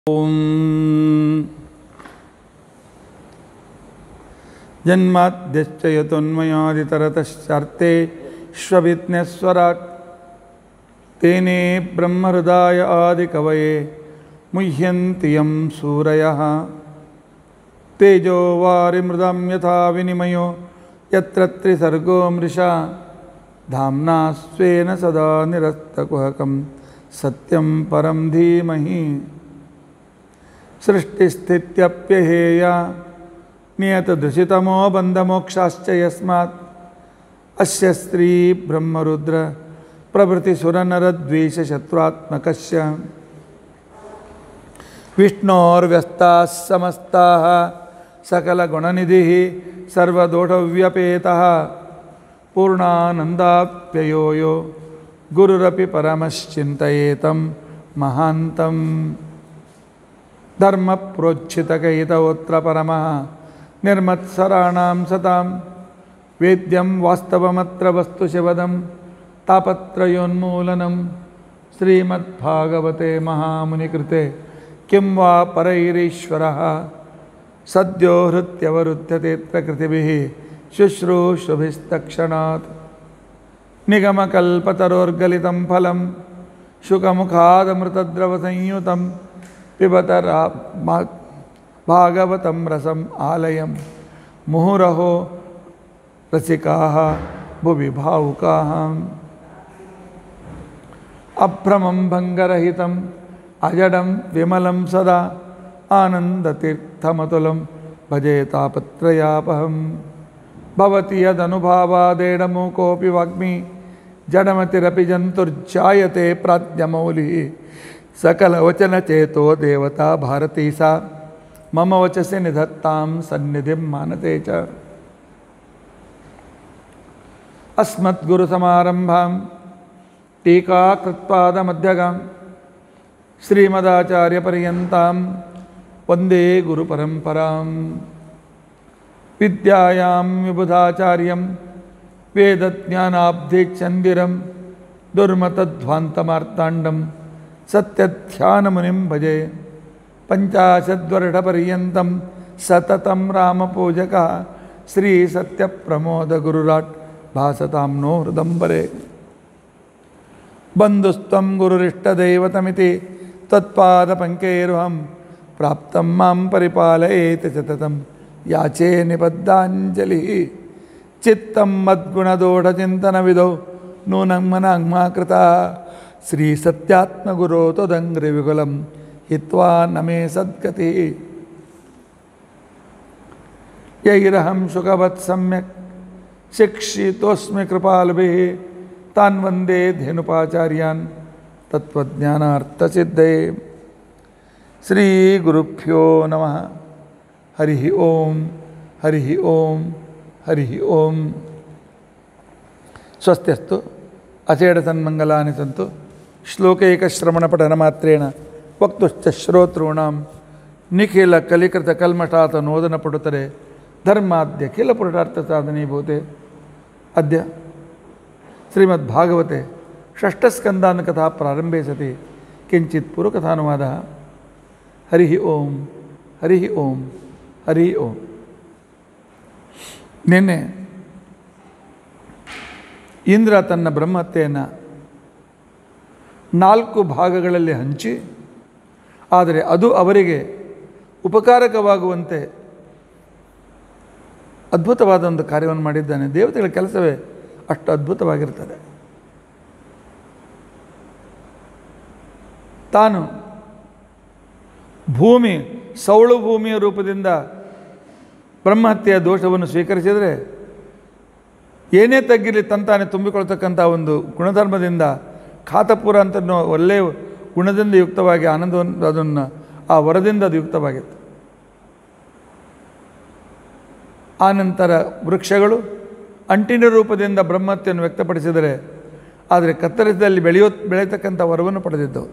ॐ जन्माद्यश्च यतोन्मयादितरतश्चार्ते श्वविज्ञस्वराट् तेने ब्रह्महृदाय आदिकवये मुह्यन्ति यं सूरयः तेजो वारिमृदं यथा विनिमयो यत्र त्रिसर्गो मृषा धाम्ना स्वेन सदा निरस्तकुहकं सत्यं परं धीमहि सृष्टिस्थित्यप्यहेया नियतदृशितमो बन्धमोक्षाश्च यस्मात् अस्य स्त्रीब्रह्मरुद्र प्रभृतिसुरनरद्वेषशत्रुत्मकस्य विष्णोर्व्यस्ताः समस्ताः सकलगुणनिधिः सर्वदोषव्यपेतः पूर्णानन्दाप्ययो यो गुरुरपि परमश्चिन्तयेतं महान्तम् धर्मप्रोच्छितकैतवोत्र परमः निर्मत्सराणां सतां वेद्यं वास्तवमत्र वस्तुशिवदं तापत्रयोन्मूलनं श्रीमद्भागवते महामुनिकृते किं वा परैरीश्वरः सद्यो हृत्यवरुध्यतेऽत्र कृतिभिः शुश्रूषुभिस्तक्षणात् निगमकल्पतरोर्गलितं फलं शुकमुखादमृतद्रवसंयुतं पिबत रा मा- भागवतं रसम् आलयं मुहुरहो रसिकाः भुवि भावुकाः अभ्रमं भङ्गरहितम् अजडं विमलं सदा आनन्दतीर्थमतुलं भजे तापत्रयापहं भवति यदनुभावादेडमूकोऽपि वाग्मी जडमतिरपि जन्तुर्जायते प्राज्ञमौलिः सकलवचनचेतो देवता भारती सा मम वचसि निधत्तां सन्निधिं मानते च अस्मद्गुरुसमारम्भां टीकाकृत्पादमध्यगां श्रीमदाचार्यपर्यन्तां वन्दे गुरुपरम्परां विद्यायां विबुधाचार्यं वेदज्ञानाब्धिचन्दिरं दुर्मतध्वान्तमार्ताण्डं सत्यध्यानमुनिं भजे पञ्चाशद्वर्षपर्यन्तं सततं रामपूजकः श्रीसत्यप्रमोदगुरुराट् भासतां नो हृदम्बरे बन्धुस्त्वं गुरुरिष्टदैवतमिति त्वत्पादपङ्केरुहं प्राप्तं मां परिपालयेति सततं याचे निबद्धाञ्जलिः चित्तं मद्गुणदोढचिन्तनविधौ नूनं मनाङ्मा कृता श्रीसत्यात्मगुरो त्वदङ्घ्रिविकुलं हित्वा न मे सद्गतिः यैरहं सुखवत् सम्यक् शिक्षितोऽस्मि कृपालभिः तान् वन्दे धेनुपाचार्यान् तत्त्वज्ञानार्थसिद्धये श्रीगुरुभ्यो नमः हरिः ॐ हरिः ॐ हरिः ॐ स्वस्त्यस्तु अचेडसन्मङ्गलानि सन्तु श्लोकैकश्रवणपठनमात्रेण वक्तुश्च श्रोतॄणां निखिलकलिकृतकल्मषातनोदनपटुतरे धर्माद्य किलपुरुषार्थसाधनीभूते अद्य श्रीमद्भागवते षष्ठस्कन्दानकथा प्रारम्भे सति किञ्चित् पूर्वकथानुवादः हरिः ओं हरिः ओं हरिः ओं ನಿನ್ನೆ ಇಂದ್ರ ತನ್ನ ಬ್ರಹ್ಮತ್ತೆಯನ್ನು ನಾಲ್ಕು ಭಾಗಗಳಲ್ಲಿ ಹಂಚಿ ಆದರೆ ಅದು ಅವರಿಗೆ ಉಪಕಾರಕವಾಗುವಂತೆ ಅದ್ಭುತವಾದ ಒಂದು ಕಾರ್ಯವನ್ನು ಮಾಡಿದ್ದಾನೆ ದೇವತೆಗಳ ಕೆಲಸವೇ ಅಷ್ಟು ಅದ್ಭುತವಾಗಿರ್ತದೆ ತಾನು ಭೂಮಿ ಸೌಳು ಭೂಮಿಯ ರೂಪದಿಂದ ಬ್ರಹ್ಮಹತ್ಯೆಯ ದೋಷವನ್ನು ಸ್ವೀಕರಿಸಿದರೆ ಏನೇ ತಗ್ಗಿರಲಿ ತಂತಾನೆ ತುಂಬಿಕೊಳ್ತಕ್ಕಂಥ ಒಂದು ಗುಣಧರ್ಮದಿಂದ ಖಾತಪುರ ಅಂತ ಅನ್ನೋ ಒಳ್ಳೆಯ ಗುಣದಿಂದ ಯುಕ್ತವಾಗಿ ಆನಂದವನ್ನು ಅದನ್ನು ಆ ವರದಿಂದ ಅದು ಯುಕ್ತವಾಗಿತ್ತು ಆನಂತರ ವೃಕ್ಷಗಳು ಅಂಟಿನ ರೂಪದಿಂದ ಬ್ರಹ್ಮತ್ಯವನ್ನು ವ್ಯಕ್ತಪಡಿಸಿದರೆ ಆದರೆ ಕತ್ತರಿಸದಲ್ಲಿ ಬೆಳೆಯೋ ಬೆಳೆಯತಕ್ಕಂಥ ವರವನ್ನು ಪಡೆದಿದ್ದವು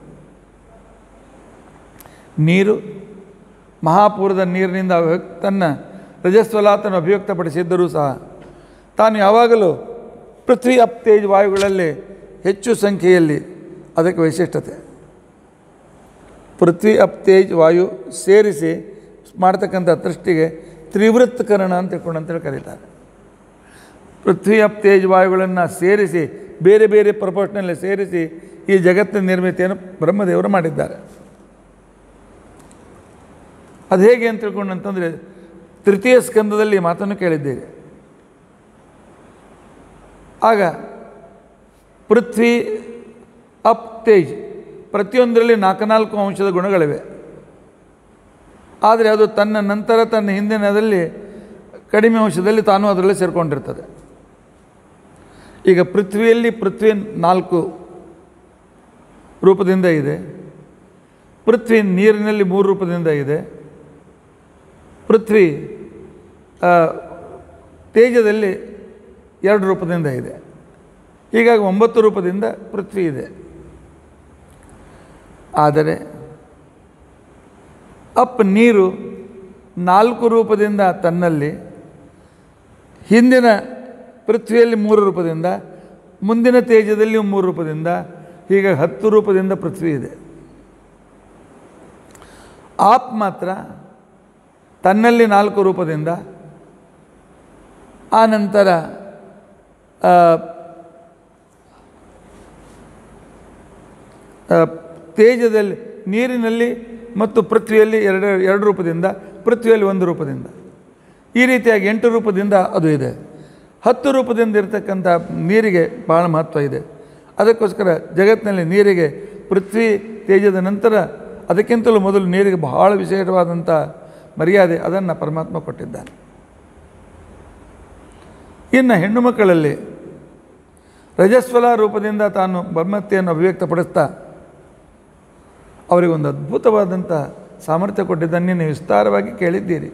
ನೀರು ಮಹಾಪೂರದ ನೀರಿನಿಂದ ಅವ್ಯಕ್- ತನ್ನ ರಜಸ್ವಲಾತನ್ನು ಅಭಿವ್ಯಕ್ತಪಡಿಸಿದ್ದರೂ ಸಹ ತಾನು ಯಾವಾಗಲೂ ಪೃಥ್ವಿ ಅಪ್ತೇಜ್ ವಾಯುಗಳಲ್ಲಿ ಹೆಚ್ಚು ಸಂಖ್ಯೆಯಲ್ಲಿ ಅದಕ್ಕೆ ವೈಶಿಷ್ಟ್ಯತೆ ಪೃಥ್ವಿ ಅಪ್ ತೇಜ್ ವಾಯು ಸೇರಿಸಿ ಮಾಡ್ತಕ್ಕಂಥ ಸೃಷ್ಟಿಗೆ ತ್ರಿವೃತ್ತಕರಣ ಅಂತ ತಿಳ್ಕೊಂಡು ಅಂತೇಳಿ ಕರೀತಾರೆ ಪೃಥ್ವಿ ಅಪ್ ತೇಜ್ ವಾಯುಗಳನ್ನು ಸೇರಿಸಿ ಬೇರೆ ಬೇರೆ ಪ್ರಪೋರ್ಷನಲ್ಲಿ ಸೇರಿಸಿ ಈ ಜಗತ್ತಿನ ನಿರ್ಮಿತಿಯನ್ನು ಬ್ರಹ್ಮದೇವರು ಮಾಡಿದ್ದಾರೆ ಅದು ಹೇಗೆ ಅಂತ ತಿಳ್ಕೊಂಡು ಅಂತಂದರೆ ತೃತೀಯ ಸ್ಕಂದದಲ್ಲಿ ಈ ಮಾತನ್ನು ಕೇಳಿದ್ದೀರಿ ಆಗ ಪೃಥ್ವಿ ಅಪ್ ತೇಜ್ ಪ್ರತಿಯೊಂದರಲ್ಲಿ ನಾಲ್ಕು ನಾಲ್ಕು ಅಂಶದ ಗುಣಗಳಿವೆ ಆದರೆ ಅದು ತನ್ನ ನಂತರ ತನ್ನ ಹಿಂದಿನದಲ್ಲಿ ಕಡಿಮೆ ಅಂಶದಲ್ಲಿ ತಾನು ಅದರಲ್ಲಿ ಸೇರಿಕೊಂಡಿರ್ತದೆ ಈಗ ಪೃಥ್ವಿಯಲ್ಲಿ ಪೃಥ್ವಿ ನಾಲ್ಕು ರೂಪದಿಂದ ಇದೆ ಪೃಥ್ವಿ ನೀರಿನಲ್ಲಿ ಮೂರು ರೂಪದಿಂದ ಇದೆ ಪೃಥ್ವಿ ಆ, ತೇಜದಲ್ಲಿ ಎರಡು ರೂಪದಿಂದ ಇದೆ ಹೀಗಾಗಿ ಒಂಬತ್ತು ರೂಪದಿಂದ ಪೃಥ್ವಿ ಇದೆ ಆದರೆ ಅಪ್ ನೀರು ನಾಲ್ಕು ರೂಪದಿಂದ ತನ್ನಲ್ಲಿ ಹಿಂದಿನ ಪೃಥ್ವಿಯಲ್ಲಿ ಮೂರು ರೂಪದಿಂದ ಮುಂದಿನ ತೇಜದಲ್ಲಿ ಮೂರು ರೂಪದಿಂದ ಹೀಗೆ ಹತ್ತು ರೂಪದಿಂದ ಪೃಥ್ವಿ ಇದೆ ಆಪ್ ಮಾತ್ರ ತನ್ನಲ್ಲಿ ನಾಲ್ಕು ರೂಪದಿಂದ ಆ ನಂತರ ಆ, ಆ, ತೇಜದಲ್ಲಿ ನೀರಿನಲ್ಲಿ ಮತ್ತು ಪೃಥ್ವಿಯಲ್ಲಿ ಎರಡು ಎರಡು ರೂಪದಿಂದ ಪೃಥ್ವಿಯಲ್ಲಿ ಒಂದು ರೂಪದಿಂದ ಈ ರೀತಿಯಾಗಿ ಎಂಟು ರೂಪದಿಂದ ಅದು ಇದೆ ಹತ್ತು ರೂಪದಿಂದ ಇರತಕ್ಕಂಥ ನೀರಿಗೆ ಭಾಳ ಮಹತ್ವ ಇದೆ ಅದಕ್ಕೋಸ್ಕರ ಜಗತ್ತಿನಲ್ಲಿ ನೀರಿಗೆ ಪೃಥ್ವಿ ತೇಜದ ನಂತರ ಅದಕ್ಕಿಂತಲೂ ಮೊದಲು ನೀರಿಗೆ ಬಹಳ ವಿಶೇಷವಾದಂಥ ಮರ್ಯಾದೆ ಅದನ್ನು ಪರಮಾತ್ಮ ಕೊಟ್ಟಿದ್ದಾನೆ ಇನ್ನು ಹೆಣ್ಣು ಮಕ್ಕಳಲ್ಲಿ ರಜಸ್ವಲ ರೂಪದಿಂದ ತಾನು ಬ್ರಹ್ಮತ್ತೆಯನ್ನು ಅಭಿವ್ಯಕ್ತಪಡಿಸ್ತಾ ಅವರಿಗೆ ಒಂದು ಅದ್ಭುತವಾದಂಥ ಸಾಮರ್ಥ್ಯ ಕೊಟ್ಟಿದ್ದನ್ನೇ ನೀವು ವಿಸ್ತಾರವಾಗಿ ಕೇಳಿದ್ದೀರಿ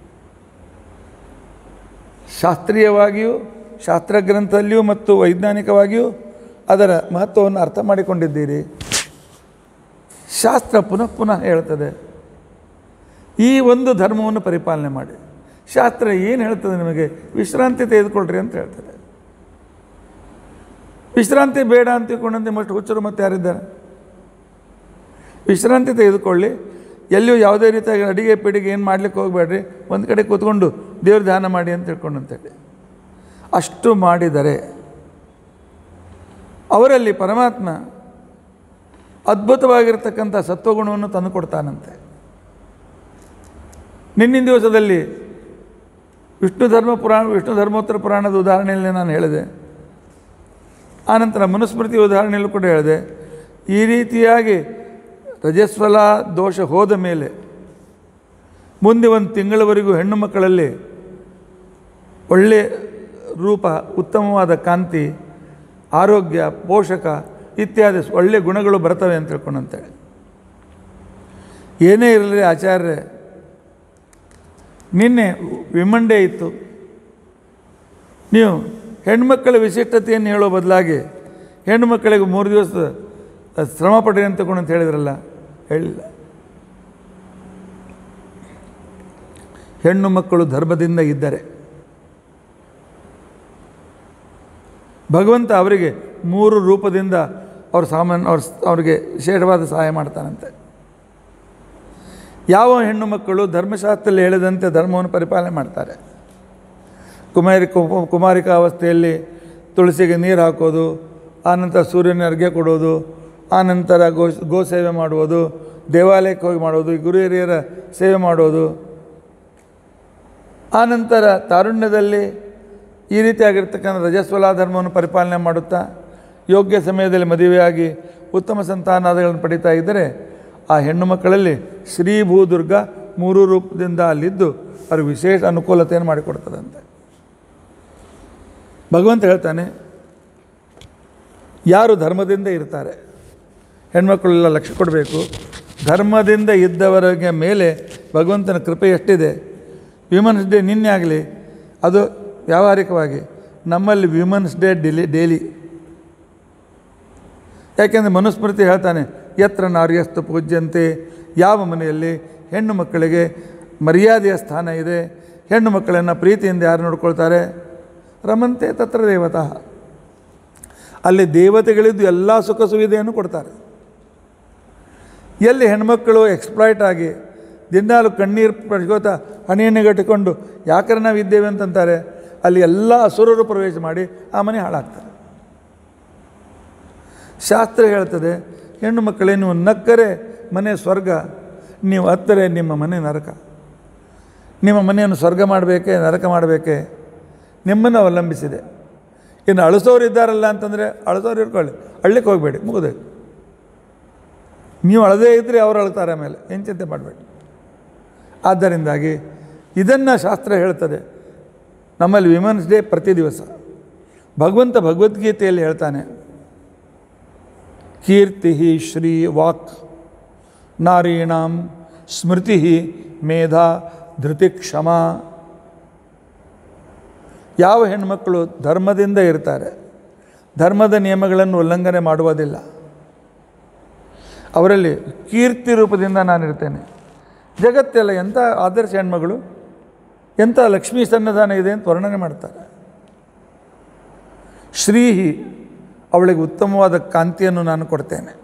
ಶಾಸ್ತ್ರೀಯವಾಗಿಯೂ ಶಾಸ್ತ್ರಗ್ರಂಥದಲ್ಲಿಯೂ ಮತ್ತು ವೈಜ್ಞಾನಿಕವಾಗಿಯೂ ಅದರ ಮಹತ್ವವನ್ನು ಅರ್ಥ ಮಾಡಿಕೊಂಡಿದ್ದೀರಿ ಶಾಸ್ತ್ರ ಪುನಃ ಪುನಃ ಹೇಳ್ತದೆ ಈ ಒಂದು ಧರ್ಮವನ್ನು ಪರಿಪಾಲನೆ ಮಾಡಿ ಶಾಸ್ತ್ರ ಏನು ಹೇಳ್ತದೆ ನಿಮಗೆ ವಿಶ್ರಾಂತಿ ತೆಗೆದುಕೊಳ್ರಿ ಅಂತ ಹೇಳ್ತದೆ ವಿಶ್ರಾಂತಿ ಬೇಡ ಅಂತ ತಿಳ್ಕೊಂಡಂತೆ ಮಷ್ಟು ಹುಚ್ಚರು ಮತ್ತೆ ಯಾರಿದ್ದಾರೆ ವಿಶ್ರಾಂತಿ ತೆಗೆದುಕೊಳ್ಳಿ ಎಲ್ಲಿಯೂ ಯಾವುದೇ ರೀತಿಯಾಗಿ ಅಡಿಗೆ ಪಿಡಿಗೆ ಏನು ಮಾಡ್ಲಿಕ್ಕೆ ಹೋಗಬೇಡ್ರಿ ಒಂದು ಕಡೆ ಕೂತ್ಕೊಂಡು ದೇವ್ರ ಧ್ಯಾನ ಮಾಡಿ ಅಂತ ತಿಳ್ಕೊಂಡು ಅಂತೇಳಿ ಅಷ್ಟು ಮಾಡಿದರೆ ಅವರಲ್ಲಿ ಪರಮಾತ್ಮ ಅದ್ಭುತವಾಗಿರ್ತಕ್ಕಂಥ ಸತ್ವಗುಣವನ್ನು ತಂದು ಕೊಡ್ತಾನಂತೆ ನಿನ್ನಿನ ದಿವಸದಲ್ಲಿ ವಿಷ್ಣು ಧರ್ಮ ಪುರಾಣ ವಿಷ್ಣು ಧರ್ಮೋತ್ತರ ಪುರಾಣದ ಉದಾಹರಣೆಯಲ್ಲಿ ನಾನು ಹೇಳಿದೆ ಆನಂತರ ಮನುಸ್ಮೃತಿ ಉದಾಹರಣೆಯಲ್ಲೂ ಕೂಡ ಹೇಳಿದೆ ಈ ರೀತಿಯಾಗಿ ರಜಸ್ವಲ ದೋಷ ಹೋದ ಮೇಲೆ ಮುಂದೆ ಒಂದು ತಿಂಗಳವರೆಗೂ ಹೆಣ್ಣು ಮಕ್ಕಳಲ್ಲಿ ಒಳ್ಳೆಯ ರೂಪ ಉತ್ತಮವಾದ ಕಾಂತಿ ಆರೋಗ್ಯ ಪೋಷಕ ಇತ್ಯಾದಿ ಒಳ್ಳೆಯ ಗುಣಗಳು ಬರ್ತವೆ ಅಂತ ತಿಳ್ಕೊಂಡಂತೇಳಿ ಏನೇ ಇರಲಿ ಆಚಾರ್ಯ ನಿನ್ನೆ ವಿಮಂಡೆ ಇತ್ತು ನೀವು ಹೆಣ್ಮಕ್ಕಳ ವಿಶಿಷ್ಟತೆಯನ್ನು ಹೇಳೋ ಬದಲಾಗಿ ಹೆಣ್ಣು ಮಕ್ಕಳಿಗೆ ಮೂರು ದಿವಸ ಶ್ರಮ ಪಡ್ರಿ ಅಂತ ತಗೊಂಡು ಅಂತ ಹೇಳಿದ್ರಲ್ಲ ಹೇಳಿಲ್ಲ ಹೆಣ್ಣು ಮಕ್ಕಳು ಧರ್ಮದಿಂದ ಇದ್ದರೆ ಭಗವಂತ ಅವರಿಗೆ ಮೂರು ರೂಪದಿಂದ ಅವ್ರ ಸಾಮಾನ್ಯ ಅವ್ರ ಅವರಿಗೆ ವಿಶೇಷವಾದ ಸಹಾಯ ಮಾಡ್ತಾನಂತೆ ಯಾವ ಹೆಣ್ಣು ಮಕ್ಕಳು ಧರ್ಮಶಾಸ್ತ್ರದಲ್ಲಿ ಹೇಳಿದಂತೆ ಧರ್ಮವನ್ನು ಪರಿಪಾಲನೆ ಮಾಡ್ತಾರೆ ಕುಮಾರಿ ಕು- ಕುಮಾರಿಕಾ ಅವಸ್ಥೆಯಲ್ಲಿ ತುಳಸಿಗೆ ನೀರು ಹಾಕೋದು ಆನಂತರ ಸೂರ್ಯನ ಅರ್ಘ್ಯ ಕೊಡೋದು ಆನಂತರ ಗೋ ಗೋ ಸೇವೆ ಮಾಡುವುದು ದೇವಾಲಯಕ್ಕೆ ಹೋಗಿ ಮಾಡೋದು ಗುರು ಹಿರಿಯರ ಸೇವೆ ಮಾಡೋದು ಆನಂತರ ತಾರುಣ್ಯದಲ್ಲಿ ಈ ರೀತಿಯಾಗಿರ್ತಕ್ಕಂಥ ರಜಸ್ವಲ ಧರ್ಮವನ್ನು ಪರಿಪಾಲನೆ ಮಾಡುತ್ತಾ ಯೋಗ್ಯ ಸಮಯದಲ್ಲಿ ಮದುವೆಯಾಗಿ ಉತ್ತಮ ಸಂತಾನಾದಿಗಳನ್ನು ಪಡೀತಾ ಇದ್ದರೆ ಆ ಹೆಣ್ಣು ಮಕ್ಕಳಲ್ಲಿ ಶ್ರೀ ಭೂದುರ್ಗ ಮೂರು ರೂಪದಿಂದ ಅಲ್ಲಿದ್ದು ಅವ್ರಿಗೆ ವಿಶೇಷ ಅನುಕೂಲತೆಯನ್ನು ಮಾಡಿಕೊಡ್ತದಂತೆ ಭಗವಂತ ಹೇಳ್ತಾನೆ ಯಾರು ಧರ್ಮದಿಂದ ಇರ್ತಾರೆ ಹೆಣ್ಮಕ್ಳೆಲ್ಲ ಲಕ್ಷ್ಯ ಕೊಡಬೇಕು ಧರ್ಮದಿಂದ ಇದ್ದವರಿಗೆ ಮೇಲೆ ಭಗವಂತನ ಕೃಪೆ ಎಷ್ಟಿದೆ ವಿಮನ್ಸ್ ಡೇ ನಿನ್ನೆ ಆಗಲಿ ಅದು ವ್ಯಾವಹಾರಿಕವಾಗಿ ನಮ್ಮಲ್ಲಿ ವಿಮನ್ಸ್ ಡೇ ಡಿಲಿ ಡೈಲಿ ಯಾಕೆಂದರೆ ಮನುಸ್ಮೃತಿ ಹೇಳ್ತಾನೆ ಯತ್ರ ನಾರ್ಯಸ್ತು ಪೂಜ್ಯಂತೆ ಯಾವ ಮನೆಯಲ್ಲಿ ಹೆಣ್ಣು ಮಕ್ಕಳಿಗೆ ಮರ್ಯಾದೆಯ ಸ್ಥಾನ ಇದೆ ಹೆಣ್ಣು ಮಕ್ಕಳನ್ನು ಪ್ರೀತಿಯಿಂದ ಯಾರು ನೋಡ್ಕೊಳ್ತಾರೆ ರಮಂತೆ ತತ್ರ ದೇವತಃ ಅಲ್ಲಿ ದೇವತೆಗಳಿದ್ದು ಎಲ್ಲ ಸುಖ ಸುವಿಧೆಯನ್ನು ಕೊಡ್ತಾರೆ ಎಲ್ಲಿ ಹೆಣ್ಮಕ್ಕಳು ಎಕ್ಸ್ಪ್ಲಾಯ್ಟ್ ಆಗಿ ದಿನಾಲು ಕಣ್ಣೀರು ಪಡ್ಕೋತ ಹಣೆಯನ್ನು ಗಟ್ಟಿಕೊಂಡು ಯಾಕರೆ ನಾವು ಇದ್ದೇವೆ ಅಂತಂತಾರೆ ಅಲ್ಲಿ ಎಲ್ಲ ಅಸುರರು ಪ್ರವೇಶ ಮಾಡಿ ಆ ಮನೆ ಹಾಳಾಗ್ತಾರೆ ಶಾಸ್ತ್ರ ಹೇಳ್ತದೆ ಹೆಣ್ಣು ಮಕ್ಕಳೇ ನೀವು ನಕ್ಕರೆ ಮನೆ ಸ್ವರ್ಗ ನೀವು ಹತ್ತರೆ ನಿಮ್ಮ ಮನೆ ನರಕ ನಿಮ್ಮ ಮನೆಯನ್ನು ಸ್ವರ್ಗ ಮಾಡಬೇಕೆ ನರಕ ಮಾಡಬೇಕೆ ನಿಮ್ಮನ್ನು ಅವಲಂಬಿಸಿದೆ ಇನ್ನು ಅಳಿಸೋರು ಇದ್ದಾರಲ್ಲ ಅಂತಂದರೆ ಅಳಿಸೋರು ಇಟ್ಕೊಳ್ಳಿ ಅಳ್ಳಿಕ್ಕೆ ಹೋಗಬೇಡಿ ಮುಗಿದೆ ನೀವು ಅಳದೇ ಇದ್ದರೆ ಅವ್ರು ಅಳ್ತಾರೆ ಆಮೇಲೆ ಏನು ಚಿಂತೆ ಮಾಡಬೇಡಿ ಆದ್ದರಿಂದಾಗಿ ಇದನ್ನು ಶಾಸ್ತ್ರ ಹೇಳ್ತದೆ ನಮ್ಮಲ್ಲಿ ವಿಮೆನ್ಸ್ ಡೇ ಪ್ರತಿ ದಿವಸ ಭಗವಂತ ಭಗವದ್ಗೀತೆಯಲ್ಲಿ ಹೇಳ್ತಾನೆ ಕೀರ್ತಿ ಶ್ರೀ ವಾಕ್ ನಾರೀಣಾಂ ಸ್ಮೃತಿ ಮೇಧಾ ಧೃತಿ ಕ್ಷಮ ಯಾವ ಹೆಣ್ಮಕ್ಕಳು ಧರ್ಮದಿಂದ ಇರ್ತಾರೆ ಧರ್ಮದ ನಿಯಮಗಳನ್ನು ಉಲ್ಲಂಘನೆ ಮಾಡುವುದಿಲ್ಲ ಅವರಲ್ಲಿ ಕೀರ್ತಿ ರೂಪದಿಂದ ನಾನಿರ್ತೇನೆ ಜಗತ್ತೆಲ್ಲ ಎಂಥ ಆದರ್ಶ ಹೆಣ್ಮಗಳು ಎಂಥ ಲಕ್ಷ್ಮೀ ಸನ್ನಿಧಾನ ಇದೆ ಅಂತ ವರ್ಣನೆ ಮಾಡ್ತಾರೆ ಶ್ರೀಹಿ ಅವಳಿಗೆ ಉತ್ತಮವಾದ ಕಾಂತಿಯನ್ನು ನಾನು ಕೊಡ್ತೇನೆ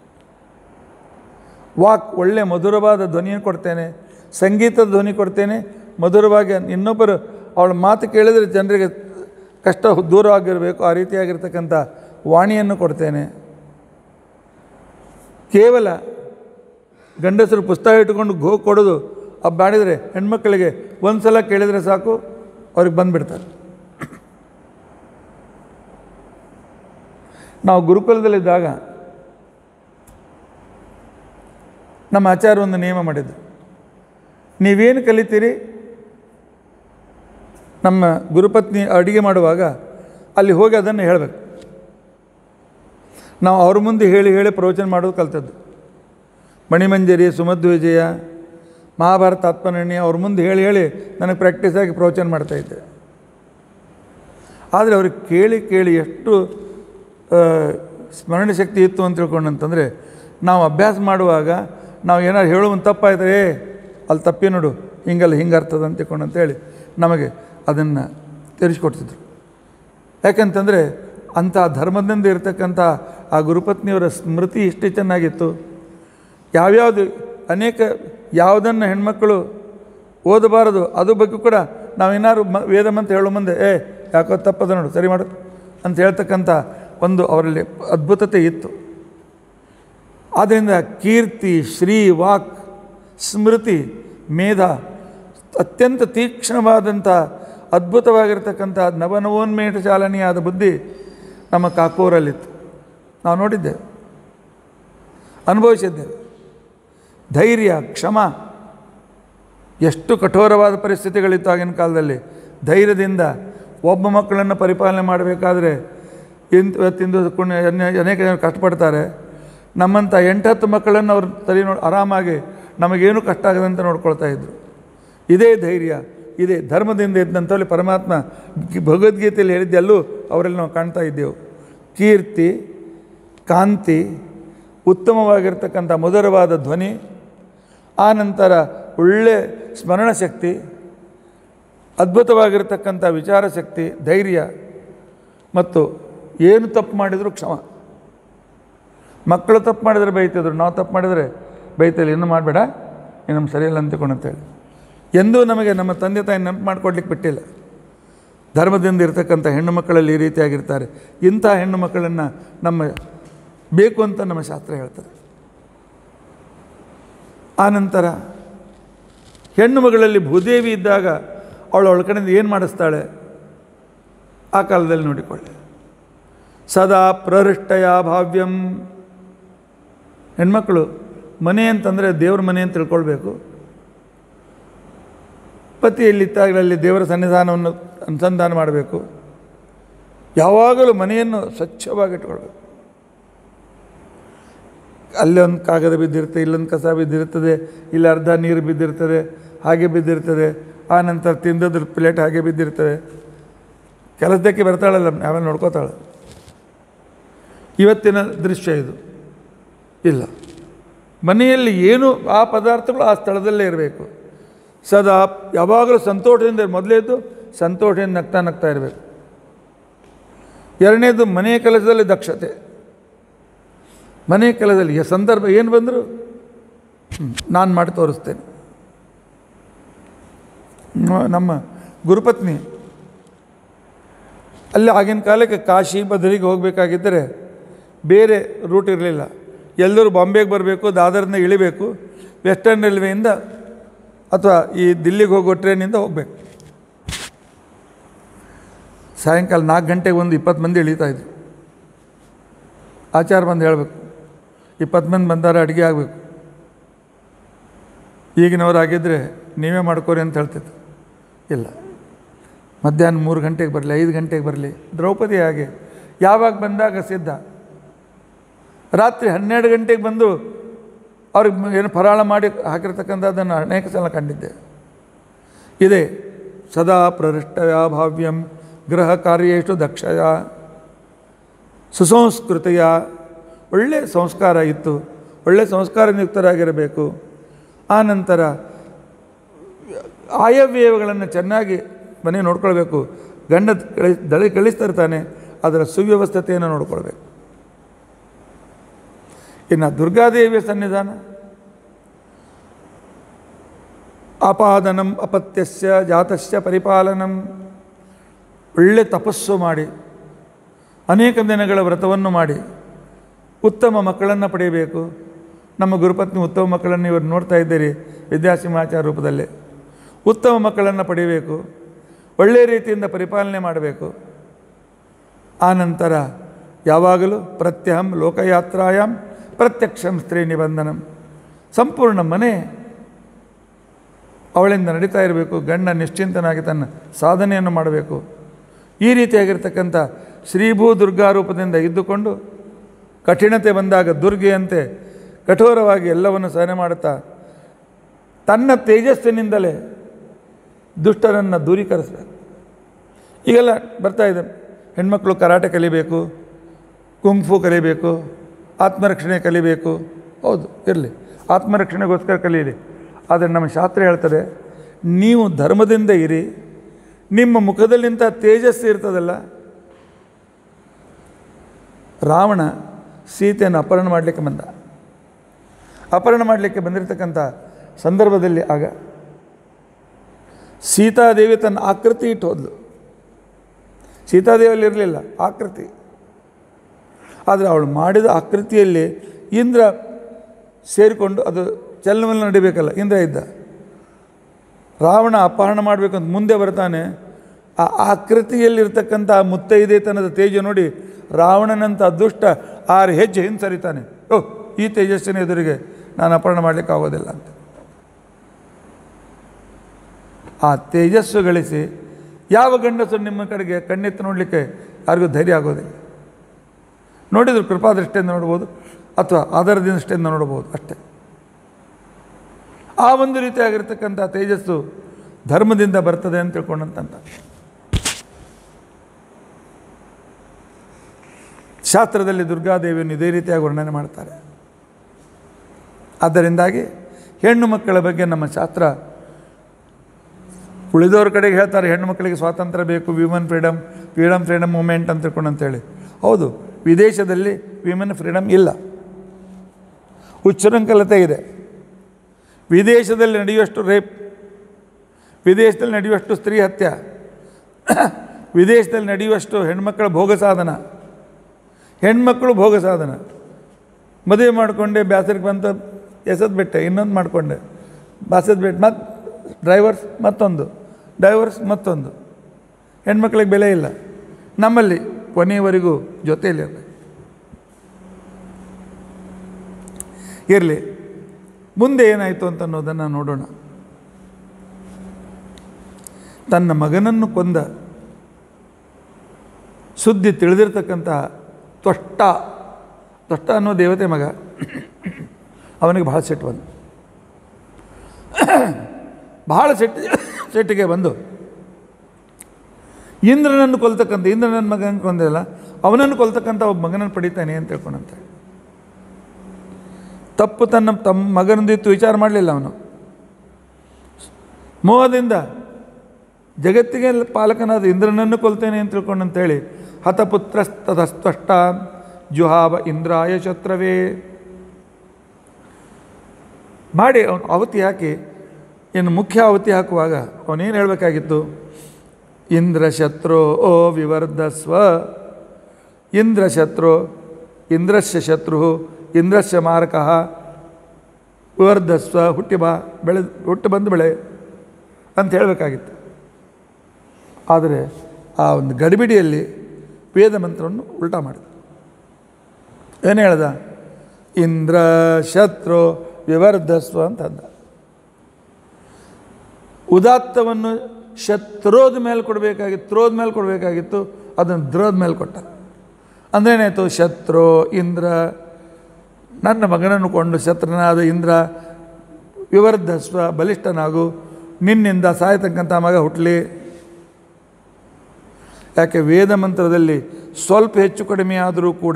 ವಾಕ್ ಒಳ್ಳೆ ಮಧುರವಾದ ಧ್ವನಿಯನ್ನು ಕೊಡ್ತೇನೆ ಸಂಗೀತದ ಧ್ವನಿ ಕೊಡ್ತೇನೆ ಮಧುರವಾಗಿ ಇನ್ನೊಬ್ಬರು ಅವಳ ಮಾತು ಕೇಳಿದರೆ ಜನರಿಗೆ ಕಷ್ಟ ದೂರ ಆಗಿರಬೇಕು ಆ ರೀತಿಯಾಗಿರ್ತಕ್ಕಂಥ ವಾಣಿಯನ್ನು ಕೊಡ್ತೇನೆ ಕೇವಲ ಗಂಡಸರು ಪುಸ್ತಕ ಇಟ್ಕೊಂಡು ಗೋ ಕೊಡೋದು ಅಬ್ಬ ಮಾಡಿದರೆ ಹೆಣ್ಮಕ್ಳಿಗೆ ಒಂದು ಸಲ ಕೇಳಿದರೆ ಸಾಕು ಅವ್ರಿಗೆ ಬಂದುಬಿಡ್ತಾರೆ ನಾವು ಗುರುಕುಲದಲ್ಲಿದ್ದಾಗ ನಮ್ಮ ಆಚಾರ್ಯ ಒಂದು ನಿಯಮ ಮಾಡಿದ್ದು ನೀವೇನು ಕಲಿತೀರಿ ನಮ್ಮ ಗುರುಪತ್ನಿ ಅಡುಗೆ ಮಾಡುವಾಗ ಅಲ್ಲಿ ಹೋಗಿ ಅದನ್ನು ಹೇಳಬೇಕು ನಾವು ಅವ್ರ ಮುಂದೆ ಹೇಳಿ ಹೇಳಿ ಪ್ರವಚನ ಮಾಡೋದು ಕಲ್ತದ್ದು ಮಣಿಮಂಜರಿ ಸುಮಧ್ವಿಜಯ ಮಹಾಭಾರತ ಆತ್ಮನರಣಿ ಅವ್ರ ಮುಂದೆ ಹೇಳಿ ಹೇಳಿ ನನಗೆ ಪ್ರಾಕ್ಟೀಸ್ ಆಗಿ ಪ್ರವಚನ ಮಾಡ್ತಾಯಿದ್ದೆ ಆದರೆ ಅವ್ರಿಗೆ ಕೇಳಿ ಕೇಳಿ ಎಷ್ಟು ಆ, ಸ್ಮರಣೆ ಶಕ್ತಿ ಇತ್ತು ಅಂತ ತಿಳ್ಕೊಂಡಂತಂದರೆ ನಾವು ಅಭ್ಯಾಸ ಮಾಡುವಾಗ ನಾವು ಏನಾದ್ರು ಹೇಳುವಂಥ ತಪ್ಪಾಯ್ತು ಏ ಅಲ್ಲಿ ತಪ್ಪಿ ನೋಡು ಹಿಂಗಲ್ಲ ಹಿಂಗೆ ಅರ್ಥದ ಅಂತ ತಿಳ್ಕೊಂಡು ಅಂತೇಳಿ ನಮಗೆ ಅದನ್ನು ತಿಳಿಸ್ಕೊಡ್ತಿದ್ರು ಯಾಕಂತಂದರೆ ಅಂಥ ಧರ್ಮದಿಂದ ಇರತಕ್ಕಂಥ ಆ ಗುರುಪತ್ನಿಯವರ ಸ್ಮೃತಿ ಇಷ್ಟು ಚೆನ್ನಾಗಿತ್ತು ಯಾವ್ಯಾವುದು ಅನೇಕ ಯಾವುದನ್ನು ಹೆಣ್ಮಕ್ಕಳು ಓದಬಾರದು ಅದು ಬಗ್ಗೆ ಕೂಡ ನಾವೇನಾದ್ರು ಮ ವೇದ ಮಂತ್ರ ಹೇಳೋ ಮುಂದೆ ಏ ಯಾಕೋ ತಪ್ಪದ ನೋಡು ಸರಿ ಮಾಡು ಅಂತ ಹೇಳ್ತಕ್ಕಂಥ ಒಂದು ಅವರಲ್ಲಿ ಅದ್ಭುತತೆ ಇತ್ತು ಆದ್ದರಿಂದ ಕೀರ್ತಿ ಶ್ರೀ ವಾಕ್ ಸ್ಮೃತಿ ಮೇಧ ಅತ್ಯಂತ ತೀಕ್ಷ್ಣವಾದಂಥ ಅದ್ಭುತವಾಗಿರ್ತಕ್ಕಂಥ ನವನವೋನ್ಮೇಷ ಚಾಲನೆಯಾದ ಬುದ್ಧಿ ನಮ್ಮ ಕಾಕೋರಲ್ಲಿತ್ತು ನಾವು ನೋಡಿದ್ದೇವೆ ಅನುಭವಿಸಿದ್ದೇವೆ ಧೈರ್ಯ ಕ್ಷಮ ಎಷ್ಟು ಕಠೋರವಾದ ಪರಿಸ್ಥಿತಿಗಳಿತ್ತು ಆಗಿನ ಕಾಲದಲ್ಲಿ ಧೈರ್ಯದಿಂದ ಒಬ್ಬ ಮಕ್ಕಳನ್ನು ಪರಿಪಾಲನೆ ಮಾಡಬೇಕಾದ್ರೆ ಇಂತ ಇವತ್ತಿಂದು ಕುಣ್ ಅನೇ- ಅನೇಕ ಜನ ಕಷ್ಟಪಡ್ತಾರೆ ನಮ್ಮಂಥ ಎಂಟತ್ತು ಮಕ್ಕಳನ್ನು ಅವ್ರು ಸರಿ ನೋಡಿ ಆರಾಮಾಗಿ ನಮಗೇನು ಕಷ್ಟ ಆಗದಂತೆ ನೋಡ್ಕೊಳ್ತಾ ಇದ್ರು ಇದೇ ಧೈರ್ಯ ಇದೇ ಧರ್ಮದಿಂದ ಇದ್ದಂಥಲ್ಲಿ ಪರಮಾತ್ಮ ಗಿ- ಭಗವದ್ಗೀತೆಯಲ್ಲಿ ಹೇಳಿದ್ದೆಲ್ಲೂ ಅವರಲ್ಲಿ ನಾವು ಕಾಣ್ತಾ ಇದ್ದೆವು ಕೀರ್ತಿ ಕಾಂತಿ ಉತ್ತಮವಾಗಿರ್ತಕ್ಕಂಥ ಮಧುರವಾದ ಧ್ವನಿ ಆ ನಂತರ ಒಳ್ಳೆ ಸ್ಮರಣ ಶಕ್ತಿ ಅದ್ಭುತವಾಗಿರ್ತಕ್ಕಂಥ ವಿಚಾರ ಶಕ್ತಿ ಧೈರ್ಯ ಮತ್ತು ಏನು ತಪ್ಪು ಮಾಡಿದರೂ ಕ್ಷಮ ಮಕ್ಕಳು ತಪ್ಪು ಮಾಡಿದರೆ ಬೈತಿದ್ರು ನಾವು ತಪ್ಪು ಮಾಡಿದರೆ ಬೈತಲ್ಲಿ ಇನ್ನೂ ಮಾಡಬೇಡ ನೀನು ನಮ್ಗೆ ಸರಿಯಿಲ್ಲ ಅಂತಕೊಂಡು ಅಂತೇಳಿ ಎಂದೂ ನಮಗೆ ನಮ್ಮ ತಂದೆ ತಾಯಿ ನೆನಪು ಮಾಡಿಕೊಡ್ಲಿಕ್ಕೆ ಬಿಟ್ಟಿಲ್ಲ ಧರ್ಮದಿಂದ ಇರ್ತಕ್ಕಂಥ ಹೆಣ್ಣು ಮಕ್ಕಳಲ್ಲಿ ಈ ರೀತಿಯಾಗಿರ್ತಾರೆ ಇಂಥ ಹೆಣ್ಣು ಮಕ್ಕಳನ್ನು ನಮ್ಮ ಬೇಕು ಅಂತ ನಮ್ಮ ಶಾಸ್ತ್ರ ಹೇಳ್ತದೆ ಆನಂತರ ಹೆಣ್ಣು ಮಗಳಲ್ಲಿ ಭೂದೇವಿ ಇದ್ದಾಗ ಅವಳು ಅವಳ ಕಡೆಯಿಂದ ಏನು ಮಾಡಿಸ್ತಾಳೆ ಆ ಕಾಲದಲ್ಲಿ ನೋಡಿಕೊಳ್ಳಿ ಸದಾ ಪ್ರಹೃಷ್ಟಯ ಭಾವ್ಯಂ ಹೆಣ್ಮಕ್ಳು ಮನೆ ಅಂತಂದರೆ ದೇವ್ರ ಮನೆ ಅಂತ ತಿಳ್ಕೊಳ್ಬೇಕು ಪತಿ ಎಲ್ಲಿದ್ದಾಗಲಲ್ಲಿ ದೇವರ ಸನ್ನಿಧಾನವನ್ನು ಅನುಸಂಧಾನ ಮಾಡಬೇಕು ಯಾವಾಗಲೂ ಮನೆಯನ್ನು ಸ್ವಚ್ಛವಾಗಿ ಇಟ್ಕೊಳ್ಬೇಕು ಅಲ್ಲೊಂದು ಕಾಗದ ಬಿದ್ದಿರುತ್ತೆ ಇಲ್ಲೊಂದು ಕಸ ಬಿದ್ದಿರ್ತದೆ ಇಲ್ಲಿ ಅರ್ಧ ನೀರು ಬಿದ್ದಿರ್ತದೆ ಹಾಗೆ ಬಿದ್ದಿರ್ತದೆ ಆ ನಂತರ ತಿಂದದ್ರ ಪ್ಲೇಟ್ ಹಾಗೆ ಬಿದ್ದಿರ್ತವೆ ಕೆಲಸದಕ್ಕೆ ಬರ್ತಾಳಲ್ಲ ಆಮೇಲೆ ನೋಡ್ಕೋತಾಳೆ ಇವತ್ತಿನ ದೃಶ್ಯ ಇದು ಇಲ್ಲ ಮನೆಯಲ್ಲಿ ಏನು ಆ ಪದಾರ್ಥಗಳು ಆ ಸ್ಥಳದಲ್ಲೇ ಇರಬೇಕು ಸದಾ ಯಾವಾಗಲೂ ಸಂತೋಷದಿಂದ ಮೊದಲೇದು ಸಂತೋಷದಿಂದ ನಗ್ತಾ ನಗ್ತಾ ಇರಬೇಕು ಎರಡನೇದು ಮನೆಯ ಕೆಲಸದಲ್ಲಿ ದಕ್ಷತೆ ಮನೆ ಕೆಲಸದಲ್ಲಿ ಯ- ಸಂದರ್ಭ ಏನು ಬಂದರೂ ನಾನು ಮಾಡಿ ತೋರಿಸ್ತೇನೆ ಮ- ನಮ್ಮ ಗುರುಪತ್ನಿ ಅಲ್ಲಿ ಆಗಿನ ಕಾಲಕ್ಕೆ ಕಾಶಿ ಬದರಿಗೆ ಹೋಗಬೇಕಾಗಿದ್ದರೆ ಬೇರೆ ರೂಟ್ ಇರಲಿಲ್ಲ ಎಲ್ಲರೂ ಬಾಂಬೆಗೆ ಬರಬೇಕು ದಾದರ್ನ ಇಳಿಬೇಕು ವೆಸ್ಟರ್ನ್ ರೈಲ್ವೆಯಿಂದ ಅಥವಾ ಈ ದಿಲ್ಲಿಗೆ ಹೋಗೋ ಟ್ರೈನಿಂದ ಹೋಗಬೇಕು ಸಾಯಂಕಾಲ ನಾಲ್ಕು ಗಂಟೆಗೆ ಒಂದು ಇಪ್ಪತ್ತು ಮಂದಿ ಇಳಿತಾಯಿದ್ರು ಆಚಾರ ಬಂದು ಹೇಳಬೇಕು ಇಪ್ಪತ್ತು ಮಂದಿ ಬಂದಾರ ಅಡುಗೆ ಆಗಬೇಕು ಈಗಿನವರಾಗಿದ್ದರೆ ನೀವೇ ಮಾಡ್ಕೋರಿ ಅಂತ ಹೇಳ್ತಿತ್ತು ಇಲ್ಲ ಮಧ್ಯಾಹ್ನ ಮೂರು ಗಂಟೆಗೆ ಬರಲಿ ಐದು ಗಂಟೆಗೆ ಬರಲಿ ದ್ರೌಪದಿ ಹಾಗೆ ಯಾವಾಗ ಬಂದಾಗ ಸಿದ್ಧ ರಾತ್ರಿ ಹನ್ನೆರಡು ಗಂಟೆಗೆ ಬಂದು ಅವ್ರಿಗೆ ಏನು ಫರಾಳ ಮಾಡಿ ಹಾಕಿರ್ತಕ್ಕಂಥದ್ದನ್ನು ಅನೇಕ ಸಲ ಕಂಡಿದ್ದೆ ಇದೆ ಸದಾ ಪ್ರಹೃಷ್ಟಯ ಭಾವ್ಯಂ ಗೃಹ ಕಾರ್ಯೇಶು ದಕ್ಷಯ ಸುಸಂಸ್ಕೃತಿಯ ಒಳ್ಳೆ ಸಂಸ್ಕಾರ ಇತ್ತು ಒಳ್ಳೆ ಸಂಸ್ಕಾರಯುಕ್ತರಾಗಿರಬೇಕು ಆ ನಂತರ ಆಯವ್ಯಯಗಳನ್ನು ಚೆನ್ನಾಗಿ ಮನೆ ನೋಡ್ಕೊಳ್ಬೇಕು ಗಂಡ ಕಳಿ ದಳಿ ಕಳಿಸ್ತಿರ್ತಾನೆ ಅದರ ಸುವ್ಯವಸ್ಥತೆಯನ್ನು ನೋಡ್ಕೊಳ್ಬೇಕು ಇನ್ನು ದುರ್ಗಾದೇವಿಯ ಸನ್ನಿಧಾನ ಅಪಾದನಂ ಅಪತ್ಯಸ್ಯ ಜಾತಸ್ಯ ಪರಿಪಾಲನಂ ಒಳ್ಳೆ ತಪಸ್ಸು ಮಾಡಿ ಅನೇಕ ದಿನಗಳ ವ್ರತವನ್ನು ಮಾಡಿ ಉತ್ತಮ ಮಕ್ಕಳನ್ನು ಪಡೆಯಬೇಕು ನಮ್ಮ ಗುರುಪತ್ನಿ ಉತ್ತಮ ಮಕ್ಕಳನ್ನು ಇವರು ನೋಡ್ತಾ ಇದ್ದೀರಿ ವಿದ್ಯಾಸಿಂಹಾಚಾರ ರೂಪದಲ್ಲಿ ಉತ್ತಮ ಮಕ್ಕಳನ್ನು ಪಡೆಯಬೇಕು ಒಳ್ಳೆಯ ರೀತಿಯಿಂದ ಪರಿಪಾಲನೆ ಮಾಡಬೇಕು ಆನಂತರ ಯಾವಾಗಲೂ ಪ್ರತ್ಯಹಂ ಲೋಕಯಾತ್ರಾಯಾಮ್ ಪ್ರತ್ಯಕ್ಷಂ ಸ್ತ್ರೀ ನಿಬಂಧನಂ ಸಂಪೂರ್ಣ ಮನೆ ಅವಳಿಂದ ನಡೀತಾ ಇರಬೇಕು ಗಂಡ ನಿಶ್ಚಿಂತನಾಗಿ ತನ್ನ ಸಾಧನೆಯನ್ನು ಮಾಡಬೇಕು ಈ ರೀತಿಯಾಗಿರ್ತಕ್ಕಂಥ ಶ್ರೀಭೂ ದುರ್ಗಾ ರೂಪದಿಂದ ಇದ್ದುಕೊಂಡು ಕಠಿಣತೆ ಬಂದಾಗ ದುರ್ಗೆಯಂತೆ ಕಠೋರವಾಗಿ ಎಲ್ಲವನ್ನು ಸಹನೆ ಮಾಡುತ್ತಾ ತನ್ನ ತೇಜಸ್ಸಿನಿಂದಲೇ ದುಷ್ಟರನ್ನು ದೂರೀಕರಿಸಬೇಕು ಈಗೆಲ್ಲ ಬರ್ತಾ ಇದೆ ಹೆಣ್ಮಕ್ಳು ಕರಾಟೆ ಕಲಿಬೇಕು ಕುಂಗ್ಫು ಕಲಿಬೇಕು ಆತ್ಮರಕ್ಷಣೆ ಕಲಿಬೇಕು ಹೌದು ಇರಲಿ ಆತ್ಮರಕ್ಷಣೆಗೋಸ್ಕರ ಕಲೀಲಿ ಆದರೆ ನಮ್ಮ ಶಾಸ್ತ್ರ ಹೇಳ್ತದೆ ನೀವು ಧರ್ಮದಿಂದ ಇರಿ ನಿಮ್ಮ ಮುಖದಲ್ಲಿಂಥ ತೇಜಸ್ಸು ಇರ್ತದಲ್ಲ ರಾವಣ ಸೀತೆಯನ್ನು ಅಪಹರಣ ಮಾಡಲಿಕ್ಕೆ ಬಂದ ಅಪಹರಣ ಮಾಡಲಿಕ್ಕೆ ಬಂದಿರತಕ್ಕಂಥ ಸಂದರ್ಭದಲ್ಲಿ ಆಗ ಸೀತಾದೇವಿ ತನ್ನ ಆಕೃತಿ ಇಟ್ಟು ಹೋದ್ಲು ಸೀತಾದೇವಿಯಲ್ಲಿ ಇರಲಿಲ್ಲ ಆಕೃತಿ ಆದರೆ ಅವಳು ಮಾಡಿದ ಆಕೃತಿಯಲ್ಲಿ ಇಂದ್ರ ಸೇರಿಕೊಂಡು ಅದು ಚಲನವಲನ ನಡಿಬೇಕಲ್ಲ ಇಂದ್ರ ಇದ್ದ ರಾವಣ ಅಪಹರಣ ಮಾಡಬೇಕಂತ ಮುಂದೆ ಬರ್ತಾನೆ ಆ ಆಕೃತಿಯಲ್ಲಿರ್ತಕ್ಕಂಥ ಆ ಮುತ್ತೈದೆತನದ ತೇಜ ನೋಡಿ ರಾವಣನಂಥ ದುಷ್ಟ ಆರು ಹೆಜ್ಜೆ ಹಿಂಸರಿತಾನೆ ಓ ಈ ತೇಜಸ್ಸಿನ ಎದುರಿಗೆ ನಾನು ಅಪಹರಣ ಮಾಡಲಿಕ್ಕೆ ಆಗೋದಿಲ್ಲ ಅಂತ ಆ ತೇಜಸ್ಸು ಗಳಿಸಿ ಯಾವ ಗಂಡಸು ನಿಮ್ಮ ಕಡೆಗೆ ಕಣ್ಣೆತ್ತು ನೋಡಲಿಕ್ಕೆ ಯಾರಿಗೂ ಧೈರ್ಯ ಆಗೋದಿಲ್ಲ ನೋಡಿದ್ರು ಕೃಪಾದೃಷ್ಟಿಯಿಂದ ನೋಡ್ಬೋದು ಅಥವಾ ಆಧಾರದಿಂದ ದೃಷ್ಟಿಯಿಂದ ನೋಡ್ಬೋದು ಅಷ್ಟೇ ಆ ಒಂದು ರೀತಿಯಾಗಿರ್ತಕ್ಕಂಥ ತೇಜಸ್ಸು ಧರ್ಮದಿಂದ ಬರ್ತದೆ ಅಂತ ತಿಳ್ಕೊಂಡಂತ ಶಾಸ್ತ್ರದಲ್ಲಿ ದುರ್ಗಾದೇವಿಯನ್ನು ಇದೇ ರೀತಿಯಾಗಿ ವರ್ಣನೆ ಮಾಡ್ತಾರೆ ಆದ್ದರಿಂದಾಗಿ ಹೆಣ್ಣು ಮಕ್ಕಳ ಬಗ್ಗೆ ನಮ್ಮ ಶಾಸ್ತ್ರ ಉಳಿದವ್ರ ಕಡೆಗೆ ಹೇಳ್ತಾರೆ ಹೆಣ್ಣು ಮಕ್ಕಳಿಗೆ ಸ್ವಾತಂತ್ರ್ಯ ಬೇಕು women freedom freedom freedom movement ಅಂತ ತಿಳ್ಕೊಂಡು ಅಂತೇಳಿ ಹೌದು ವಿದೇಶದಲ್ಲಿ ವಿಮೆನ್ ಫ್ರೀಡಮ್ ಇಲ್ಲ ಉಚ್ಚೃಂಖಲತೆ ಇದೆ ವಿದೇಶದಲ್ಲಿ ನಡೆಯುವಷ್ಟು ರೇಪ್ ವಿದೇಶದಲ್ಲಿ ನಡೆಯುವಷ್ಟು ಸ್ತ್ರೀ ಹತ್ಯ ವಿದೇಶದಲ್ಲಿ ನಡೆಯುವಷ್ಟು ಹೆಣ್ಮಕ್ಕಳ ಭೋಗ ಸಾಧನ ಹೆಣ್ಮಕ್ಕಳು ಭೋಗ ಸಾಧನ ಮದುವೆ ಮಾಡಿಕೊಂಡೆ ಬ್ಯಾಸರಿಗೆ ಬಂತ ಎಸದ್ ಬಿಟ್ಟೆ ಇನ್ನೊಂದು ಮಾಡಿಕೊಂಡೆ ಬಾಸದ್ ಬಿಟ್ಟು ಮತ್ತು ಡ್ರೈವರ್ಸ್ ಮತ್ತೊಂದು ಡ್ರೈವರ್ಸ್ ಮತ್ತೊಂದು ಹೆಣ್ಮಕ್ಳಿಗೆ ಬೆಲೆ ಇಲ್ಲ ನಮ್ಮಲ್ಲಿ ಕೊನೆಯವರೆಗೂ ಜೊತೆಯಲ್ಲಿರಬೇಕು ಇರಲಿ ಮುಂದೆ ಏನಾಯಿತು ಅಂತ ಅನ್ನೋದನ್ನು ನೋಡೋಣ ತನ್ನ ಮಗನನ್ನು ಕೊಂದ ಸುದ್ದಿ ತಿಳಿದಿರ್ತಕ್ಕಂತಹ ತ್ವಷ್ಟ ತ್ವಷ್ಟ ಅನ್ನೋ ದೇವತೆ ಮಗ ಅವನಿಗೆ ಬಹಳ ಸಿಟ್ಟು ಬಂದು ಬಹಳ ಸಿಟ್ಟು ಸಿಟ್ಟಿಗೆ ಬಂದು ಇಂದ್ರನನ್ನು ಕೊಲ್ತಕ್ಕಂಥ ಇಂದ್ರನ ಮಗನ ಕೊಂದಿಲ್ಲ ಅವನನ್ನು ಕೊಲ್ತಕ್ಕಂಥ ಒಬ್ಬ ಮಗನನ್ನು ಪಡಿತಾನೆ ಅಂತ ತಿಳ್ಕೊಂಡಂತೆ ತಪ್ಪು ತನ್ನ ತಮ್ಮ ಮಗನದಿತ್ತು ವಿಚಾರ ಮಾಡಲಿಲ್ಲ ಅವನು ಮೋಹದಿಂದ ಜಗತ್ತಿಗೆ ಪಾಲಕನಾದ ಇಂದ್ರನನ್ನು ಕೊಲ್ತೇನೆ ಅಂತ ತಿಳ್ಕೊಂಡಂತೇಳಿ ಹತಪುತ್ರಸ್ತಸ್ಪಷ್ಟ ಜುಹಾವ ಇಂದ್ರಾಯ ಶತ್ರವೇ ಮಾಡಿ ಅವನು ಆವತಿ ಹಾಕಿ ಇನ್ನು ಮುಖ್ಯ ಆವತಿ ಹಾಕುವಾಗ ಅವನೇನು ಹೇಳಬೇಕಾಗಿತ್ತು ಇಂದ್ರ ಶತ್ರು ಓ ವಿವರ್ಧಸ್ವ ಇಂದ್ರ ಶತ್ರು ಇಂದ್ರಸ್ಯ ಶತ್ರು ಇಂದ್ರಸ್ಯ ಮಾರಕಃ ವಿವರ್ಧಸ್ವ ಹುಟ್ಟಿ ಬಾ ಬೆಳೆ ಹುಟ್ಟು ಬಂದು ಬೆಳೆ ಅಂತ ಹೇಳಬೇಕಾಗಿತ್ತು ಆದರೆ ಆ ಒಂದು ಗಡಿಬಿಡಿಯಲ್ಲಿ ವೇದ ಮಂತ್ರವನ್ನು ಉಲ್ಟಾ ಮಾಡಿದ ಏನು ಹೇಳ್ದ ಇಂದ್ರ ಶತ್ರು ವಿವರ್ಧಸ್ವ ಅಂತ ಅಂದ ಉದಾತ್ತವನ್ನು ಶತ್ರೋದ ಮೇಲೆ ಕೊಡಬೇಕಾಗಿತ್ತು ತ್ರೋದ ಮೇಲೆ ಕೊಡಬೇಕಾಗಿತ್ತು ಅದನ್ನು ದ್ರೋದ ಮೇಲೆ ಕೊಟ್ಟ ಅಂದ್ರೇನಾಯಿತು ಶತ್ರು ಇಂದ್ರ ನನ್ನ ಮಗನನ್ನು ಕೊಂಡು ಶತ್ರುನಾದ ಇಂದ್ರ ವಿವರ್ಧಸ್ವ ಬಲಿಷ್ಠನಾಗು ನಿನ್ನಿಂದ ಸಾಯತಕ್ಕಂಥ ಮಗ ಹುಟ್ಟಲಿ ಯಾಕೆ ವೇದ ಮಂತ್ರದಲ್ಲಿ ಸ್ವಲ್ಪ ಹೆಚ್ಚು ಕಡಿಮೆ ಆದರೂ ಕೂಡ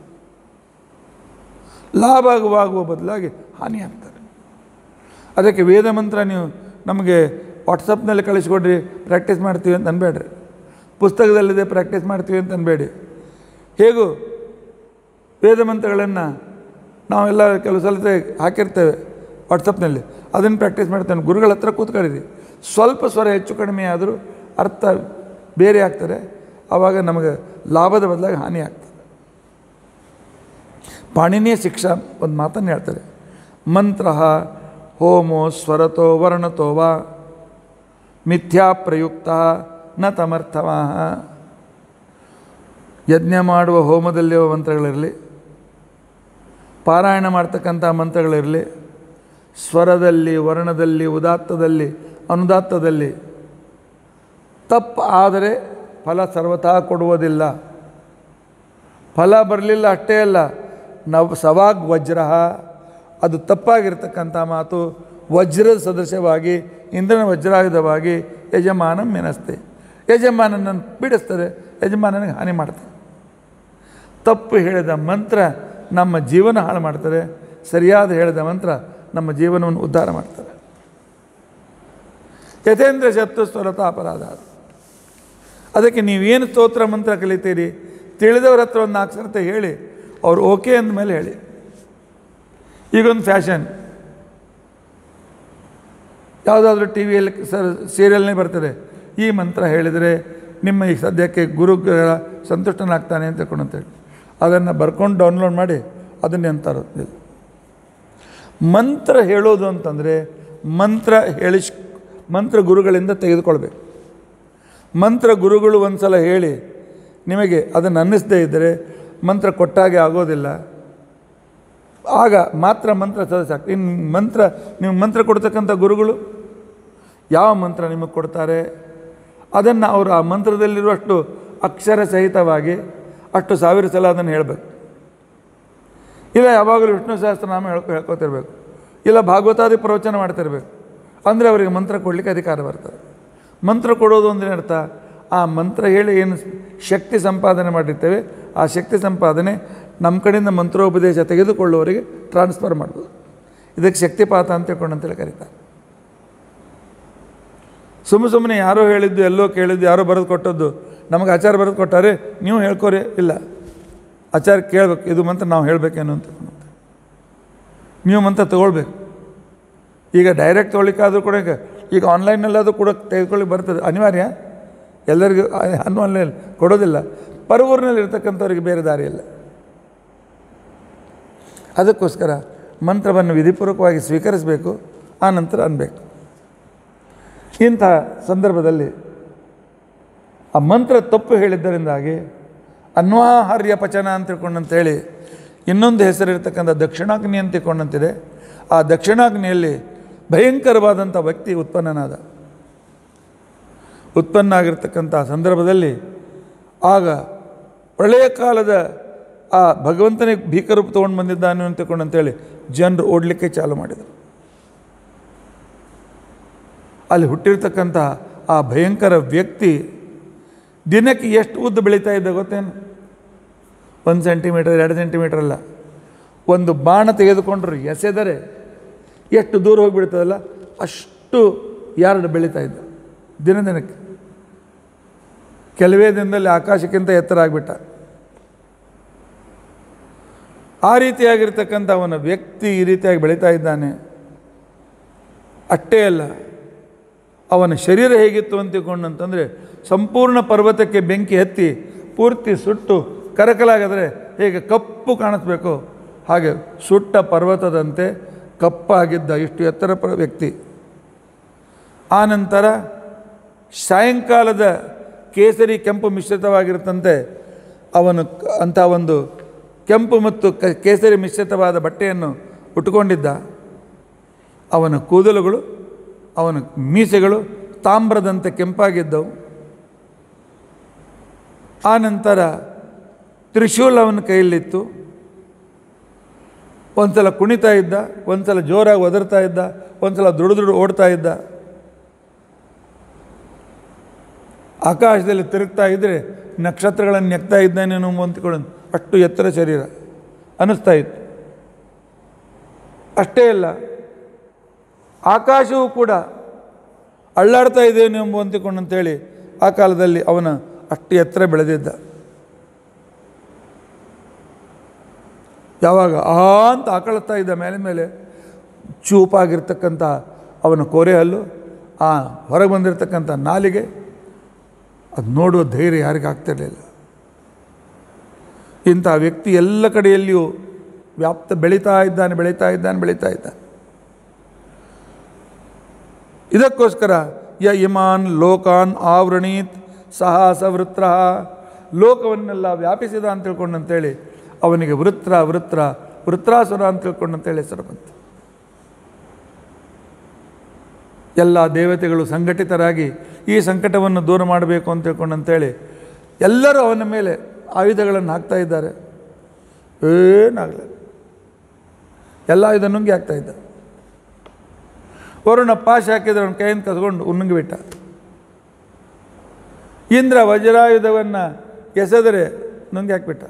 ಲಾಭವಾಗುವ ಬದಲಾಗಿ ಹಾನಿ ಆಗ್ತಾರೆ ಅದಕ್ಕೆ ವೇದ ಮಂತ್ರ ನೀವು ನಮಗೆ ವಾಟ್ಸಪ್ನಲ್ಲಿ ಕಳಿಸ್ಕೊಡ್ರಿ ಪ್ರಾಕ್ಟೀಸ್ ಮಾಡ್ತೀವಿ ಅಂತ ಅನ್ಬೇಡ್ರಿ ಪುಸ್ತಕದಲ್ಲಿದೆ ಪ್ರಾಕ್ಟೀಸ್ ಮಾಡ್ತೀವಿ ಅಂತ ಅನ್ಬೇಡಿ ಹೇಗೂ ವೇದ ಮಂತ್ರಗಳನ್ನು ನಾವೆಲ್ಲ ಕೆಲವು ಸಲ ಹಾಕಿರ್ತೇವೆ ವಾಟ್ಸಪ್ನಲ್ಲಿ ಅದನ್ನು ಪ್ರಾಕ್ಟೀಸ್ ಮಾಡ್ತೇವೆ ಗುರುಗಳ ಹತ್ರ ಕೂತ್ಕೊಂಡಿದ್ವಿ ಸ್ವಲ್ಪ ಸ್ವರ ಹೆಚ್ಚು ಕಡಿಮೆ ಆದರೂ ಅರ್ಥ ಬೇರೆ ಆಗ್ತದೆ ಆವಾಗ ನಮಗೆ ಲಾಭದ ಬದಲಾಗಿ ಹಾನಿ ಆಗ್ತದೆ ಪಾಣಿನಿಯ ಶಿಕ್ಷಾ ಒಂದು ಮಾತನ್ನು ಹೇಳ್ತಾರೆ ಮಂತ್ರ ಹೋಮೋ ಸ್ವರತೋ ವರ್ಣತೋ ವಾ ಮಿಥ್ಯಾ ಪ್ರಯುಕ್ತ ನ ತಮರ್ಥವ ಯಜ್ಞ ಮಾಡುವ ಹೋಮದಲ್ಲಿರುವ ಮಂತ್ರಗಳಿರಲಿ ಪಾರಾಯಣ ಮಾಡ್ತಕ್ಕಂಥ ಮಂತ್ರಗಳಿರಲಿ ಸ್ವರದಲ್ಲಿ ವರ್ಣದಲ್ಲಿ ಉದಾತ್ತದಲ್ಲಿ ಅನುದಾತ್ತದಲ್ಲಿ ತಪ್ಪು ಆದರೆ ಫಲ ಸರ್ವತಾ ಕೊಡುವುದಿಲ್ಲ ಫಲ ಬರಲಿಲ್ಲ ಅಷ್ಟೇ ಅಲ್ಲ ನವ್ ಸವಾಗ್ ವಜ್ರ ಅದು ತಪ್ಪಾಗಿರ್ತಕ್ಕಂಥ ಮಾತು ವಜ್ರದ ಸದೃಶವಾಗಿ ಇಂದ್ರನ ವಜ್ರಾಯುಧವಾಗಿ ಯಜಮಾನ ಮೆನಸ್ತೆ ಯಜಮಾನನನ್ನು ಬಿಡಿಸ್ತದೆ ಯಜಮಾನನಿಗೆ ಹಾನಿ ಮಾಡ್ತದೆ ತಪ್ಪು ಹೇಳಿದ ಮಂತ್ರ ನಮ್ಮ ಜೀವನ ಹಾಳು ಮಾಡ್ತದೆ ಸರಿಯಾದ ಹೇಳಿದ ಮಂತ್ರ ನಮ್ಮ ಜೀವನವನ್ನು ಉದ್ಧಾರ ಮಾಡ್ತದೆ ಯಥೇಂದ್ರ ಶತ್ರು ಸ್ವರತ ಅಪರಾಧ ಅದಕ್ಕೆ ನೀವೇನು ಸ್ತೋತ್ರ ಮಂತ್ರ ಕಲಿತೀರಿ ತಿಳಿದವರ ಹತ್ರ ಒಂದು ನಾಲ್ಕು ಸರ್ತೆ ಹೇಳಿ ಅವ್ರು ಓಕೆ ಅಂದಮೇಲೆ ಹೇಳಿ ಈಗೊಂದು ಫ್ಯಾಷನ್ ಯಾವುದಾದ್ರೂ ಟಿ ವಿಯಲ್ಲಿ ಸರ್ ಸೀರಿಯಲ್ನೇ ಬರ್ತದೆ ಈ ಮಂತ್ರ ಹೇಳಿದರೆ ನಿಮ್ಮ ಈ ಸದ್ಯಕ್ಕೆ ಗುರುಗಳ ಸಂತುಷ್ಟನಾಗ್ತಾನೆ ಅಂತ ತಿಳ್ಕೊಂಡು ಅಂತೇಳಿ ಅದನ್ನು ಬರ್ಕೊಂಡು ಡೌನ್ಲೋಡ್ ಮಾಡಿ ಅದನ್ನೇ ಅಂತಾರೆ ಮಂತ್ರ ಹೇಳೋದು ಅಂತಂದರೆ ಮಂತ್ರ ಹೇಳಿಸ್ ಮಂತ್ರ ಗುರುಗಳಿಂದ ತೆಗೆದುಕೊಳ್ಬೇಕು ಮಂತ್ರ ಗುರುಗಳು ಒಂದು ಸಲ ಹೇಳಿ ನಿಮಗೆ ಅದನ್ನು ಅನ್ನಿಸದೇ ಇದ್ದರೆ ಮಂತ್ರ ಕೊಟ್ಟಾಗೆ ಆಗೋದಿಲ್ಲ ಆಗ ಮಾತ್ರ ಮಂತ್ರ ಸದಸ್ಯ ಆಗ್ತದೆ ಇನ್ನು ಮಂತ್ರ ನೀವು ಮಂತ್ರ ಕೊಡ್ತಕ್ಕಂಥ ಗುರುಗಳು ಯಾವ ಮಂತ್ರ ನಿಮಗೆ ಕೊಡ್ತಾರೆ ಅದನ್ನು ಅವರು ಆ ಮಂತ್ರದಲ್ಲಿರುವಷ್ಟು ಅಕ್ಷರ ಸಹಿತವಾಗಿ ಅಷ್ಟು ಸಾವಿರ ಸಲ ಅದನ್ನು ಹೇಳಬೇಕು ಇಲ್ಲ ಯಾವಾಗಲೂ ವಿಷ್ಣು ಸಹಸ್ರನಾಮ ಹೇಳ್ಕೊ ಹೇಳ್ಕೊತಿರ್ಬೇಕು ಇಲ್ಲ ಭಾಗವತಾದಿ ಪ್ರವಚನ ಮಾಡ್ತಿರ್ಬೇಕು ಅಂದರೆ ಅವರಿಗೆ ಮಂತ್ರ ಕೊಡಲಿಕ್ಕೆ ಅಧಿಕಾರ ಬರ್ತದೆ ಮಂತ್ರ ಕೊಡೋದು ಅಂದ್ರೆ ಅರ್ಥ ಆ ಮಂತ್ರ ಹೇಳಿ ಏನು ಶಕ್ತಿ ಸಂಪಾದನೆ ಮಾಡಿರ್ತೇವೆ ಆ ಶಕ್ತಿ ಸಂಪಾದನೆ ನಮ್ಮ ಕಡೆಯಿಂದ ಮಂತ್ರೋಪದೇಶ ತೆಗೆದುಕೊಳ್ಳುವವರಿಗೆ ಟ್ರಾನ್ಸ್ಫರ್ ಮಾಡ್ಬೋದು ಇದಕ್ಕೆ ಶಕ್ತಿಪಾತ ಅಂತ ತಿಳ್ಕೊಂಡು ಅಂತೇಳಿ ಕರೀತಾರೆ ಸುಮ್ಮ ಸುಮ್ಮನೆ ಯಾರೋ ಹೇಳಿದ್ದು ಎಲ್ಲೋ ಕೇಳಿದ್ದು ಯಾರೋ ಬರೆದು ಕೊಟ್ಟದ್ದು ನಮಗೆ ಆಚಾರ ಬರೆದು ಕೊಟ್ಟಾರೆ ನೀವು ಹೇಳ್ಕೋರಿ ಇಲ್ಲ ಆಚಾರ ಕೇಳ್ಬೇಕು ಇದು ಮಂತ್ರ ನಾವು ಹೇಳಬೇಕೇನು ಅಂತ ನೀವು ಮಂತ್ರ ತಗೊಳ್ಬೇಕು ಈಗ ಡೈರೆಕ್ಟ್ ತೊಗೊಳ್ಳಿಕ್ಕಾದ್ರೂ ಕೂಡ ಈಗ ಈಗ ಆನ್ಲೈನಲ್ಲಾದರೂ ಕೂಡ ತೆಗೆದುಕೊಳ್ಳಿ ಬರ್ತದೆ ಅನಿವಾರ್ಯ ಎಲ್ಲರಿಗೂ ಆನ್ಲೈನ್ ಕೊಡೋದಿಲ್ಲ ಪರವೂರಿನಲ್ಲಿ ಇರ್ತಕ್ಕಂಥವ್ರಿಗೆ ಬೇರೆ ದಾರಿ ಇಲ್ಲ ಅದಕ್ಕೋಸ್ಕರ ಮಂತ್ರವನ್ನು ವಿಧಿಪೂರ್ವಕವಾಗಿ ಸ್ವೀಕರಿಸಬೇಕು ಆ ನಂತರ ಅನ್ಬೇಕು ಇಂಥ ಸಂದರ್ಭದಲ್ಲಿ ಆ ಮಂತ್ರ ತಪ್ಪು ಹೇಳಿದ್ದರಿಂದಾಗಿ ಅನ್ವಾಹಾರ್ಯ ಪಚನ ಅಂತ ತಿಳ್ಕೊಂಡಂತೇಳಿ ಇನ್ನೊಂದು ಹೆಸರಿರ್ತಕ್ಕಂಥ ದಕ್ಷಿಣಾಗ್ನಿ ಅಂತ ತಿಳ್ಕೊಂಡಂತಿದೆ ಆ ದಕ್ಷಿಣಾಗ್ನಿಯಲ್ಲಿ ಭಯಂಕರವಾದಂಥ ವ್ಯಕ್ತಿ ಉತ್ಪನ್ನನಾದ ಉತ್ಪನ್ನ ಆಗಿರ್ತಕ್ಕಂಥ ಸಂದರ್ಭದಲ್ಲಿ ಆಗ ಪ್ರಳಯ ಕಾಲದ ಆ ಭಗವಂತನೇ ಭೀಕರೂಪ ತೊಗೊಂಡು ಬಂದಿದ್ದಾನೆ ಅಂತ ತಿಳ್ಕೊಂಡಂತೇಳಿ ಜನರು ಓಡಲಿಕ್ಕೆ ಚಾಲು ಮಾಡಿದರು ಅಲ್ಲಿ ಹುಟ್ಟಿರ್ತಕ್ಕಂಥ ಆ ಭಯಂಕರ ವ್ಯಕ್ತಿ ದಿನಕ್ಕೆ ಎಷ್ಟು ಉದ್ದ ಬೆಳೀತಾ ಇದ್ದ ಗೊತ್ತೇನು ಒಂದು ಸೆಂಟಿಮೀಟರ್ ಎರಡು ಸೆಂಟಿಮೀಟರ್ ಅಲ್ಲ ಒಂದು ಬಾಣ ತೆಗೆದುಕೊಂಡ್ರು ಎಸೆದರೆ ಎಷ್ಟು ದೂರ ಹೋಗಿಬಿಡ್ತದಲ್ಲ ಅಷ್ಟು ಯಾರ್ಡ್ ಬೆಳೀತಾ ಇದ್ದ ದಿನ ದಿನಕ್ಕೆ ಕೆಲವೇ ದಿನದಲ್ಲಿ ಆಕಾಶಕ್ಕಿಂತ ಎತ್ತರ ಆಗಿಬಿಟ್ಟ ಆ ರೀತಿಯಾಗಿರ್ತಕ್ಕಂಥ ಅವನ ವ್ಯಕ್ತಿ ಈ ರೀತಿಯಾಗಿ ಬೆಳೀತಾ ಇದ್ದಾನೆ ಅಷ್ಟೇ ಅಲ್ಲ ಅವನ ಶರೀರ ಹೇಗಿತ್ತು ಅಂತ ತಿಳ್ಕೊಂಡಂತಂದರೆ ಸಂಪೂರ್ಣ ಪರ್ವತಕ್ಕೆ ಬೆಂಕಿ ಹತ್ತಿ ಪೂರ್ತಿ ಸುಟ್ಟು ಕರಕಲಾಗಿದ್ರೆ ಹೇಗೆ ಕಪ್ಪು ಕಾಣಿಸ್ಬೇಕು ಹಾಗೆ ಸುಟ್ಟ ಪರ್ವತದಂತೆ ಕಪ್ಪಾಗಿದ್ದ ಇಷ್ಟು ಎತ್ತರ ಪ್ರ ವ್ಯಕ್ತಿ ಆನಂತರ ಸಾಯಂಕಾಲದ ಕೇಸರಿ ಕೆಂಪು ಮಿಶ್ರಿತವಾಗಿರುತ್ತಂತೆ ಅವನು ಕ- ಅಂಥ ಒಂದು ಕೆಂಪು ಮತ್ತು ಕ ಕೇಸರಿ ಮಿಶ್ರಿತವಾದ ಬಟ್ಟೆಯನ್ನು ಉಟ್ಕೊಂಡಿದ್ದ ಅವನ ಕೂದಲುಗಳು ಅವನ ಮೀಸೆಗಳು ತಾಮ್ರದಂತೆ ಕೆಂಪಾಗಿದ್ದವು ಆನಂತರ ತ್ರಿಶೂಲ ಅವನ ಕೈಯಲ್ಲಿತ್ತು ಒಂದ್ಸಲ ಕುಣಿತಾ ಇದ್ದ ಒಂದ್ಸಲ ಜೋರಾಗಿ ಒದರ್ತಾ ಇದ್ದ ಒಂದ್ಸಲ ದುಡು ದುಡು ಓಡ್ತಾ ಇದ್ದ ಆಕಾಶದಲ್ಲಿ ತಿರುಗ್ತಾ ಇದ್ದರೆ ನಕ್ಷತ್ರಗಳನ್ನು ನೆಕ್ತಾ ಇದ್ದಾನೇನೋ ಅಂತಿಕೊಂಡು ಅಷ್ಟು ಎತ್ತರ ಶರೀರ ಅನ್ನಿಸ್ತಾ ಇತ್ತು ಅಷ್ಟೇ ಅಲ್ಲ ಆಕಾಶವೂ ಕೂಡ ಅಳ್ಳಾಡ್ತಾ ಇದ್ದೇನೆ ಎಂಬ ಅಂತಿಕೊಂಡು ಅಂತೇಳಿ ಆ ಕಾಲದಲ್ಲಿ ಅವನ ಅಷ್ಟು ಎತ್ತರ ಬೆಳೆದಿದ್ದ ಯಾವಾಗ ಆ ಅಂತ ಆಕಳಿಸ್ತಾ ಇದ್ದ ಮೇಲೆ ಮೇಲೆ ಚೂಪಾಗಿರ್ತಕ್ಕಂಥ ಅವನ ಕೋರೆ ಹಲ್ಲು ಆ ಹೊರಗೆ ಬಂದಿರತಕ್ಕಂಥ ನಾಲಿಗೆ ಅದು ನೋಡುವ ಧೈರ್ಯ ಯಾರಿಗೂ ಆಗ್ತಿರಲಿಲ್ಲ ಇಂಥ ವ್ಯಕ್ತಿ ಎಲ್ಲ ಕಡೆಯಲ್ಲಿಯೂ ವ್ಯಾಪ್ತ ಬೆಳೀತಾ ಇದ್ದಾನೆ ಬೆಳೀತಾ ಇದ್ದಾನೆ ಬೆಳೀತಾ ಇದ್ದಾನೆ ಇದಕ್ಕೋಸ್ಕರ ಯ ಇಮಾನ್ ಲೋಕಾನ್ ಆವೃಣೀತ್ ಸಹಾಸ ವೃತ್ರ ಲೋಕವನ್ನೆಲ್ಲ ವ್ಯಾಪಿಸಿದ ಅಂತ ತಿಳ್ಕೊಂಡಂತೇಳಿ ಅವನಿಗೆ ವೃತ್ರ ವೃತ್ರ ವೃತ್ರಾಸುರ ಅಂತ ತಿಳ್ಕೊಂಡಂತೇಳಿ ಹೆಸರು ಬಂತು ಎಲ್ಲ ದೇವತೆಗಳು ಸಂಘಟಿತರಾಗಿ ಈ ಸಂಕಟವನ್ನು ದೂರ ಮಾಡಬೇಕು ಅಂತ ತಿಳ್ಕೊಂಡಂತೇಳಿ ಎಲ್ಲರೂ ಅವನ ಮೇಲೆ ಆಯುಧಗಳನ್ನು ಹಾಕ್ತಾ ಇದ್ದಾರೆ ಏನಾಗಲಿಲ್ಲ ಎಲ್ಲ ಆಯುಧ ನುಂಗಿ ಹಾಕ್ತಾ ಇದ್ದ ವರುಣ ಪಾಶ ಹಾಕಿದ್ರೆ ಅವನ ಕೈಯಿಂದ ಕಸ್ಕೊಂಡು ಉನ್ನಂಗಿ ಬಿಟ್ಟ ಇಂದ್ರ ವಜ್ರಾಯುಧವನ್ನು ಎಸೆದರೆ ನುಂಗಿ ಹಾಕಿಬಿಟ್ಟ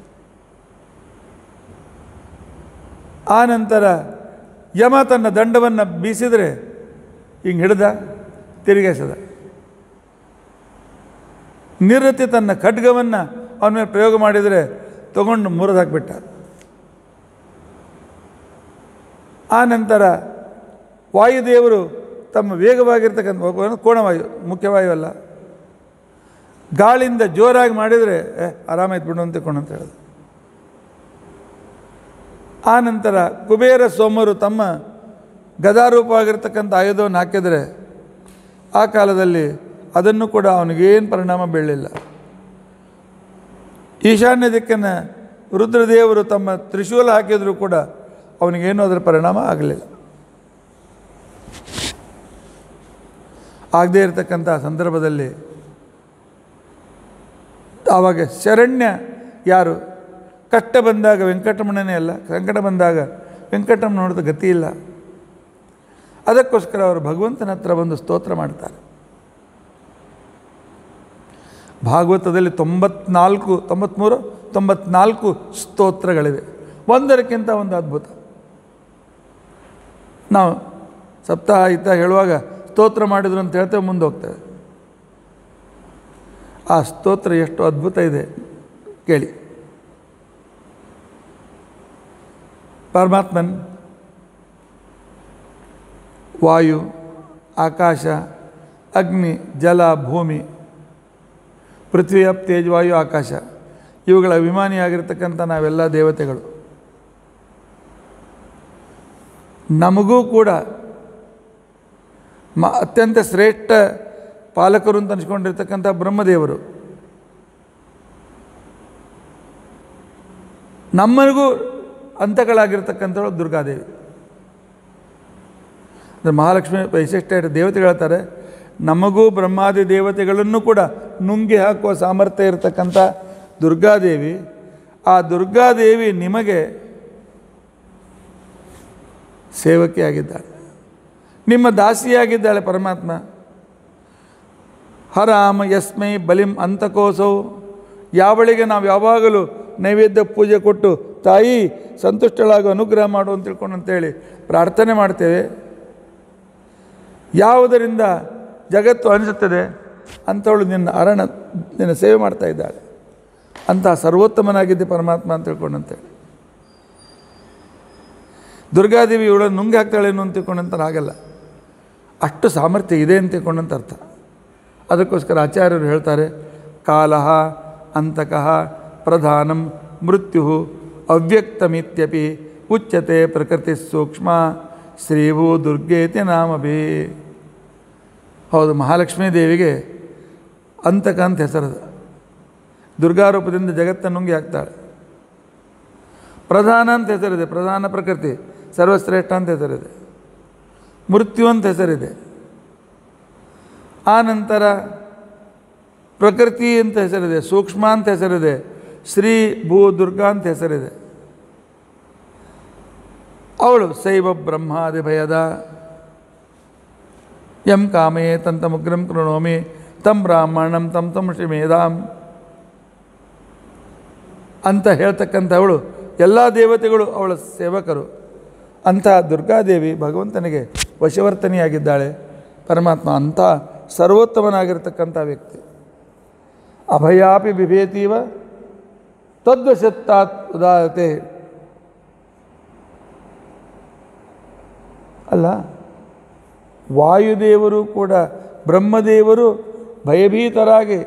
ಆ ನಂತರ ಯಮ ತನ್ನ ದಂಡವನ್ನು ಬೀಸಿದರೆ ಹಿಂಗೆ ಹಿಡ್ದ ತಿರುಗಿಸದ ನಿರತಿ ತನ್ನ ಖಡ್ಗವನ್ನು ಅವನ ಮೇಲೆ ಪ್ರಯೋಗ ಮಾಡಿದರೆ ತಗೊಂಡು ಮುರಿದು ಹಾಕಿಬಿಟ್ಟ ಆ ನಂತರ ವಾಯುದೇವರು ತಮ್ಮ ವೇಗವಾಗಿರ್ತಕ್ಕಂಥ ಕೋಣವಾಯು ಮುಖ್ಯವಾಯು ಅಲ್ಲ ಗಾಳಿಯಿಂದ ಜೋರಾಗಿ ಮಾಡಿದರೆ ಏ ಆರಾಮಾಯ್ತು ಬಿಡು ಅಂತ ಕೊಂಡು ಅಂತ ಹೇಳಿದ ಆ ನಂತರ ಕುಬೇರ ಸೋಮರು ತಮ್ಮ ಗದಾರೂಪವಾಗಿರ್ತಕ್ಕಂಥ ಆಯುಧವನ್ನು ಹಾಕಿದರೆ ಆ ಕಾಲದಲ್ಲಿ ಅದನ್ನು ಕೂಡ ಅವನಿಗೇನು ಪರಿಣಾಮ ಬೀಳಲಿಲ್ಲ ಈಶಾನ್ಯ ದಿಕ್ಕನ್ನು ರುದ್ರದೇವರು ತಮ್ಮ ತ್ರಿಶೂಲ ಹಾಕಿದರೂ ಕೂಡ ಅವನಿಗೇನು ಅದರ ಪರಿಣಾಮ ಆಗಲಿಲ್ಲ ಆಗದೇ ಇರತಕ್ಕಂಥ ಸಂದರ್ಭದಲ್ಲಿ ಆವಾಗ ಶರಣ್ಯ ಯಾರು ಕಷ್ಟ ಬಂದಾಗ ವೆಂಕಟರಮಣನೇ ಅಲ್ಲ ಸಂಕಟ ಬಂದಾಗ ವೆಂಕಟರಮಣ ನೋಡಿದ ಗತಿ ಇಲ್ಲ ಅದಕ್ಕೋಸ್ಕರ ಅವರು ಭಗವಂತನ ಹತ್ರ ಬಂದು ಸ್ತೋತ್ರ ಮಾಡ್ತಾರೆ ಭಾಗವತದಲ್ಲಿ ತೊಂಬತ್ನಾಲ್ಕು ತೊಂಬತ್ತ್ಮೂರು ತೊಂಬತ್ನಾಲ್ಕು ಸ್ತೋತ್ರಗಳಿವೆ ಒಂದರಕ್ಕಿಂತ ಒಂದು ಅದ್ಭುತ ನಾವು ಸಪ್ತಾಹ ಇತ್ತ ಹೇಳುವಾಗ ಸ್ತೋತ್ರ ಮಾಡಿದ್ರು ಅಂತ ಹೇಳ್ತೇವೆ ಮುಂದೆ ಹೋಗ್ತೇವೆ ಆ ಸ್ತೋತ್ರ ಎಷ್ಟು ಅದ್ಭುತ ಇದೆ ಕೇಳಿ ಪರಮಾತ್ಮನ್ ವಾಯು ಆಕಾಶ ಅಗ್ನಿ ಜಲ ಭೂಮಿ ಪೃಥ್ವಿ ಅಪ್ ತೇಜ್ ವಾಯು ಆಕಾಶ ಇವುಗಳ ಅಭಿಮಾನಿಯಾಗಿರ್ತಕ್ಕಂಥ ನಾವೆಲ್ಲ ದೇವತೆಗಳು ನಮಗೂ ಕೂಡ ಮ ಅತ್ಯಂತ ಶ್ರೇಷ್ಠ ಪಾಲಕರು ಅಂತ ಅನ್ಸ್ಕೊಂಡಿರ್ತಕ್ಕಂಥ ಬ್ರಹ್ಮದೇವರು ನಮ್ಮನಿಗೂ ಅಂತಗಳಾಗಿರ್ತಕ್ಕಂಥವಳು ದುರ್ಗಾದೇವಿ ಅಂದರೆ ಮಹಾಲಕ್ಷ್ಮಿ ವೈಶಿಷ್ಟ್ಯ ದೇವತೆಗಳು ಹೇಳ್ತಾರೆ ನಮಗೂ ಬ್ರಹ್ಮಾದಿ ದೇವತೆಗಳನ್ನು ಕೂಡ ನುಂಗಿ ಹಾಕುವ ಸಾಮರ್ಥ್ಯ ಇರತಕ್ಕಂಥ ದುರ್ಗಾದೇವಿ ಆ ದುರ್ಗಾದೇವಿ ನಿಮಗೆ ಸೇವಕಿಯಾಗಿದ್ದಾಳೆ ನಿಮ್ಮ ದಾಸಿಯಾಗಿದ್ದಾಳೆ ಪರಮಾತ್ಮ ಹರಾಮ ಯಸ್ಮೈ ಬಲಿಂ ಅಂತಕೋಸವು ಯಾವಳಿಗೆ ನಾವು ಯಾವಾಗಲೂ ನೈವೇದ್ಯ ಪೂಜೆ ಕೊಟ್ಟು ತಾಯಿ ಸಂತುಷ್ಟಳಾಗಿ ಅನುಗ್ರಹ ಮಾಡು ಅಂತ ತಿಳ್ಕೊಂಡು ಅಂತೇಳಿ ಪ್ರಾರ್ಥನೆ ಮಾಡ್ತೇವೆ ಯಾವುದರಿಂದ ಜಗತ್ತು ಅನಿಸುತ್ತದೆ ಅಂಥವಳು ನಿನ್ನ ಅರಣ ನಿನ್ನ ಸೇವೆ ಮಾಡ್ತಾ ಇದ್ದಾಳೆ ಅಂತಹ ಸರ್ವೋತ್ತಮನಾಗಿದ್ದೆ ಪರಮಾತ್ಮ ಅಂತ ತಿಳ್ಕೊಂಡಂತೇಳಿ ದುರ್ಗಾದೇವಿ ಇವಳನ್ನು ನುಂಗಿ ಹಾಕ್ತಾಳೇನು ಅಂತ ತಿಳ್ಕೊಂಡಂತ ಆಗಲ್ಲ ಅಷ್ಟು ಸಾಮರ್ಥ್ಯ ಇದೆ ಅಂತ ತಿಳ್ಕೊಂಡಂತ ಅರ್ಥ ಅದಕ್ಕೋಸ್ಕರ ಆಚಾರ್ಯರು ಹೇಳ್ತಾರೆ ಕಾಲಃ ಅಂತಕಃ ಪ್ರಧಾನಂ ಮೃತ್ಯು ಅವ್ಯಕ್ತಮಿತ್ಯಪಿ ಉಚ್ಯತೆ ಪ್ರಕೃತಿ ಸೂಕ್ಷ್ಮ ಶ್ರೀಭೂ ದುರ್ಗೇತಿ ನಾಮಭಿ ಹೌದು ಮಹಾಲಕ್ಷ್ಮೀ ದೇವಿಗೆ ಅಂತಕ ಅಂತ ಹೆಸರದ ದುರ್ಗಾರೂಪದಿಂದ ಜಗತ್ತನ್ನು ನುಂಗಿ ಹಾಕ್ತಾಳೆ ಪ್ರಧಾನ ಅಂತ ಹೆಸರಿದೆ ಪ್ರಧಾನ ಪ್ರಕೃತಿ ಸರ್ವಶ್ರೇಷ್ಠ ಅಂತ ಹೆಸರಿದೆ ಮೃತ್ಯು ಅಂತ ಹೆಸರಿದೆ ಆ ನಂತರ ಪ್ರಕೃತಿ ಅಂತ ಹೆಸರಿದೆ ಸೂಕ್ಷ್ಮ ಅಂತ ಹೆಸರಿದೆ ಶ್ರೀ ಭೂ ದುರ್ಗಾ ಅಂತ ಹೆಸರಿದೆ ಅವಳು ಶೈವ ಬ್ರಹ್ಮಾದಿ ಭಯದ ಯಂ ಕಾಮೇ ತಂತಮುಗ್ರಂ ಕೃಣೋಮಿ ತಂ ಬ್ರಾಹ್ಮಣಂ ತಂ ತಂ ಶ್ರೀಮೇಧಾಂ ಅಂತ ಹೇಳ್ತಕ್ಕಂಥವಳು ಎಲ್ಲ ದೇವತೆಗಳು ಅವಳ ಸೇವಕರು ಅಂಥ ದುರ್ಗಾದೇವಿ ಭಗವಂತನಿಗೆ ವಶವರ್ತನೆಯಾಗಿದ್ದಾಳೆ ಪರಮಾತ್ಮ ಅಂಥ ಸರ್ವೋತ್ತಮನಾಗಿರ್ತಕ್ಕಂಥ ವ್ಯಕ್ತಿ ಅಭಯಾಪಿ ಬಿಭೇತೀವ ತದ್ವಶತ್ತಾತ್ ಉದಾರತೆ ಅಲ್ಲ ವಾಯುದೇವರು ಕೂಡ ಬ್ರಹ್ಮದೇವರು ಭಯಭೀತರಾಗಿ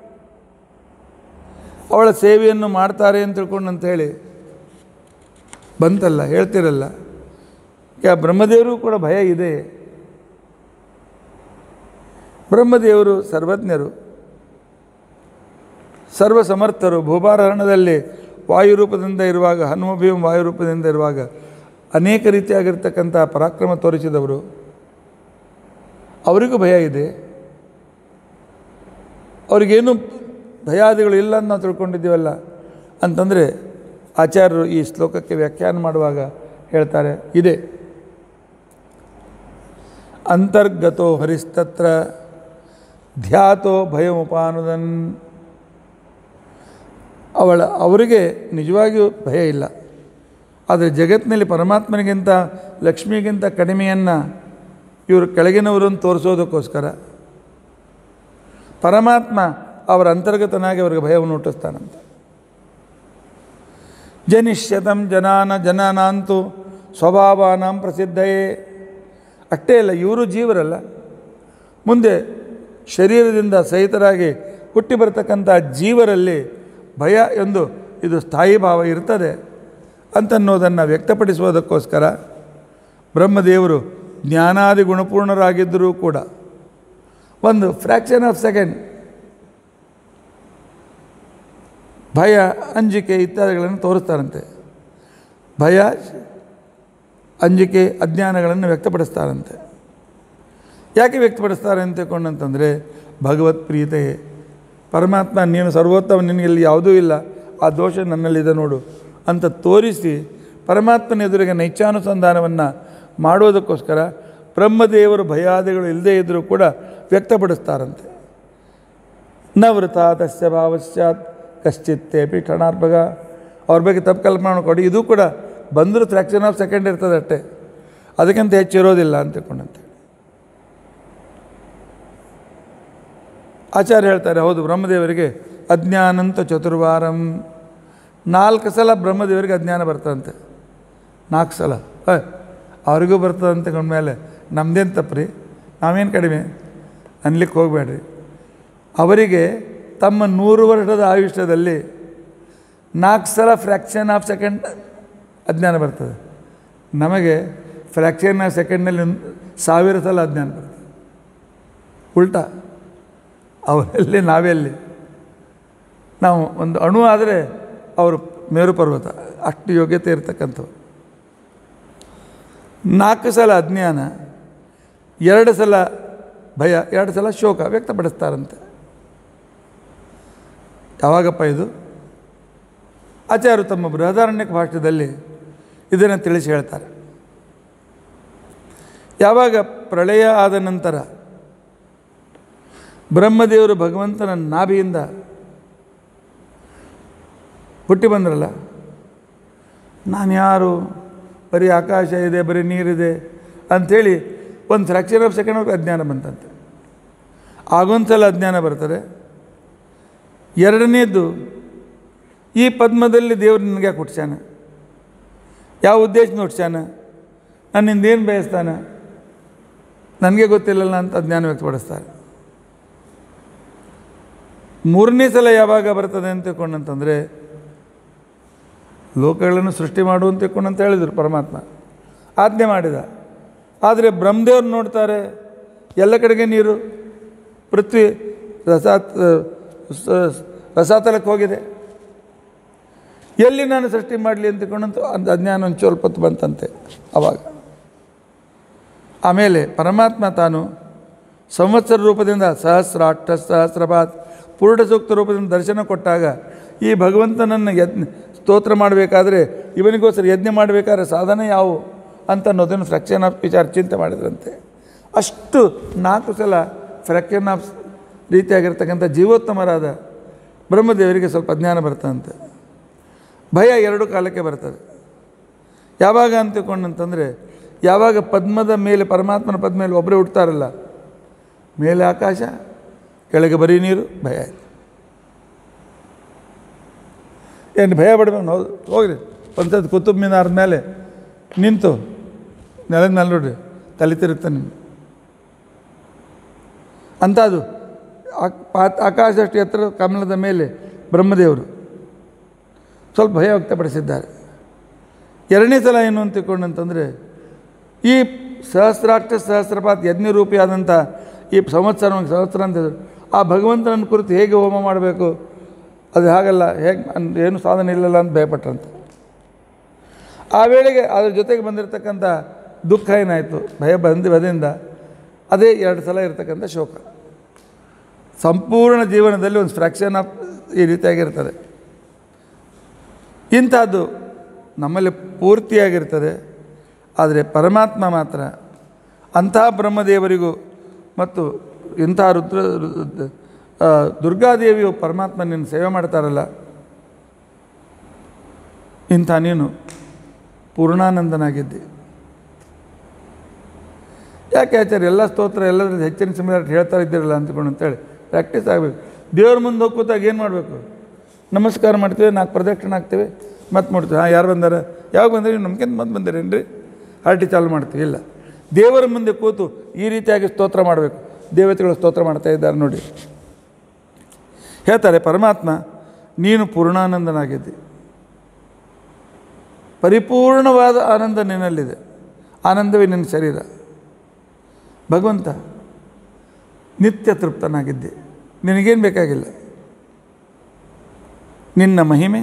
ಅವಳ ಸೇವೆಯನ್ನು ಮಾಡ್ತಾರೆ ಅಂತ ತಿಳ್ಕೊಂಡು ಅಂತ ಹೇಳಿ ಬಂತಲ್ಲ ಹೇಳ್ತಿರಲ್ಲ ಯಾ ಬ್ರಹ್ಮದೇವರು ಕೂಡ ಭಯ ಇದೆ ಬ್ರಹ್ಮದೇವರು ಸರ್ವಜ್ಞರು ಸರ್ವಸಮರ್ಥರು ಭೂಭಾರಹರಣದಲ್ಲಿ ವಾಯುರೂಪದಿಂದ ಇರುವಾಗ ಹನುಮಭೀಮ ವಾಯುರೂಪದಿಂದ ಇರುವಾಗ ಅನೇಕ ರೀತಿಯಾಗಿರ್ತಕ್ಕಂಥ ಪರಾಕ್ರಮ ತೋರಿಸಿದವರು ಅವರಿಗೂ ಭಯ ಇದೆ ಅವ್ರಿಗೇನು ಭಯಾದಿಗಳು ಇಲ್ಲ ಅಂತ ನಾವು ತಿಳ್ಕೊಂಡಿದ್ದೀವಲ್ಲ ಅಂತಂದರೆ ಆಚಾರ್ಯರು ಈ ಶ್ಲೋಕಕ್ಕೆ ವ್ಯಾಖ್ಯಾನ ಮಾಡುವಾಗ ಹೇಳ್ತಾರೆ ಇದೆ ಅಂತರ್ಗತೋ ಹರಿಸ್ತತ್ರ ಧ್ಯಾತೋ ಭಯಮುಪಾನುದನ್ ಅವಳ ಅವರಿಗೆ ನಿಜವಾಗಿಯೂ ಭಯ ಇಲ್ಲ ಆದರೆ ಜಗತ್ತಿನಲ್ಲಿ ಪರಮಾತ್ಮನಿಗಿಂತ ಲಕ್ಷ್ಮಿಗಿಂತ ಕಡಿಮೆಯನ್ನು ಇವರು ಕೆಳಗಿನವರನ್ನು ತೋರಿಸೋದಕ್ಕೋಸ್ಕರ ಪರಮಾತ್ಮ ಅವರ ಅಂತರ್ಗತನಾಗಿ ಅವರಿಗೆ ಭಯವನ್ನು ಹುಟ್ಟಿಸ್ತಾನಂತೆ ಜನಿಷ್ಯತಂ ಜನಾನ ಜನನಾಂತು ಸ್ವಭಾವಾನಾಂ ಪ್ರಸಿದ್ಧಯೇ ಅಷ್ಟೇ ಅಲ್ಲ ಇವರು ಜೀವರಲ್ಲ ಮುಂದೆ ಶರೀರದಿಂದ ಸಹಿತರಾಗಿ ಹುಟ್ಟಿ ಬರತಕ್ಕಂಥ ಜೀವರಲ್ಲಿ ಭಯ ಎಂದು ಇದು ಸ್ಥಾಯಿ ಭಾವ ಇರ್ತದೆ ಅಂತನ್ನೋದನ್ನು ವ್ಯಕ್ತಪಡಿಸುವುದಕ್ಕೋಸ್ಕರ ಬ್ರಹ್ಮದೇವರು ಜ್ಞಾನಾದಿ ಗುಣಪೂರ್ಣರಾಗಿದ್ದರೂ ಕೂಡ ಒಂದು ಫ್ರ್ಯಾಕ್ಷನ್ ಆಫ್ ಸೆಕೆಂಡ್ ಭಯ ಅಂಜಿಕೆ ಇತ್ಯಾದಿಗಳನ್ನು ತೋರಿಸ್ತಾರಂತೆ ಭಯ ಅಂಜಿಕೆ ಅಜ್ಞಾನಗಳನ್ನು ವ್ಯಕ್ತಪಡಿಸ್ತಾರಂತೆ ಯಾಕೆ ವ್ಯಕ್ತಪಡಿಸ್ತಾರೆ ಅಂತ ತಿಳ್ಕೊಂಡಂತಂದರೆ ಭಗವತ್ ಪ್ರೀತೆ ಪರಮಾತ್ಮ ನೀನು ಸರ್ವೋತ್ತಮ ನಿನಗಿಲ್ಲಿ ಯಾವುದೂ ಇಲ್ಲ ಆ ದೋಷ ನನ್ನಲ್ಲಿದೆ ನೋಡು ಅಂತ ತೋರಿಸಿ ಪರಮಾತ್ಮನ ಎದುರಿಗೆ ನೈಚ್ಛಾನುಸಂಧಾನವನ್ನು ಮಾಡೋದಕ್ಕೋಸ್ಕರ ಬ್ರಹ್ಮದೇವರು ಭಯಾದಿಗಳು ಇಲ್ಲದೇ ಇದ್ದರೂ ಕೂಡ ವ್ಯಕ್ತಪಡಿಸ್ತಾರಂತೆ ನ ವೃತ ತಸ್ಯ ಭಾವಶ್ಚಾತ್ ಕಶ್ಚಿತ್ತೇಪಿ ಕ್ಷಣಾರ್ಭಗ ಅವ್ರ ಬಗ್ಗೆ ತಪ್ಪು ಕಲ್ಪನೆ ಕೊಡಿ ಇದು ಕೂಡ ಬಂದರೂ ಫ್ರ್ಯಾಕ್ಷನ್ ಆಫ್ ಸೆಕೆಂಡ್ ಇರ್ತದೆ ಅಷ್ಟೇ ಅದಕ್ಕಿಂತ ಹೆಚ್ಚು ಇರೋದಿಲ್ಲ ಅಂತ ತಿಳ್ಕೊಂಡಂತೆ ಆಚಾರ್ಯ ಹೇಳ್ತಾರೆ ಹೌದು ಬ್ರಹ್ಮದೇವರಿಗೆ ಅಜ್ಞಾನಂತ ಚತುರ್ವಾರಂ ನಾಲ್ಕು ಸಲ ಬ್ರಹ್ಮದೇವರಿಗೆ ಅಜ್ಞಾನ ಬರ್ತದಂತೆ ನಾಲ್ಕು ಸಲ ಹ ಅವ್ರಿಗೂ ಬರ್ತದಂತೆ ಮೇಲೆ ನಮ್ಮದೇನು ತಪ್ಪ್ರಿ ನಾವೇನು ಕಡಿಮೆ ಅನ್ಲಿಕ್ಕೆ ಹೋಗಬೇಡ್ರಿ ಅವರಿಗೆ ತಮ್ಮ ನೂರು ವರ್ಷದ ಆಯುಷ್ಯದಲ್ಲಿ ನಾಲ್ಕು ಸಲ ಫ್ರ್ಯಾಕ್ಷನ್ ಆಫ್ ಸೆಕೆಂಡ್ ಅಜ್ಞಾನ ಬರ್ತದೆ ನಮಗೆ ಫ್ರ್ಯಾಕ್ಷನ್ ಆಫ್ ಸೆಕೆಂಡ್ನಲ್ಲಿ ಸಾವಿರ ಸಲ ಅಜ್ಞಾನ ಬರ್ತದೆ ಉಲ್ಟಾ ಅವರಲ್ಲಿ ನಾವೆಲ್ಲಿ ನಾವು ಒಂದು ಅಣು ಆದರೆ ಅವರು ಮೇರು ಪರ್ವತ ಅಷ್ಟು ಯೋಗ್ಯತೆ ಇರತಕ್ಕಂಥವ್ರು ನಾಲ್ಕು ಸಲ ಅಜ್ಞಾನ ಎರಡು ಸಲ ಭಯ ಎರಡು ಸಲ ಶೋಕ ವ್ಯಕ್ತಪಡಿಸ್ತಾರಂತೆ ಯಾವಾಗಪ್ಪ ಇದು ಆಚಾರ್ಯರು ತಮ್ಮ ಬೃಹದಾರಣ್ಯಕ ಭಾಷೆಯಲ್ಲಿ ಇದನ್ನು ತಿಳಿಸಿ ಹೇಳ್ತಾರೆ ಯಾವಾಗ ಪ್ರಳಯ ಆದ ನಂತರ ಬ್ರಹ್ಮದೇವರು ಭಗವಂತನ ನಾಭಿಯಿಂದ ಹುಟ್ಟಿ ಬಂದ್ರಲ್ಲ ನಾನು ಯಾರು ಬರೀ ಆಕಾಶ ಇದೆ ಬರೀ ನೀರಿದೆ ಅಂಥೇಳಿ ಒಂದು ಫ್ರ್ಯಾಕ್ಷನ್ ಆಫ್ ಸೆಕೆಂಡ್ ಅವ್ರಿಗೆ ಅಜ್ಞಾನ ಬಂತಂತೆ ಆಗೊಂದು ಸಲ ಅಜ್ಞಾನ ಬರ್ತದೆ ಎರಡನೇದ್ದು ಈ ಪದ್ಮದಲ್ಲಿ ದೇವರು ನನಗೆ ಯಾಕೆ ಹುಟ್ಸ್ಯಾನ ಯಾವ ಉದ್ದೇಶನ ಹುಟ್ಸ್ಯಾನ ನನ್ನಿಂದ ಏನು ಬಯಸ್ತಾನ ನನಗೆ ಗೊತ್ತಿಲ್ಲಲ್ಲ ಅಂತ ಜ್ಞಾನ ವ್ಯಕ್ತಪಡಿಸ್ತಾರೆ ಮೂರನೇ ಸಲ ಯಾವಾಗ ಬರ್ತದೆ ಅಂತ ತಿಳ್ಕೊಂಡಂತಂದರೆ ಲೋಕಗಳನ್ನು ಸೃಷ್ಟಿ ಮಾಡು ಅಂತ ತಿಳ್ಕೊಂಡಂತ ಹೇಳಿದರು ಪರಮಾತ್ಮ ಆಜ್ಞೆ ಮಾಡಿದ ಆದರೆ ಬ್ರಹ್ಮದೇವ್ರು ನೋಡ್ತಾರೆ ಎಲ್ಲ ಕಡೆಗೆ ನೀರು ಪೃಥ್ವಿ ರಸಾತ್ ಸ- ರಸಾತಲಕ್ಕೆ ಹೋಗಿದೆ ಎಲ್ಲಿ ನಾನು ಸೃಷ್ಟಿ ಮಾಡಲಿ ಅಂತ ತಿಳ್ಕೊಂಡಂತ ಅದು ಅಜ್ಞಾನ ಒಂದು ಸ್ವಲ್ಪ ಹೊತ್ತು ಬಂತಂತೆ ಅವಾಗ ಆಮೇಲೆ ಪರಮಾತ್ಮ ತಾನು ಸಂವತ್ಸರ ರೂಪದಿಂದ ಸಹಸ್ರ ಅಷ್ಟ ಸಹಸ್ರಪಾತ್ ಪೂರ್ಣ ಸೂಕ್ತ ರೂಪದಿಂದ ದರ್ಶನ ಕೊಟ್ಟಾಗ ಈ ಭಗವಂತನನ್ನು ಯಜ್ಞ ಸ್ತೋತ್ರ ಮಾಡಬೇಕಾದ್ರೆ ಇವನಿಗೋಸ್ಕರ ಯಜ್ಞ ಮಾಡಬೇಕಾದ್ರೆ ಸಾಧನ ಯಾವುವು ಅಂತ ಅನ್ನೋದನ್ನು ಫ್ರ್ಯಾಕ್ಷನ್ ಆಫ್ ವಿಚಾರ ಚಿಂತೆ ಮಾಡಿದ್ರಂತೆ ಅಷ್ಟು ನಾಲ್ಕು ಸಲ ಫ್ರ್ಯಾಕ್ಷನ್ ಆಫ್ ರೀತಿಯಾಗಿರ್ತಕ್ಕಂಥ ಜೀವೋತ್ತಮರಾದ ಬ್ರಹ್ಮದೇವರಿಗೆ ಸ್ವಲ್ಪ ಜ್ಞಾನ ಬರ್ತದಂತೆ ಭಯ ಎರಡು ಕಾಲಕ್ಕೆ ಬರ್ತದೆ ಯಾವಾಗ ಅಂತ ತಿಳ್ಕೊಂಡಂತಂದರೆ ಯಾವಾಗ ಪದ್ಮದ ಮೇಲೆ ಪರಮಾತ್ಮನ ಪದ್ಮ ಮೇಲೆ ಒಬ್ಬರೇ ಹುಡ್ತಾರಲ್ಲ ಮೇಲೆ ಆಕಾಶ ಕೆಳಗೆ ಬರೀ ನೀರು ಭಯ ಆಯ್ತು ಏನು ಭಯ ಪಡ್ಬೇಕು ಹೌದು ಹೋಗ್ರಿ ಒಂದ್ಸತಿ ಕುತುಬ್ ಮಿನಾರ್ ಮೇಲೆ ನಿಂತು ನೆಲದ ಮೇಲೆ ನೋಡ್ರಿ ತಲೆ ತಿರುಗ್ತಾನೆ ನಿಮ್ಗೆ ಅಂಥದ್ದು ಆಕ್- ಪಾ- ಆಕಾಶ ಅಷ್ಟು ಎತ್ತರ ಕಮಲದ ಮೇಲೆ ಬ್ರಹ್ಮದೇವರು ಸ್ವಲ್ಪ ಭಯ ವ್ಯಕ್ತಪಡಿಸಿದ್ದಾರೆ ಎರಡನೇ ಸಲ ಏನು ಅಂತ ತಿಳ್ಕೊಂಡಂತಂದರೆ ಈ ಸಹಸ್ರಾಕ್ಷ ಸಹಸ್ರಪಾತ್ ಯಜ್ಞರೂಪಿಯಾದಂಥ ಈ ಸಂವತ್ಸರ ಸಹಸ್ರ ಅಂತ ಹೇಳಿದ್ರು. ಆ ಭಗವಂತನ ಕುರಿತು ಹೇಗೆ ಹೋಮ ಮಾಡಬೇಕು ಅದು ಹಾಗಲ್ಲ ಹೇಗೆ ಅನ್- ಏನು ಸಾಧನೆ ಇಲ್ಲಲ್ಲ ಅಂತ ಭಯಪಟ್ರಂತೆ ಆ ವೇಳೆಗೆ ಅದ್ರ ಜೊತೆಗೆ ಬಂದಿರತಕ್ಕಂಥ ದುಃಖ ಏನಾಯಿತು ಭಯ ಬಂದು ಬದಿಂದ ಅದೇ ಎರಡು ಸಲ ಇರತಕ್ಕಂಥ ಶೋಕ ಸಂಪೂರ್ಣ ಜೀವನದಲ್ಲಿ ಒಂದು ಫ್ರ್ಯಾಕ್ಷನ್ ಆಫ್ ಈ ರೀತಿಯಾಗಿರ್ತದೆ ಇಂಥದ್ದು ನಮ್ಮಲ್ಲಿ ಪೂರ್ತಿಯಾಗಿರ್ತದೆ ಆದರೆ ಪರಮಾತ್ಮ ಮಾತ್ರ ಅಂತಹ ಬ್ರಹ್ಮದೇವರಿಗೂ ಮತ್ತು ಇಂತಹ ರುದ್ರ ರುದ್ರ- ಆ, ದುರ್ಗಾದೇವಿಯು ಪರಮಾತ್ಮನನ್ನು ಸೇವೆ ಮಾಡ್ತಾರಲ್ಲ ಇಂಥ ನೀನು ಪೂರ್ಣಾನಂದನಾಗಿದ್ದಿ ಯಾಕೆ ಆಚಾರ್ಯ ಎಲ್ಲ ಸ್ತೋತ್ರ ಎಲ್ಲದ್ರಲ್ಲಿ ಹೆಚ್ಚಿನ ಸಿಮಿಲಾರಿಟಿ ಹೇಳ್ತಾ ಇದ್ದೀರಲ್ಲ ಅಂದ್ಕೊಂಡು ಅಂತೇಳಿ ಪ್ರಾಕ್ಟೀಸ್ ಆಗಬೇಕು ದೇವ್ರ ಮುಂದೆ ಹೋಗಿ ಕೂತಾಗ ಏನು ಮಾಡಬೇಕು ನಮಸ್ಕಾರ ಮಾಡ್ತೀವಿ ನಾಲ್ಕು ಪ್ರದಕ್ಷಿಣೆ ಹಾಕ್ತೀವಿ ಮತ್ತೆ ಮಾಡ್ತೀವಿ ಹಾಂ ಯಾರು ಬಂದಾರ ಯಾವಾಗ ಬಂದ್ರಿ ನಮ್ಗಿಂತ ಮತ್ತೆ ಬಂದಿರೇನು ರೀ ಹರಟಿ ಚಾಲು ಮಾಡ್ತೀವಿ ಇಲ್ಲ ದೇವರ ಮುಂದೆ ಕೂತು ಈ ರೀತಿಯಾಗಿ ಸ್ತೋತ್ರ ಮಾಡಬೇಕು ದೇವತೆಗಳು ಸ್ತೋತ್ರ ಮಾಡ್ತಾ ಇದ್ದಾರೆ ನೋಡಿ ಹೇಳ್ತಾರೆ ಪರಮಾತ್ಮ ನೀನು ಪೂರ್ಣಾನಂದನಾಗಿದ್ದಿ ಪರಿಪೂರ್ಣವಾದ ಆನಂದ ನಿನ್ನಲ್ಲಿದೆ ಆನಂದವೇ ನಿನ್ನ ಶರೀರ ಭಗವಂತ ನಿತ್ಯ ತೃಪ್ತನಾಗಿದ್ದೆ ನಿನಗೇನು ಬೇಕಾಗಿಲ್ಲ ನಿನ್ನ ಮಹಿಮೆ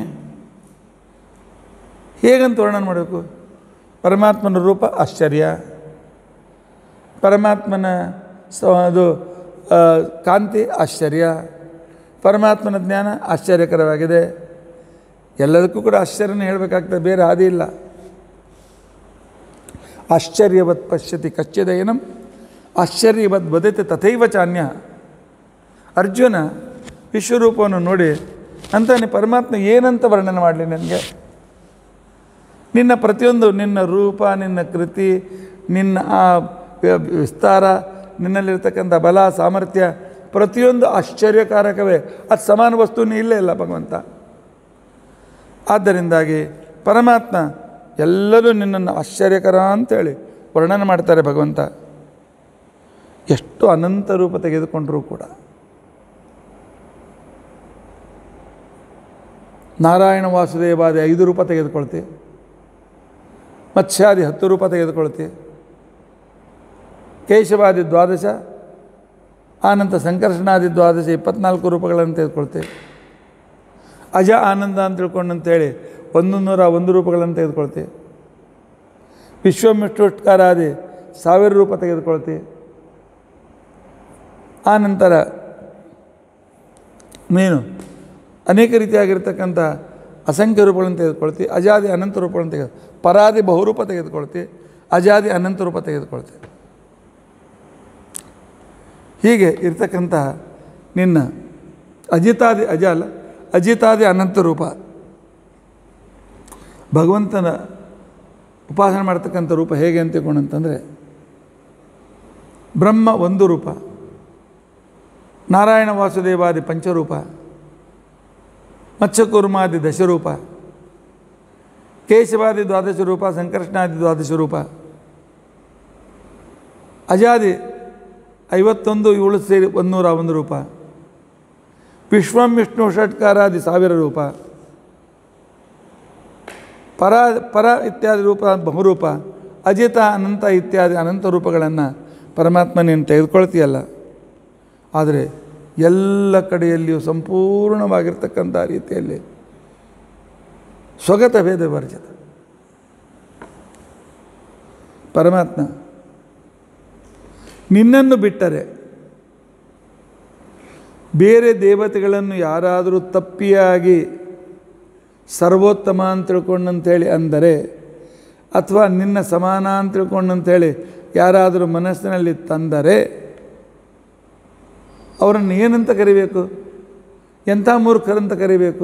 ಹೇಗಂತ ವರ್ಣನೆ ಮಾಡಬೇಕು ಪರಮಾತ್ಮನ ರೂಪ ಆಶ್ಚರ್ಯ ಪರಮಾತ್ಮನ ಸ ಅದು ಆ, ಕಾಂತಿ ಆಶ್ಚರ್ಯ ಪರಮಾತ್ಮನ ಜ್ಞಾನ ಆಶ್ಚರ್ಯಕರವಾಗಿದೆ ಎಲ್ಲದಕ್ಕೂ ಕೂಡ ಆಶ್ಚರ್ಯನೇ ಹೇಳಬೇಕಾಗ್ತದೆ ಬೇರೆ ಹಾದಿ ಇಲ್ಲ ಆಶ್ಚರ್ಯವತ್ ಪಶ್ಯತಿ ಕಚ್ಚಿದಯನಂ ಆಶ್ಚರ್ಯವತ್ ಬದತೆ ತಥೈವ ಚಾನ್ಯ ಅರ್ಜುನ ವಿಶ್ವರೂಪವನ್ನು ನೋಡಿ ಅಂತಾನೆ ಪರಮಾತ್ಮ ಏನಂತ ವರ್ಣನೆ ಮಾಡಲಿ ನನಗೆ ನಿನ್ನ ಪ್ರತಿಯೊಂದು ನಿನ್ನ ರೂಪ ನಿನ್ನ ಕೃತಿ ನಿನ್ನ ಆ ವ- ವಿಸ್ತಾರ ನಿನ್ನಲ್ಲಿರ್ತಕ್ಕಂಥ ಬಲ ಸಾಮರ್ಥ್ಯ ಪ್ರತಿಯೊಂದು ಆಶ್ಚರ್ಯಕಾರಕವೇ ಅದು ಸಮಾನ ವಸ್ತುನೇ ಇಲ್ಲೇ ಇಲ್ಲ ಭಗವಂತ ಆದ್ದರಿಂದಾಗಿ ಪರಮಾತ್ಮ ಎಲ್ಲರೂ ನಿನ್ನನ್ನು ಆಶ್ಚರ್ಯಕರ ಅಂತೇಳಿ ವರ್ಣನೆ ಮಾಡ್ತಾರೆ ಭಗವಂತ ಎಷ್ಟು ಅನಂತ ರೂಪ ತೆಗೆದುಕೊಂಡರೂ ಕೂಡ ನಾರಾಯಣ ವಾಸುದೇವಾದಿ ಐದು ರೂಪ ತೆಗೆದುಕೊಳ್ತಿ ಮತ್ಸ್ಯಾದಿ ಹತ್ತು ರೂಪ ತೆಗೆದುಕೊಳ್ತಿ ಕೇಶವಾದಿ ದ್ವಾದಶ ಆನಂತರ ಸಂಕರ್ಷಣಾದಿ ದ್ವಾದಶ ಇಪ್ಪತ್ನಾಲ್ಕು ರೂಪಗಳನ್ನು ತೆಗೆದುಕೊಳ್ತೇವೆ ಅಜ ಆನಂದ ಅಂತ ತಿಳ್ಕೊಂಡಂತೇಳಿ ಒಂದು ನೂರ ಒಂದು ರೂಪಗಳನ್ನು ತೆಗೆದುಕೊಳ್ತೀವಿ ವಿಶ್ವಮಿಷ್ಟುಷ್ಕಾರಾದಿ ಸಾವಿರ ರೂಪ ತೆಗೆದುಕೊಳ್ತೀವಿ ಆನಂತರ ನೀನು ಅನೇಕ ರೀತಿಯಾಗಿರ್ತಕ್ಕಂಥ ಅಸಂಖ್ಯ ರೂಪಗಳನ್ನು ತೆಗೆದುಕೊಳ್ತಿ ಅಜಾದಿ ಅನಂತ ರೂಪಗಳನ್ನು ತೆಗೆದು ಪರಾದಿ ಬಹುರೂಪ ತೆಗೆದುಕೊಳ್ತಿ ಅಜಾದಿ ಅನಂತ ರೂಪ ತೆಗೆದುಕೊಳ್ತಿ ಹೀಗೆ ಇರ್ತಕ್ಕಂತಹ ನಿನ್ನ ಅಜಿತಾದಿ ಅಜ ಅಲ್ಲ ಅಜಿತಾದಿ ಅನಂತ ರೂಪ ಭಗವಂತನ ಉಪಾಸನೆ ಮಾಡ್ತಕ್ಕಂಥ ರೂಪ ಹೇಗೆ ಅಂತ ತಿಳ್ಕೊಂಡಂತಂದರೆ ಬ್ರಹ್ಮ ಒಂದು ರೂಪ ನಾರಾಯಣ ವಾಸುದೇವಾದಿ ಪಂಚರೂಪ ಮತ್ಸ್ಯಕೂರ್ಮಾದಿ ದಶರೂಪ ಕೇಶವಾದಿ ದ್ವಾದಶ ರೂಪ ಸಂಕರ್ಷಣಾದಿ ದ್ವಾದಶ ರೂಪ ಅಜಾದಿ ಐವತ್ತೊಂದು ಏಳು ಸೇರಿ ಒಂದೂರ ಒಂದು ರೂಪ ವಿಶ್ವಂ ವಿಷ್ಣು ಷಟ್ಕಾರಾದಿ ಸಾವಿರ ರೂಪ ಪರ ಪರ ಇತ್ಯಾದಿ ರೂಪ ಬಹುರೂಪ ಅಜಿತ ಅನಂತ ಇತ್ಯಾದಿ ಅನಂತ ರೂಪಗಳನ್ನು ಪರಮಾತ್ಮ ನೀನು ತೆಗೆದುಕೊಳ್ತೀಯಲ್ಲ ಆದರೆ ಎಲ್ಲ ಕಡೆಯಲ್ಲಿಯೂ ಸಂಪೂರ್ಣವಾಗಿರ್ತಕ್ಕಂಥ ರೀತಿಯಲ್ಲಿ ಸ್ವಗತ ಭೇದ ವರ್ಜಿತ ಪರಮಾತ್ಮ ನಿನ್ನನ್ನು ಬಿಟ್ಟರೆ ಬೇರೆ ದೇವತೆಗಳನ್ನು ಯಾರಾದರೂ ತಪ್ಪಿಯಾಗಿ ಸರ್ವೋತ್ತಮ ಅಂತ ತಿಳ್ಕೊಂಡಂತೇಳಿ ಅಂದರೆ ಅಥವಾ ನಿನ್ನ ಸಮಾನ ಅಂತ ತಿಳ್ಕೊಂಡಂತೇಳಿ ಯಾರಾದರೂ ಮನಸ್ಸಿನಲ್ಲಿ ತಂದರೆ ಅವರನ್ನು ಏನಂತ ಕರಿಬೇಕು ಎಂಥ ಮೂರ್ಖರಂತ ಕರಿಬೇಕು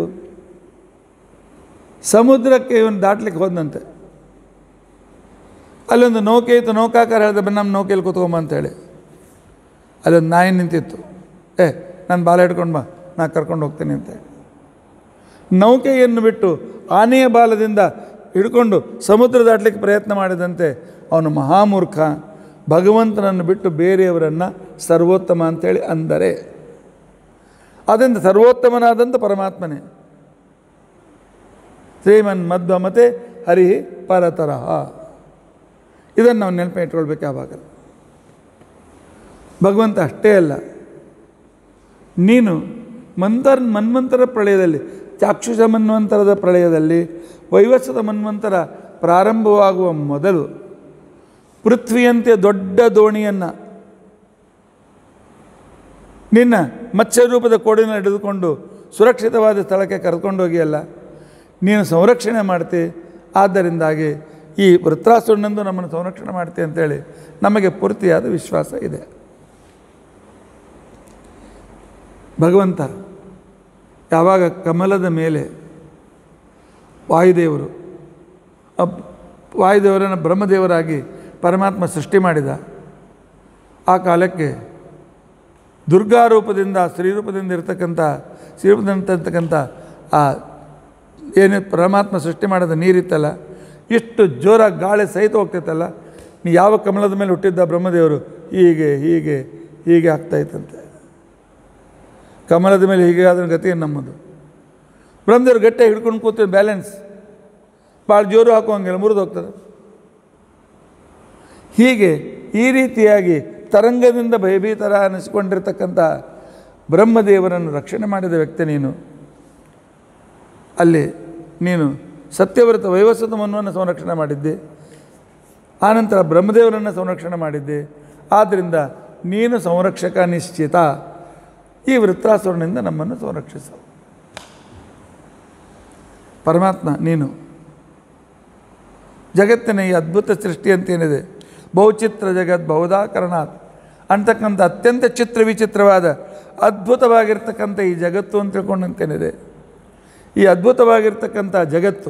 ಸಮುದ್ರಕ್ಕೆ ಇವನು ದಾಟ್ಲಿಕ್ಕೆ ಹೋದಂತೆ ಅಲ್ಲೊಂದು ನೌಕೆ ಇತ್ತು ನೌಕಾಕಾರ ಹೇಳಿದ ಬನ್ನಿ ನಮ್ಮ ನೌಕೆಯಲ್ಲಿ ಕೂತ್ಕೊಂಬ ಅಂತೇಳಿ ಅಲ್ಲೊಂದು ನಾಯಿ ನಿಂತಿತ್ತು ಏ ನಾನು ಬಾಲ ಹಿಡ್ಕೊಂಡು ಬಾ ನಾ ಕರ್ಕೊಂಡು ಹೋಗ್ತೀನಿ ಅಂತೇಳಿ ನೌಕೆಯನ್ನು ಬಿಟ್ಟು ಆನೆಯ ಬಾಲದಿಂದ ಹಿಡ್ಕೊಂಡು ಸಮುದ್ರ ದಾಟಲಿಕ್ಕೆ ಪ್ರಯತ್ನ ಮಾಡಿದಂತೆ ಅವನು ಮಹಾಮೂರ್ಖ ಭಗವಂತನನ್ನು ಬಿಟ್ಟು ಬೇರೆಯವರನ್ನು ಸರ್ವೋತ್ತಮ ಅಂತೇಳಿ ಅಂದರೆ ಅದರಿಂದ ಸರ್ವೋತ್ತಮನಾದಂಥ ಪರಮಾತ್ಮನೇ ಶ್ರೀಮನ್ ಮಧ್ವಮತೆ ಹರಿ ಪರತರಹ ಇದನ್ನು ನಾವು ನೆನಪು ಇಟ್ಕೊಳ್ಬೇಕು ಯಾವಾಗ ಭಗವಂತ ಅಷ್ಟೇ ಅಲ್ಲ ನೀನು ಮಂತರ್ ಮನ್ವಂತರ ಪ್ರಳಯದಲ್ಲಿ ಚಾಕ್ಷುಷ ಮನ್ವಂತರದ ಪ್ರಳಯದಲ್ಲಿ ವೈವಸ್ವತ ಮನ್ವಂತರ ಪ್ರಾರಂಭವಾಗುವ ಮೊದಲು ಪೃಥ್ವಿಯಂತೆ ದೊಡ್ಡ ದೋಣಿಯನ್ನು ನಿನ್ನ ಮತ್ಸ್ಯ ರೂಪದ ಕೋಡಿನ ಹಿಡಿದುಕೊಂಡು ಸುರಕ್ಷಿತವಾದ ಸ್ಥಳಕ್ಕೆ ಕರೆದುಕೊಂಡೋಗಿಯಲ್ಲ ನೀನು ಸಂರಕ್ಷಣೆ ಮಾಡ್ತಿ ಆದ್ದರಿಂದಾಗಿ ಈ ವೃತ್ರಾಸುರನೆಂದು ನಮ್ಮನ್ನು ಸಂರಕ್ಷಣೆ ಮಾಡ್ತಿ ಅಂತೇಳಿ ನಮಗೆ ಪೂರ್ತಿಯಾದ ವಿಶ್ವಾಸ ಇದೆ ಭಗವಂತ ಯಾವಾಗ ಕಮಲದ ಮೇಲೆ ವಾಯುದೇವರು ಅಪ್ ವಾಯುದೇವರನ್ನು ಬ್ರಹ್ಮದೇವರಾಗಿ ಪರಮಾತ್ಮ ಸೃಷ್ಟಿ ಮಾಡಿದ ಆ ಕಾಲಕ್ಕೆ ದುರ್ಗಾರೂಪದಿಂದ ಸ್ತ್ರೀರೂಪದಿಂದ ಇರ್ತಕ್ಕಂಥ ಶ್ರೀರೂಪದಿಂದ ಇರ್ತಕ್ಕಂಥ ಆ ಏನೇ ಪರಮಾತ್ಮ ಸೃಷ್ಟಿ ಮಾಡಿದ ನೀರಿತ್ತಲ್ಲ ಇಷ್ಟು ಜೋರಾಗಿ ಗಾಳಿ ಸಹಿತ ಹೋಗ್ತೈತಲ್ಲ ನೀ ಯಾವ ಕಮಲದ ಮೇಲೆ ಹುಟ್ಟಿದ್ದ ಬ್ರಹ್ಮದೇವರು ಹೀಗೆ ಹೀಗೆ ಹೀಗೆ ಆಗ್ತಾಯಿತ್ತಂತೆ ಕಮಲದ ಮೇಲೆ ಹೀಗೆ ಆದ್ರೆ ಗತಿ ನಮ್ಮದು ಬ್ರಹ್ಮದೇವ್ರು ಗಟ್ಟೆ ಹಿಡ್ಕೊಂಡು ಕೂತೀವಿ ಬ್ಯಾಲೆನ್ಸ್ ಭಾಳ ಜೋರು ಹಾಕುವಂಗಿಲ್ಲ ಮುರಿದು ಹೋಗ್ತದೆ ಹೀಗೆ ಈ ರೀತಿಯಾಗಿ ತರಂಗದಿಂದ ಭಯಭೀತರ ಅನಿಸಿಕೊಂಡಿರ್ತಕ್ಕಂಥ ಬ್ರಹ್ಮದೇವರನ್ನು ರಕ್ಷಣೆ ಮಾಡಿದ ವ್ಯಕ್ತಿ ನೀನು ಅಲ್ಲಿ ನೀನು ಸತ್ಯವ್ರತ ವೈವಸ್ವತ ಮನವನ್ನು ಸಂರಕ್ಷಣೆ ಮಾಡಿದ್ದೆ ಆನಂತರ ಬ್ರಹ್ಮದೇವರನ್ನು ಸಂರಕ್ಷಣೆ ಮಾಡಿದ್ದೆ ಆದ್ದರಿಂದ ನೀನು ಸಂರಕ್ಷಕ ನಿಶ್ಚಿತ ಈ ವೃತ್ರಾಸುರನಿಂದ ನಮ್ಮನ್ನು ಸಂರಕ್ಷಿಸು ಪರಮಾತ್ಮ ನೀನು ಜಗತ್ತಿನ ಈ ಅದ್ಭುತ ಸೃಷ್ಟಿ ಅಂತೇನಿದೆ ಬಹುಚಿತ್ರ ಜಗತ್ ಬಹುದಾಕರಣಾತ್ ಅಂತಕ್ಕಂಥ ಅತ್ಯಂತ ಚಿತ್ರ ವಿಚಿತ್ರವಾದ ಅದ್ಭುತವಾಗಿರ್ತಕ್ಕಂಥ ಈ ಜಗತ್ತು ಅಂತ ತಿಳ್ಕೊಂಡಂತೇನಿದೆ ಈ ಅದ್ಭುತವಾಗಿರ್ತಕ್ಕಂಥ ಜಗತ್ತು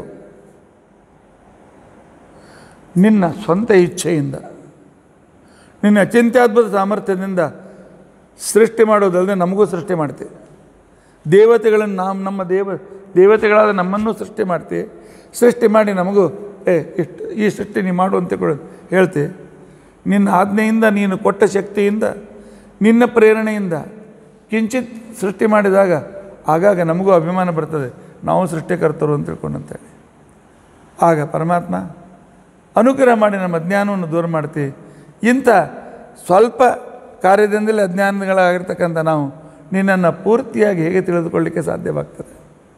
ನಿನ್ನ ಸ್ವಂತ ಇಚ್ಛೆಯಿಂದ ನಿನ್ನ ಅಚಿಂತ್ಯದ್ಭುತ ಸಾಮರ್ಥ್ಯದಿಂದ ಸೃಷ್ಟಿ ಮಾಡೋದಲ್ಲದೆ ನಮಗೂ ಸೃಷ್ಟಿ ಮಾಡ್ತೀವಿ ದೇವತೆಗಳನ್ನು ನಾವು ನಮ್ಮ ದೇವ ದೇವತೆಗಳಾದ ನಮ್ಮನ್ನು ಸೃಷ್ಟಿ ಮಾಡ್ತೀವಿ ಸೃಷ್ಟಿ ಮಾಡಿ ನಮಗೂ ಏ ಇಷ್ಟು ಈ ಸೃಷ್ಟಿ ನೀ ಮಾಡು ಅಂತ ಕೊಡು ಹೇಳ್ತಿ ನಿನ್ನ ಆಜ್ಞೆಯಿಂದ ನೀನು ಕೊಟ್ಟ ಶಕ್ತಿಯಿಂದ ನಿನ್ನ ಪ್ರೇರಣೆಯಿಂದ ಕಿಂಚಿತ್ ಸೃಷ್ಟಿ ಮಾಡಿದಾಗ ಆಗಾಗ ನಮಗೂ ಅಭಿಮಾನ ಬರ್ತದೆ ನಾವು ಸೃಷ್ಟಿಕರ್ತರು ಅಂತ ತಿಳ್ಕೊಂಡಂತೇಳಿ ಆಗ ಪರಮಾತ್ಮ ಅನುಗ್ರಹ ಮಾಡಿ ನಮ್ಮ ಅಜ್ಞಾನವನ್ನು ದೂರ ಮಾಡ್ತೀವಿ ಇಂಥ ಸ್ವಲ್ಪ ಕಾರ್ಯದಿಂದಲೇ ಅಜ್ಞಾನಗಳಾಗಿರ್ತಕ್ಕಂಥ ನಾವು ನಿನ್ನನ್ನು ಪೂರ್ತಿಯಾಗಿ ಹೇಗೆ ತಿಳಿದುಕೊಳ್ಳಿಕ್ಕೆ ಸಾಧ್ಯವಾಗ್ತದೆ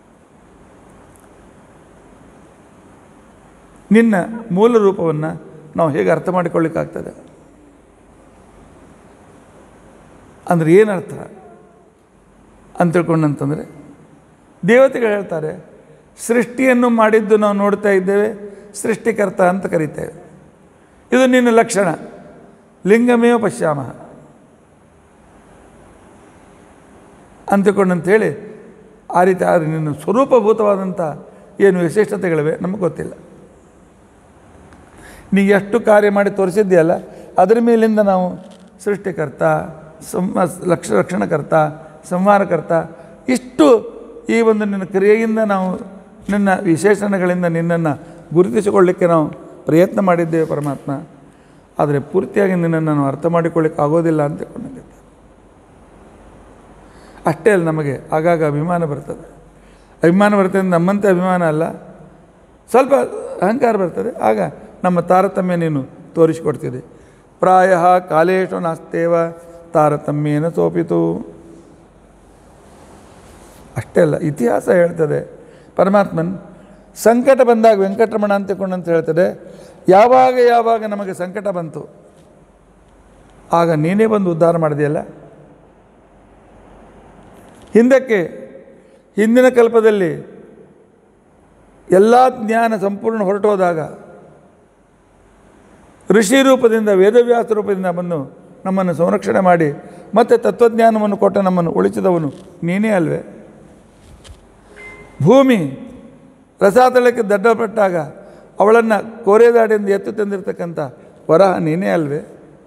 ನಿನ್ನ ಮೂಲ ರೂಪವನ್ನು ನಾವು ಹೇಗೆ ಅರ್ಥ ಮಾಡಿಕೊಳ್ಳಿಕ್ಕಾಗ್ತದೆ ಅಂದರೆ ಏನರ್ಥ ಅಂತ ತಿಳ್ಕೊಂಡಂತಂದರೆ ದೇವತೆಗಳು ಹೇಳ್ತಾರೆ ಸೃಷ್ಟಿಯನ್ನು ಮಾಡಿದ್ದು ನಾವು ನೋಡ್ತಾ ಇದ್ದೇವೆ ಸೃಷ್ಟಿಕರ್ತ ಅಂತ ಕರಿತೇವೆ ಇದು ನಿನ್ನ ಲಕ್ಷಣ ಲಿಂಗಮೇವ ಪಶ್ಯಾಮ ಅಂತಕೊಂಡಂಥೇಳಿ ಆ ರೀತಿ ಆದರೆ ನಿನ್ನ ಸ್ವರೂಪಭೂತವಾದಂಥ ಏನು ವಿಶಿಷ್ಟತೆಗಳಿವೆ ನಮಗೆ ಗೊತ್ತಿಲ್ಲ ನೀ ಎಷ್ಟು ಕಾರ್ಯ ಮಾಡಿ ತೋರಿಸಿದ್ಯಲ್ಲ ಅದರ ಮೇಲಿಂದ ನಾವು ಸೃಷ್ಟಿಕರ್ತ ಸಂವ ಲಕ್ಷ ರಕ್ಷಣಕರ್ತ ಸಂಹಾರಕರ್ತ ಇಷ್ಟು ಈ ಒಂದು ನಿನ್ನ ಕ್ರಿಯೆಯಿಂದ ನಾವು ನಿನ್ನ ವಿಶೇಷಣಗಳಿಂದ ನಿನ್ನನ್ನು ಗುರುತಿಸಿಕೊಳ್ಳಿಕ್ಕೆ ನಾವು ಪ್ರಯತ್ನ ಮಾಡಿದ್ದೇವೆ ಪರಮಾತ್ಮ ಆದರೆ ಪೂರ್ತಿಯಾಗಿ ನಿನ್ನನ್ನು ನಾವು ಅರ್ಥ ಮಾಡಿಕೊಳ್ಳಿಕ್ಕೆ ಆಗೋದಿಲ್ಲ ಅಂತ ತಿಳ್ಕೊಂಡೆ ಅಷ್ಟೇ ಅಲ್ಲ ನಮಗೆ ಆಗಾಗ ಅಭಿಮಾನ ಬರ್ತದೆ ಅಭಿಮಾನ ಬರ್ತದೆ ಅಂದ್ರೆ ನಮ್ಮಂತೆ ಅಭಿಮಾನ ಅಲ್ಲ ಸ್ವಲ್ಪ ಅಹಂಕಾರ ಬರ್ತದೆ ಆಗ ನಮ್ಮ ತಾರತಮ್ಯ ನೀನು ತೋರಿಸಿಕೊಡ್ತೀರಿ ಪ್ರಾಯ ಕಾಲೇಶು ನಾಸ್ತೇವ ತಾರತಮ್ಯೇನ ಸೋಪಿತು ಅಷ್ಟೇ ಅಲ್ಲ ಇತಿಹಾಸ ಹೇಳ್ತದೆ ಪರಮಾತ್ಮನ್ ಸಂಕಟ ಬಂದಾಗ ವೆಂಕಟರಮಣ ಅಂತಿಕೊಂಡು ಅಂತ ಹೇಳ್ತದೆ ಯಾವಾಗ ಯಾವಾಗ ನಮಗೆ ಸಂಕಟ ಬಂತು ಆಗ ನೀನೇ ಬಂದು ಉದ್ಧಾರ ಮಾಡಿದೆಯಲ್ಲ ಹಿಂದಕ್ಕೆ ಹಿಂದಿನ ಕಲ್ಪದಲ್ಲಿ ಎಲ್ಲ ಜ್ಞಾನ ಸಂಪೂರ್ಣ ಹೊರಟೋದಾಗ ಋಷಿ ರೂಪದಿಂದ ವೇದವ್ಯಾಸ ರೂಪದಿಂದ ಬಂದು ನಮ್ಮನ್ನು ಸಂರಕ್ಷಣೆ ಮಾಡಿ ಮತ್ತೆ ತತ್ವಜ್ಞಾನವನ್ನು ಕೊಟ್ಟ ನಮ್ಮನ್ನು ಉಳಿಸಿದವನು ನೀನೇ ಅಲ್ವೇ ಭೂಮಿ ರಸಾತಳಕ್ಕೆ ದಡ್ಡಪಟ್ಟಾಗ ಅವಳನ್ನು ಕೋರೆದಾಡಿಯಿಂದ ಎತ್ತು ತಂದಿರತಕ್ಕಂಥ ವರಹ ನೀನೇ ಅಲ್ವೇ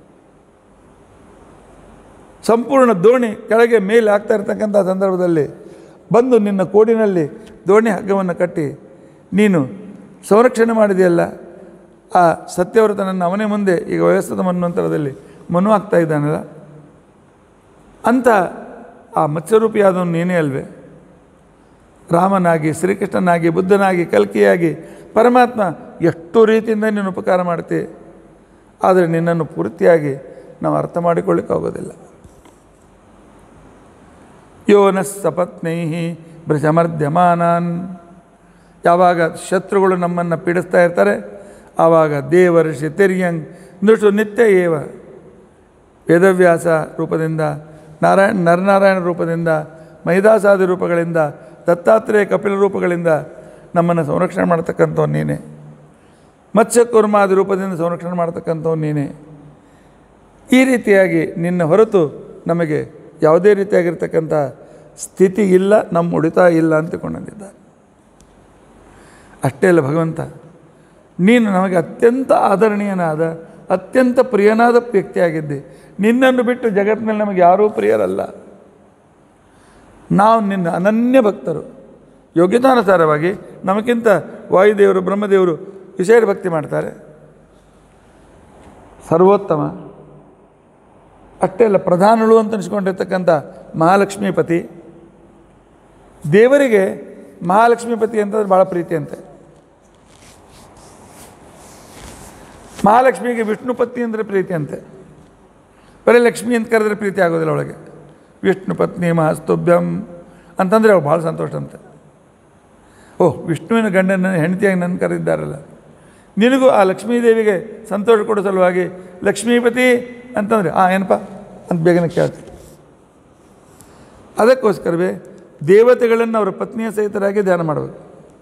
ಸಂಪೂರ್ಣ ದೋಣಿ ಕೆಳಗೆ ಮೇಲೆ ಆಗ್ತಾ ಇರತಕ್ಕಂಥ ಸಂದರ್ಭದಲ್ಲಿ ಬಂದು ನಿನ್ನ ಕೋಡಿನಲ್ಲಿ ದೋಣಿ ಹಗ್ಗವನ್ನು ಕಟ್ಟಿ ನೀನು ಸಂರಕ್ಷಣೆ ಮಾಡಿದೆಯಲ್ಲ ಆ ಸತ್ಯವ್ರತನನ್ನು ಅವನೇ ಮುಂದೆ ಈಗ ವಯಸ್ಸದ ಮನ್ವಂತರದಲ್ಲಿ ಮನು ಆಗ್ತಾ ಇದ್ದಾನಲ್ಲ ಅಂತ ಆ ಮತ್ಸ್ಯರೂಪಿಯಾದವನು ನೀನೇ ಅಲ್ವೇ ರಾಮನಾಗಿ ಶ್ರೀಕೃಷ್ಣನಾಗಿ ಬುದ್ಧನಾಗಿ ಕಲ್ಕಿಯಾಗಿ ಪರಮಾತ್ಮ ಎಷ್ಟು ರೀತಿಯಿಂದ ನೀನು ಉಪಕಾರ ಮಾಡ್ತಿ ಆದರೆ ನಿನ್ನನ್ನು ಪೂರ್ತಿಯಾಗಿ ನಾವು ಅರ್ಥ ಮಾಡಿಕೊಳ್ಳಿಕ್ಕಾಗೋದಿಲ್ಲ ಯೋನ ಸಪತ್ನೈ ಭ್ರಜಮರ್ದ್ಯಮಾನಾನ್ ಯಾವಾಗ ಶತ್ರುಗಳು ನಮ್ಮನ್ನು ಪೀಡಿಸ್ತಾ ಇರ್ತಾರೆ ಆವಾಗ ದೇವರ್ಷಿ ತಿರ್ಯಂಗ್ ನೃಷು ನಿತ್ಯ ಏವ ವೇದವ್ಯಾಸ ರೂಪದಿಂದ ನಾರಾಯಣ ನರನಾರಾಯಣ ರೂಪದಿಂದ ಮೈದಾಸಾದಿ ರೂಪಗಳಿಂದ ದತ್ತಾತ್ರೇಯ ಕಪಿಲ ರೂಪಗಳಿಂದ ನಮ್ಮನ್ನು ಸಂರಕ್ಷಣೆ ಮಾಡ್ತಕ್ಕಂಥವ್ನು ನೀನೇ ಮತ್ಸ್ಯಕುರ್ಮಾದಿ ರೂಪದಿಂದ ಸಂರಕ್ಷಣೆ ಮಾಡ್ತಕ್ಕಂಥವ್ನು ನೀನೇ ಈ ರೀತಿಯಾಗಿ ನಿನ್ನ ಹೊರತು ನಮಗೆ ಯಾವುದೇ ರೀತಿಯಾಗಿರ್ತಕ್ಕಂಥ ಸ್ಥಿತಿ ಇಲ್ಲ ನಮ್ಮ ಉಳಿತಾಯ ಇಲ್ಲ ಅಂತಕೊಂಡಿದ್ದಾರೆ ಅಷ್ಟೇ ಅಲ್ಲ ಭಗವಂತ ನೀನು ನಮಗೆ ಅತ್ಯಂತ ಆದರಣೀಯನಾದ ಅತ್ಯಂತ ಪ್ರಿಯನಾದ ವ್ಯಕ್ತಿಯಾಗಿದ್ದೆ ನಿನ್ನನ್ನು ಬಿಟ್ಟು ಜಗತ್ತಿನಲ್ಲಿ ನಮಗೆ ಯಾರೂ ಪ್ರಿಯರಲ್ಲ ನಾವು ನಿನ್ನ ಅನನ್ಯ ಭಕ್ತರು ಯೋಗ್ಯತಾನುಸಾರವಾಗಿ ನಮಗಿಂತ ವಾಯುದೇವರು ಬ್ರಹ್ಮದೇವರು ವಿಶೇಷ ಭಕ್ತಿ ಮಾಡ್ತಾರೆ ಸರ್ವೋತ್ತಮ ಅಷ್ಟೇ ಅಲ್ಲ ಪ್ರಧಾನಳು ಅಂತ ಅನಿಸ್ಕೊಂಡಿರ್ತಕ್ಕಂಥ ಮಹಾಲಕ್ಷ್ಮೀಪತಿ ದೇವರಿಗೆ ಮಹಾಲಕ್ಷ್ಮೀಪತಿ ಅಂತಂದ್ರೆ ಭಾಳ ಪ್ರೀತಿ ಅಂತೆ ಮಹಾಲಕ್ಷ್ಮಿಗೆ ವಿಷ್ಣು ಪತ್ನಿ ಅಂದರೆ ಪ್ರೀತಿ ಅಂತೆ ಬರೀ ಲಕ್ಷ್ಮಿ ಅಂತ ಕರೆದ್ರೆ ಪ್ರೀತಿ ಆಗೋದಿಲ್ಲ ಅವಳಿಗೆ ವಿಷ್ಣು ಪತ್ನಿ ಮಹಾಸ್ತುಭ್ಯಂ ಅಂತಂದರೆ ಅವಳು ಭಾಳ ಸಂತೋಷ ಅಂತೆ ಓಹ್ ವಿಷ್ಣುವಿನ ಗಂಡನ ಹೆಂಡತಿಯಾಗಿ ನನ್ನ ಕರೆದಿದ್ದಾರಲ್ಲ ನಿನಗೂ ಆ ಲಕ್ಷ್ಮೀದೇವಿಗೆ ಸಂತೋಷ ಕೊಡೋ ಸಲುವಾಗಿ ಲಕ್ಷ್ಮೀಪತಿ ಅಂತಂದರೆ ಆ ಏನಪ್ಪ ಅಂತ ಬೇಗನೆ ಕೇಳ್ತೀವಿ ಅದಕ್ಕೋಸ್ಕರವೇ ದೇವತೆಗಳನ್ನು ಅವರ ಪತ್ನಿಯ ಸಹಿತರಾಗಿ ಧ್ಯಾನ ಮಾಡಬೇಕು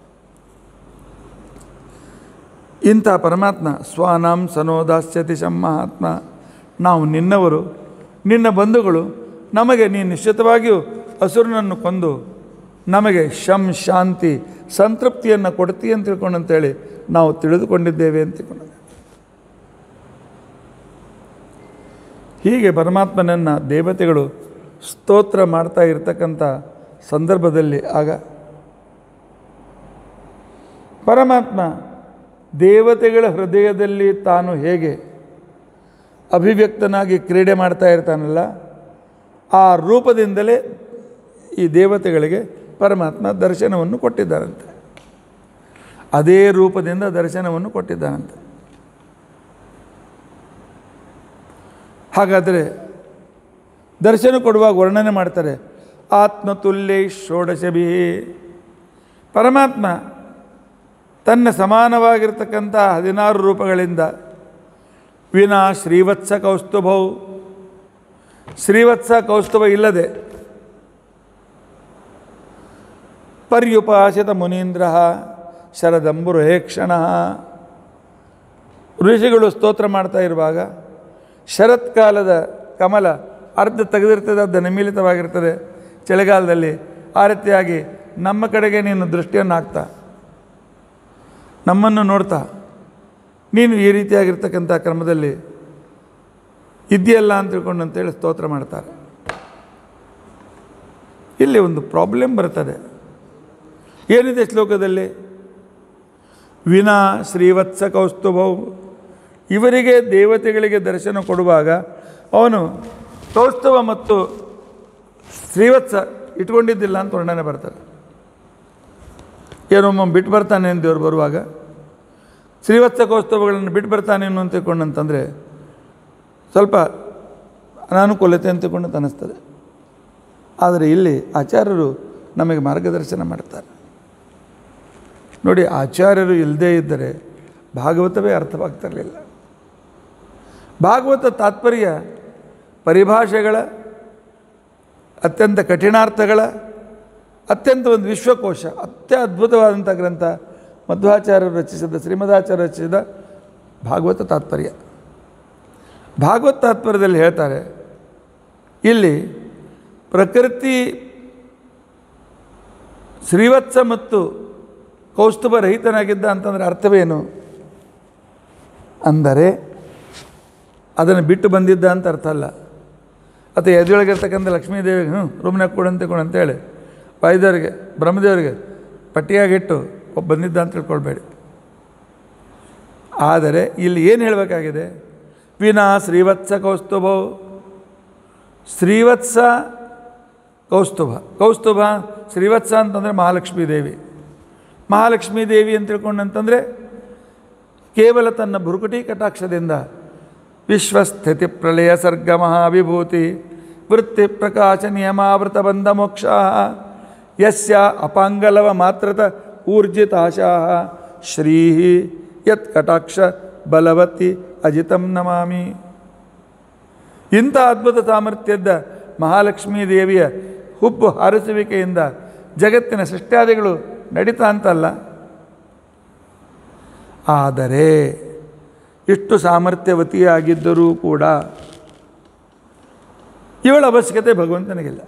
ಇಂಥ ಪರಮಾತ್ಮ ಸ್ವಾನಾಂ ಸನೋದಾಸ್ಯತಿ ಮಹಾತ್ಮ ನಾವು ನಿನ್ನವರು ನಿನ್ನ ಬಂಧುಗಳು ನಮಗೆ ನೀನು ನಿಶ್ಚಿತವಾಗಿಯೂ ಹಸುರನನ್ನು ಕೊಂದು ನಮಗೆ ಶಂ ಶಾಂತಿ ಸಂತೃಪ್ತಿಯನ್ನು ಕೊಡ್ತೀ ಅಂತ ತಿಳ್ಕೊಂಡು ಅಂತೇಳಿ ನಾವು ತಿಳಿದುಕೊಂಡಿದ್ದೇವೆ ಅಂತ ತಿಳ್ಕೊಂಡು ಹೀಗೆ ಪರಮಾತ್ಮನನ್ನು ದೇವತೆಗಳು ಸ್ತೋತ್ರ ಮಾಡ್ತಾ ಇರತಕ್ಕಂಥ ಸಂದರ್ಭದಲ್ಲಿ ಆಗ ಪರಮಾತ್ಮ ದೇವತೆಗಳ ಹೃದಯದಲ್ಲಿ ತಾನು ಹೇಗೆ ಅಭಿವ್ಯಕ್ತನಾಗಿ ಕ್ರೀಡೆ ಮಾಡ್ತಾ ಇರ್ತಾನಲ್ಲ ಆ ರೂಪದಿಂದಲೇ ಈ ದೇವತೆಗಳಿಗೆ ಪರಮಾತ್ಮ ದರ್ಶನವನ್ನು ಕೊಟ್ಟಿದ್ದಾನಂತೆ ಅದೇ ರೂಪದಿಂದ ದರ್ಶನವನ್ನು ಕೊಟ್ಟಿದ್ದಾನಂತೆ ಹಾಗಾದರೆ ದರ್ಶನ ಕೊಡುವಾಗ ವರ್ಣನೆ ಮಾಡ್ತಾರೆ ಆತ್ಮತುಲ್ಯೈ ಷೋಡಶಭಿ ಪರಮಾತ್ಮ ತನ್ನ ಸಮಾನವಾಗಿರ್ತಕ್ಕಂಥ ಹದಿನಾರು ರೂಪಗಳಿಂದ ವಿನಾ ಶ್ರೀವತ್ಸ ಕೌಸ್ತುಭೌ ಶ್ರೀವತ್ಸ ಕೌಸ್ತುಭ ಇಲ್ಲದೆ ಪರ್ಯುಪಾಸಿತ ಮುನೀಂದ್ರ ಶರದಂಬುರುಹೇಕ್ಷಣ ಋಷಿಗಳು ಸ್ತೋತ್ರ ಮಾಡ್ತಾ ಇರುವಾಗ ಶರತ್ಕಾಲದ ಕಮಲ ಅರ್ಧ ತೆಗೆದಿರ್ತದೆ ಅರ್ಧ ನಿಮೀಲಿತವಾಗಿರ್ತದೆ ಚಳಿಗಾಲದಲ್ಲಿ ಆ ರೀತಿಯಾಗಿ ನಮ್ಮ ಕಡೆಗೆ ನೀನು ದೃಷ್ಟಿಯನ್ನು ಹಾಕ್ತಾ ನಮ್ಮನ್ನು ನೋಡ್ತಾ ನೀನು ಈ ರೀತಿಯಾಗಿರ್ತಕ್ಕಂಥ ಕ್ರಮದಲ್ಲಿ ಇದೆಯಲ್ಲ ಅಂತ ತಿಳ್ಕೊಂಡು ಅಂತೇಳಿ ಸ್ತೋತ್ರ ಮಾಡ್ತಾರೆ ಇಲ್ಲಿ ಒಂದು ಪ್ರಾಬ್ಲಮ್ ಬರ್ತದೆ ಏನಿದೆ ಶ್ಲೋಕದಲ್ಲಿ ವಿನಾ ಶ್ರೀವತ್ಸ ಕೌಸ್ತುಭೌ ಇವರಿಗೆ ದೇವತೆಗಳಿಗೆ ದರ್ಶನ ಕೊಡುವಾಗ ಅವನು ಕೌಸ್ತುವ ಮತ್ತು ಶ್ರೀವತ್ಸ ಇಟ್ಕೊಂಡಿದ್ದಿಲ್ಲ ಅಂತ ವರ್ಣನೆ ಬರ್ತಾರೆ ಏನೊಮ್ಮ ಬಿಟ್ಟು ಬರ್ತಾನೆ ಅಂತ ದೇವ್ರು ಬರುವಾಗ ಶ್ರೀವತ್ಸ ಕೌಸ್ತವಗಳನ್ನು ಬಿಟ್ಟು ಬರ್ತಾನೆ ಅನ್ನೋ ಅಂತ ತಿಳ್ಕೊಂಡಂತಂದರೆ ಸ್ವಲ್ಪ ಅನಾನುಕೂಲತೆ ಅಂತ ತಿಳ್ಕೊಂಡು ಅನ್ನಿಸ್ತದೆ ಆದರೆ ಇಲ್ಲಿ ಆಚಾರ್ಯರು ನಮಗೆ ಮಾರ್ಗದರ್ಶನ ಮಾಡ್ತಾರೆ ನೋಡಿ ಆಚಾರ್ಯರು ಇಲ್ಲದೇ ಇದ್ದರೆ ಭಾಗವತವೇ ಅರ್ಥವಾಗ್ತಿರಲಿಲ್ಲ ಭಾಗವತ ತಾತ್ಪರ್ಯ ಪರಿಭಾಷೆಗಳ ಅತ್ಯಂತ ಕಠಿಣಾರ್ಥಗಳ ಅತ್ಯಂತ ಒಂದು ವಿಶ್ವಕೋಶ ಅತ್ಯದ್ಭುತವಾದಂಥ ಗ್ರಂಥ ಮಧ್ವಾಚಾರ್ಯರು ರಚಿಸಿದ ಶ್ರೀಮದಾಚಾರ್ಯ ರಚಿಸಿದ ಭಾಗವತ ತಾತ್ಪರ್ಯ ಭಾಗವತ ತಾತ್ಪರ್ಯದಲ್ಲಿ ಹೇಳ್ತಾರೆ ಇಲ್ಲಿ ಪ್ರಕೃತಿ ಶ್ರೀವತ್ಸ ಮತ್ತು ಕೌಸ್ತುಭ ರಹಿತನಾಗಿದ್ದ ಅಂತಂದರೆ ಅರ್ಥವೇನು ಅಂದರೆ ಅದನ್ನು ಬಿಟ್ಟು ಬಂದಿದ್ದ ಅಂತ ಅರ್ಥ ಅಲ್ಲ ಅಥವಾ ಎದುರೊಳಗಿರ್ತಕ್ಕಂಥ ಲಕ್ಷ್ಮೀದೇವಿಗೆ ಹ್ಞೂ ರೂಮ್ನಾಗ ಕೊಡಂತೆ ಕೊಡು ಅಂತೇಳಿ ವಾಯುದೇವರಿಗೆ ಬ್ರಹ್ಮದೇವರಿಗೆ ಪಟ್ಟಿಯಾಗಿಟ್ಟು ಒಬ್ಬ ಬಂದಿದ್ದ ಅಂತ ತಿಳ್ಕೊಳ್ಬೇಡಿ ಆದರೆ ಇಲ್ಲಿ ಏನು ಹೇಳಬೇಕಾಗಿದೆ ವಿನಾ ಶ್ರೀವತ್ಸ ಕೌಸ್ತುಭೋ ಶ್ರೀವತ್ಸ ಕೌಸ್ತುಭ ಕೌಸ್ತುಭ ಶ್ರೀವತ್ಸ ಅಂತಂದರೆ ಮಹಾಲಕ್ಷ್ಮೀ ದೇವಿ ಮಹಾಲಕ್ಷ್ಮೀ ದೇವಿ ಅಂತ ತಿಳ್ಕೊಂಡಂತಂದರೆ ಕೇವಲ ತನ್ನ ಭುರುಕುಟಿ ಕಟಾಕ್ಷದಿಂದ ವಿಶ್ವಸ್ಥಿತಿ ಪ್ರಳಯ ಸರ್ಗ ಮಹಾವಿಭೂತಿ ವೃತ್ತಿ ಪ್ರಕಾಶ ನಿಯಮಾವೃತ ಬಂಧ ಮೋಕ್ಷ ಯಸ್ಯ ಅಪಾಂಗಲವ ಮಾತ್ರತ ಊರ್ಜಿತಾಶಾ ಶ್ರೀ ಯತ್ ಕಟಾಕ್ಷ ಬಲವತಿ ಅಜಿತಂ ನಮಾಮಿ ಇಂಥ ಅದ್ಭುತ ಸಾಮರ್ಥ್ಯದ ಮಹಾಲಕ್ಷ್ಮೀ ದೇವಿಯ ಹುಬ್ಬು ಹಾರಿಸುವಿಕೆಯಿಂದ ಜಗತ್ತಿನ ಸೃಷ್ಟ್ಯಾದಿಗಳು ನಡೀತಾ ಅಂತಲ್ಲ ಆದರೆ ಇಷ್ಟು ಸಾಮರ್ಥ್ಯವತಿಯಾಗಿದ್ದರೂ ಕೂಡ ಇವಳ ಅವಶ್ಯಕತೆ ಭಗವಂತನಿಗಿಲ್ಲ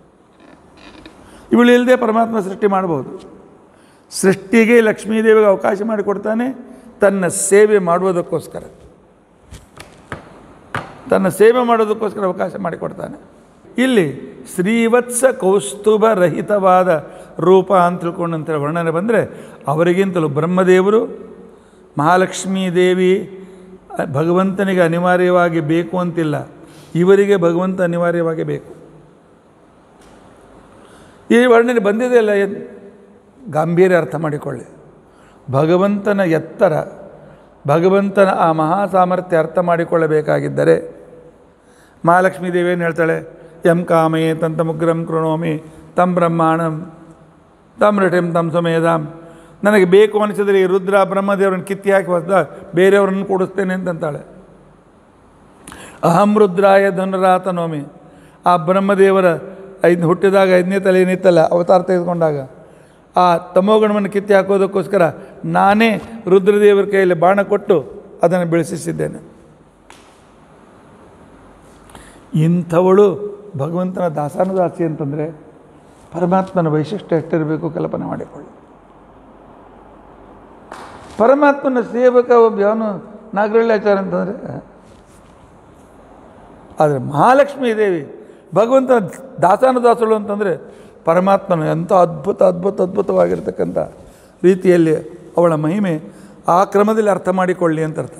ಇವಳು ಇಲ್ಲದೆ ಪರಮಾತ್ಮ ಸೃಷ್ಟಿ ಮಾಡ್ಬೋದು ಸೃಷ್ಟಿಗೆ ಲಕ್ಷ್ಮೀದೇವಿಗೆ ಅವಕಾಶ ಮಾಡಿಕೊಡ್ತಾನೆ ತನ್ನ ಸೇವೆ ಮಾಡುವುದಕ್ಕೋಸ್ಕರ ತನ್ನ ಸೇವೆ ಮಾಡೋದಕ್ಕೋಸ್ಕರ ಅವಕಾಶ ಮಾಡಿಕೊಡ್ತಾನೆ ಇಲ್ಲಿ ಶ್ರೀವತ್ಸ ಕೌಸ್ತುಭ ರಹಿತವಾದ ರೂಪ ಅಂತ ತಿಳ್ಕೊಂಡಂತ ವರ್ಣನೆ ಬಂದರೆ ಅವರಿಗಿಂತಲೂ ಬ್ರಹ್ಮದೇವರು ಮಹಾಲಕ್ಷ್ಮೀ ದೇವಿ ಭಗವಂತನಿಗೆ ಅನಿವಾರ್ಯವಾಗಿ ಬೇಕು ಅಂತಿಲ್ಲ ಇವರಿಗೆ ಭಗವಂತ ಅನಿವಾರ್ಯವಾಗಿ ಬೇಕು ಈ ವರ್ಣನೆ ಬಂದಿದೆ ಅಲ್ಲ ಏನ್ ಗಾಂಭೀರ್ಯ ಅರ್ಥ ಮಾಡಿಕೊಳ್ಳಿ ಭಗವಂತನ ಎತ್ತರ ಭಗವಂತನ ಆ ಮಹಾ ಸಾಮರ್ಥ್ಯ ಅರ್ಥ ಮಾಡಿಕೊಳ್ಳಬೇಕಾಗಿದ್ದರೆ ಮಹಾಲಕ್ಷ್ಮೀ ದೇವಿ ಏನು ಹೇಳ್ತಾಳೆ ಎಂ ಕಾಮಯೇ ತಂತ ಮುಗ್ರಂ ಕೃಣೋಮಿ ತಂ ಬ್ರಹ್ಮಾಣಂ ತಂ ರಟಿಂ ತಂ ಸುಮೇಧಾಂ ನನಗೆ ಬೇಕು ಅನಿಸಿದರೆ ಈ ರುದ್ರ ಬ್ರಹ್ಮದೇವರನ್ನು ಕಿತ್ತಿ ಹಾಕಿ ಹೊಸ ಬೇರೆಯವರನ್ನು ಕೊಡಿಸ್ತೇನೆ ಅಂತಂತಾಳೆ ಅಹಂ ರುದ್ರಾಯ ಧನುರಾತನೋಮಿ ಆ ಬ್ರಹ್ಮದೇವರ ಐದು ಹುಟ್ಟಿದಾಗ ಐದನೇ ತಲೆ ಏನಿತ್ತಲ್ಲ ಅವತಾರ ತೆಗೆದುಕೊಂಡಾಗ ಆ ತಮೋಗಣವನ್ನು ಕಿತ್ತಿ ಹಾಕೋದಕ್ಕೋಸ್ಕರ ನಾನೇ ರುದ್ರದೇವರ ಕೈಯಲ್ಲಿ ಬಾಣ ಕೊಟ್ಟು ಅದನ್ನು ಬೆಳೆಸಿಸಿದ್ದೇನೆ ಇಂಥವಳು ಭಗವಂತನ ದಾಸಾನುದಾಸಿ ಅಂತಂದರೆ ಪರಮಾತ್ಮನ ವೈಶಿಷ್ಟ್ಯ ಎಷ್ಟಿರಬೇಕು ಕಲ್ಪನೆ ಮಾಡಿಕೊಳ್ಳಿ ಪರಮಾತ್ಮನ ಸೇವಕ ಒಬ್ಬ ಯಾವನು ನಾಗರಳ್ಳಿ ಅಂತಂದರೆ ಆದರೆ ಮಹಾಲಕ್ಷ್ಮೀ ದೇವಿ ಭಗವಂತನ ದಾಸಾನುದಾಸಳು ಅಂತಂದರೆ ಪರಮಾತ್ಮನ ಎಂಥ ಅದ್ಭುತ ಅದ್ಭುತ ಅದ್ಭುತವಾಗಿರ್ತಕ್ಕಂಥ ರೀತಿಯಲ್ಲಿ ಅವಳ ಮಹಿಮೆ ಆ ಕ್ರಮದಲ್ಲಿ ಅರ್ಥ ಮಾಡಿಕೊಳ್ಳಿ ಅಂತ ಅರ್ಥ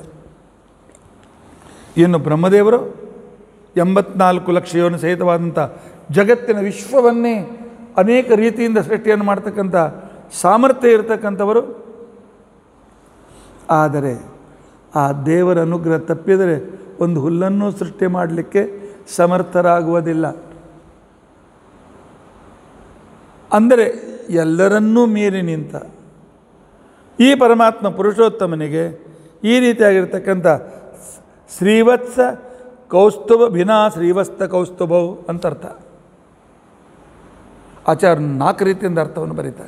ಇನ್ನು ಬ್ರಹ್ಮದೇವರು ಎಂಬತ್ನಾಲ್ಕು ಲಕ್ಷ ಯೋನ ಸಹಿತವಾದಂಥ ಜಗತ್ತಿನ ವಿಶ್ವವನ್ನೇ ಅನೇಕ ರೀತಿಯಿಂದ ಸೃಷ್ಟಿಯನ್ನು ಮಾಡ್ತಕ್ಕಂಥ ಸಾಮರ್ಥ್ಯ ಇರತಕ್ಕಂಥವರು ಆದರೆ ಆ ದೇವರ ಅನುಗ್ರಹ ತಪ್ಪಿದರೆ ಒಂದು ಹುಲ್ಲನ್ನು ಸೃಷ್ಟಿ ಮಾಡಲಿಕ್ಕೆ ಸಮರ್ಥರಾಗುವುದಿಲ್ಲ ಅಂದರೆ ಎಲ್ಲರನ್ನೂ ಮೀರಿ ನಿಂತ ಈ ಪರಮಾತ್ಮ ಪುರುಷೋತ್ತಮನಿಗೆ ಈ ರೀತಿಯಾಗಿರ್ತಕ್ಕಂಥ ಶ್ರೀವತ್ಸ ಕೌಸ್ತುಭ ಭಿನಾ ಶ್ರೀವತ್ಸ ಕೌಸ್ತುಭವು ಅಂತ ಅರ್ಥ ಆಚಾರ್ಯ ನಾಲ್ಕು ರೀತಿಯಿಂದ ಅರ್ಥವನ್ನು ಬರೀತಾರೆ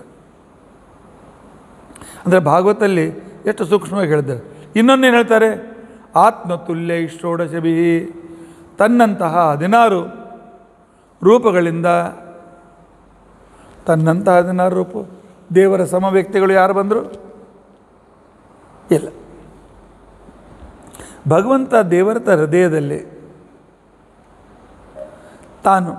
ಅಂದರೆ ಭಾಗವತಲ್ಲಿ ಎಷ್ಟು ಸೂಕ್ಷ್ಮವಾಗಿ ಹೇಳಿದ್ದಾರೆ ಇನ್ನೊಂದೇನು ಹೇಳ್ತಾರೆ ಆತ್ಮತುಲ್ಯ ಷೋಡಶಭಿ ತನ್ನಂತಹ ಹದಿನಾರು ರೂಪಗಳಿಂದ ತನ್ನಂತಹ ಹದಿನಾರು ರೂಪ ದೇವರ ಸಮ ವ್ಯಕ್ತಿಗಳು ಯಾರು ಬಂದರು ಇಲ್ಲ ಭಗವಂತ ದೇವರ ಹೃದಯದಲ್ಲಿ ತಾನು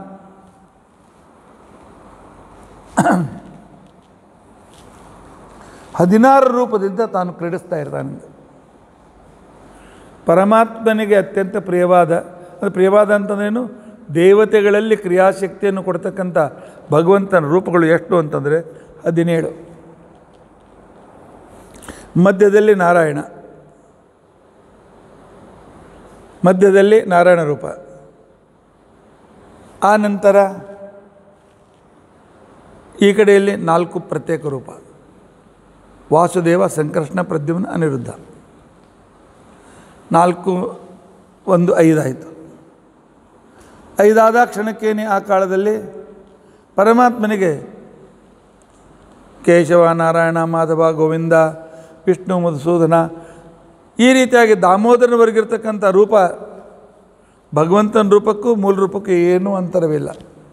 ಹದಿನಾರು ರೂಪದಿಂದ ತಾನು ಕ್ರೀಡಿಸ್ತಾ ಇರ್ತಾನೆ ಪರಮಾತ್ಮನಿಗೆ ಅತ್ಯಂತ ಪ್ರಿಯವಾದ ಅದು ಪ್ರಿಯವಾದ ಅಂತಂದ್ರೇನು ದೇವತೆಗಳಲ್ಲಿ ಕ್ರಿಯಾಶಕ್ತಿಯನ್ನು ಕೊಡ್ತಕ್ಕಂಥ ಭಗವಂತನ ರೂಪಗಳು ಎಷ್ಟು ಅಂತಂದರೆ ಹದಿನೇಳು ಮಧ್ಯದಲ್ಲಿ ನಾರಾಯಣ ಮಧ್ಯದಲ್ಲಿ ನಾರಾಯಣ ರೂಪ ಆ ನಂತರ ಈ ಕಡೆಯಲ್ಲಿ ನಾಲ್ಕು ಪ್ರತ್ಯೇಕ ರೂಪ ವಾಸುದೇವ ಸಂಕರ್ಷಣ ಪ್ರದ್ಯುಮ್ನ ಅನಿರುದ್ಧ ನಾಲ್ಕು ಒಂದು ಐದಾಯಿತು ಐದಾದ ಕ್ಷಣಕ್ಕೇನೆ ಆ ಕಾಲದಲ್ಲಿ ಪರಮಾತ್ಮನಿಗೆ ಕೇಶವ ನಾರಾಯಣ ಮಾಧವ ಗೋವಿಂದ ವಿಷ್ಣು ಮಧುಸೂದನ ಈ ರೀತಿಯಾಗಿ ದಾಮೋದರನವರೆಗಿರ್ತಕ್ಕಂಥ ರೂಪ ಭಗವಂತನ ರೂಪಕ್ಕೂ ಮೂಲ ರೂಪಕ್ಕೂ ಏನೂ ಅಂತರವಿಲ್ಲ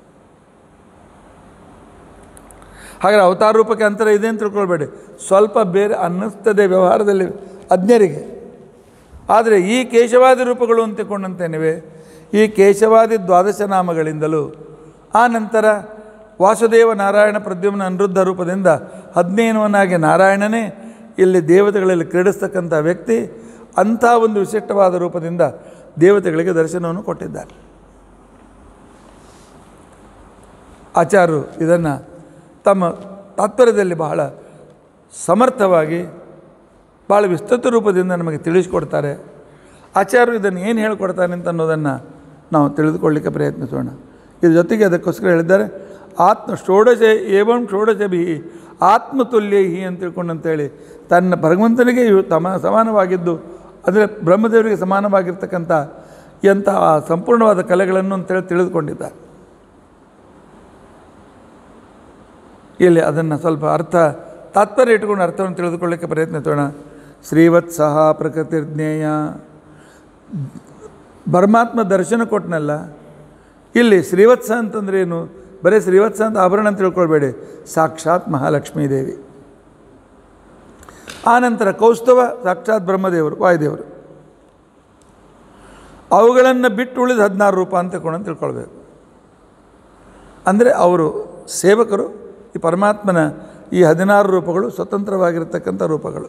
ಹಾಗಾದ್ರೆ ಅವತಾರ ರೂಪಕ್ಕೆ ಅಂತರ ಇದೆ ಅಂತ ತಿಳ್ಕೊಳ್ಬೇಡಿ ಸ್ವಲ್ಪ ಬೇರೆ ಅನ್ನಿಸ್ತದೆ ವ್ಯವಹಾರದಲ್ಲಿ ಅಜ್ಞರಿಗೆ ಆದರೆ ಈ ಕೇಶವಾದಿ ರೂಪಗಳು ಅಂತ ತಿಳ್ಕೊಂಡಂತೇನಿವೆ ಈ ಕೇಶವಾದಿ ದ್ವಾದಶ ನಾಮಗಳಿಂದಲೂ ಆ ನಂತರ ವಾಸುದೇವ ನಾರಾಯಣ ಪ್ರದ್ಯುಮ್ನ ಅನಿರುದ್ಧ ರೂಪದಿಂದ ಹದಿನೇನವನಾಗಿ ನಾರಾಯಣನೇ ಇಲ್ಲಿ ದೇವತೆಗಳಲ್ಲಿ ಕ್ರೀಡಿಸ್ತಕ್ಕಂಥ ವ್ಯಕ್ತಿ ಅಂಥ ಒಂದು ವಿಶಿಷ್ಟವಾದ ರೂಪದಿಂದ ದೇವತೆಗಳಿಗೆ ದರ್ಶನವನ್ನು ಕೊಟ್ಟಿದ್ದಾರೆ ಆಚಾರ್ಯರು ಇದನ್ನು ತಮ್ಮ ತಾತ್ಪರ್ಯದಲ್ಲಿ ಬಹಳ ಸಮರ್ಥವಾಗಿ ಭಾಳ ವಿಸ್ತೃತ ರೂಪದಿಂದ ನಮಗೆ ತಿಳಿಸ್ಕೊಡ್ತಾರೆ ಆಚಾರ್ಯರು ಇದನ್ನು ಏನು ಹೇಳ್ಕೊಡ್ತಾನೆ ಅಂತ ಅನ್ನೋದನ್ನು ನಾವು ತಿಳಿದುಕೊಳ್ಳಿಕ್ಕೆ ಪ್ರಯತ್ನಿಸೋಣ ಇದ್ರ ಜೊತೆಗೆ ಅದಕ್ಕೋಸ್ಕರ ಹೇಳಿದ್ದಾರೆ ಆತ್ಮ ಷೋಡಶ ಏವಂ ಷೋಡಶ ಬಿ ಆತ್ಮತುಲ್ಯ ಹಿ ಅಂತ ತಿಳ್ಕೊಂಡಂತೇಳಿ ತನ್ನ ಭಗವಂತನಿಗೆ ಇವು ತಮ ಸಮಾನವಾಗಿದ್ದು ಅಂದರೆ ಬ್ರಹ್ಮದೇವರಿಗೆ ಸಮಾನವಾಗಿರ್ತಕ್ಕಂಥ ಎಂಥ ಆ ಸಂಪೂರ್ಣವಾದ ಕಲೆಗಳನ್ನು ಅಂತೇಳಿ ತಿಳಿದುಕೊಂಡಿದ್ದಾರೆ ಇಲ್ಲಿ ಅದನ್ನು ಸ್ವಲ್ಪ ಅರ್ಥ ತಾತ್ಪರ್ಯ ಇಟ್ಕೊಂಡು ಅರ್ಥವನ್ನು ತಿಳಿದುಕೊಳ್ಳಿಕ್ಕೆ ಪ್ರಯತ್ನಿಸೋಣ ಶ್ರೀವತ್ಸಹ ಪ್ರಕೃತಿರ್ಜ್ಞೇಯ ಪರಮಾತ್ಮ ದರ್ಶನ ಕೊಟ್ಟನಲ್ಲ ಇಲ್ಲಿ ಶ್ರೀವತ್ಸ ಅಂತಂದ್ರೆ ಏನು ಬರೀ ಶ್ರೀವತ್ಸ ಅಂತ ಆಭರಣ ಅಂತ ತಿಳ್ಕೊಳ್ಬೇಡಿ ಸಾಕ್ಷಾತ್ ಮಹಾಲಕ್ಷ್ಮೀ ದೇವಿ ಆನಂತರ ಕೌಸ್ತವ ಸಾಕ್ಷಾತ್ ಬ್ರಹ್ಮದೇವರು ವಾಯುದೇವರು ಅವುಗಳನ್ನು ಬಿಟ್ಟು ಉಳಿದ ಹದಿನಾರು ರೂಪ ಅಂತ ತಿಳ್ಕೊಂಡು ತಿಳ್ಕೊಳ್ಬೇಕು ಅಂದರೆ ಅವರು ಸೇವಕರು ಈ ಪರಮಾತ್ಮನ ಈ ಹದಿನಾರು ರೂಪಗಳು ಸ್ವತಂತ್ರವಾಗಿರತಕ್ಕಂಥ ರೂಪಗಳು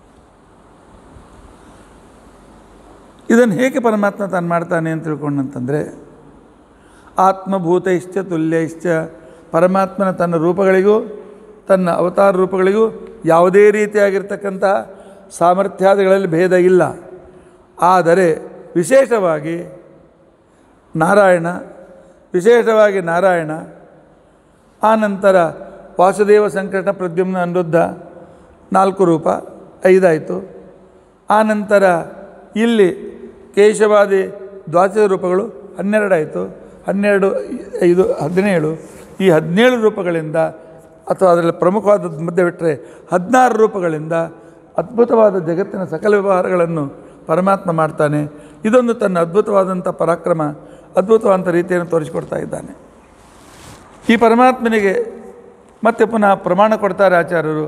ಇದನ್ನು ಹೇಗೆ ಪರಮಾತ್ಮ ತಾನು ಮಾಡ್ತಾನೆ ಅಂತ ತಿಳ್ಕೊಂಡಂತಂದರೆ ಆತ್ಮಭೂತೈಶ್ಚ ತುಲ್ಯೈಶ್ಚ ಪರಮಾತ್ಮನ ತನ್ನ ರೂಪಗಳಿಗೂ ತನ್ನ ಅವತಾರ ರೂಪಗಳಿಗೂ ಯಾವುದೇ ರೀತಿಯಾಗಿರ್ತಕ್ಕಂಥ ಸಾಮರ್ಥ್ಯಾದಿಗಳಲ್ಲಿ ಭೇದ ಇಲ್ಲ ಆದರೆ ವಿಶೇಷವಾಗಿ ನಾರಾಯಣ ವಿಶೇಷವಾಗಿ ನಾರಾಯಣ ಆನಂತರ ವಾಸುದೇವ ಸಂಕಟ ಪ್ರದ್ಯುಮ್ನ ಅನಿರುದ್ಧ ನಾಲ್ಕು ರೂಪ ಐದಾಯಿತು ಆನಂತರ ಇಲ್ಲಿ ಕೇಶವಾದಿ ದ್ವಾದಶ ರೂಪಗಳು ಹನ್ನೆರಡಾಯಿತು ಹನ್ನೆರಡು ಐದು ಹದಿನೇಳು ಈ ಹದಿನೇಳು ರೂಪಗಳಿಂದ ಅಥವಾ ಅದರಲ್ಲಿ ಪ್ರಮುಖವಾದ ಮಧ್ಯೆ ಬಿಟ್ಟರೆ ಹದಿನಾರು ರೂಪಗಳಿಂದ ಅದ್ಭುತವಾದ ಜಗತ್ತಿನ ಸಕಲ ವ್ಯವಹಾರಗಳನ್ನು ಪರಮಾತ್ಮ ಮಾಡ್ತಾನೆ ಇದೊಂದು ತನ್ನ ಅದ್ಭುತವಾದಂಥ ಪರಾಕ್ರಮ ಅದ್ಭುತವಾದಂಥ ರೀತಿಯನ್ನು ತೋರಿಸಿಕೊಡ್ತಾ ಇದ್ದಾನೆ ಈ ಪರಮಾತ್ಮನಿಗೆ ಮತ್ತೆ ಪುನಃ ಪ್ರಮಾಣ ಕೊಡ್ತಾರೆ ಆಚಾರ್ಯರು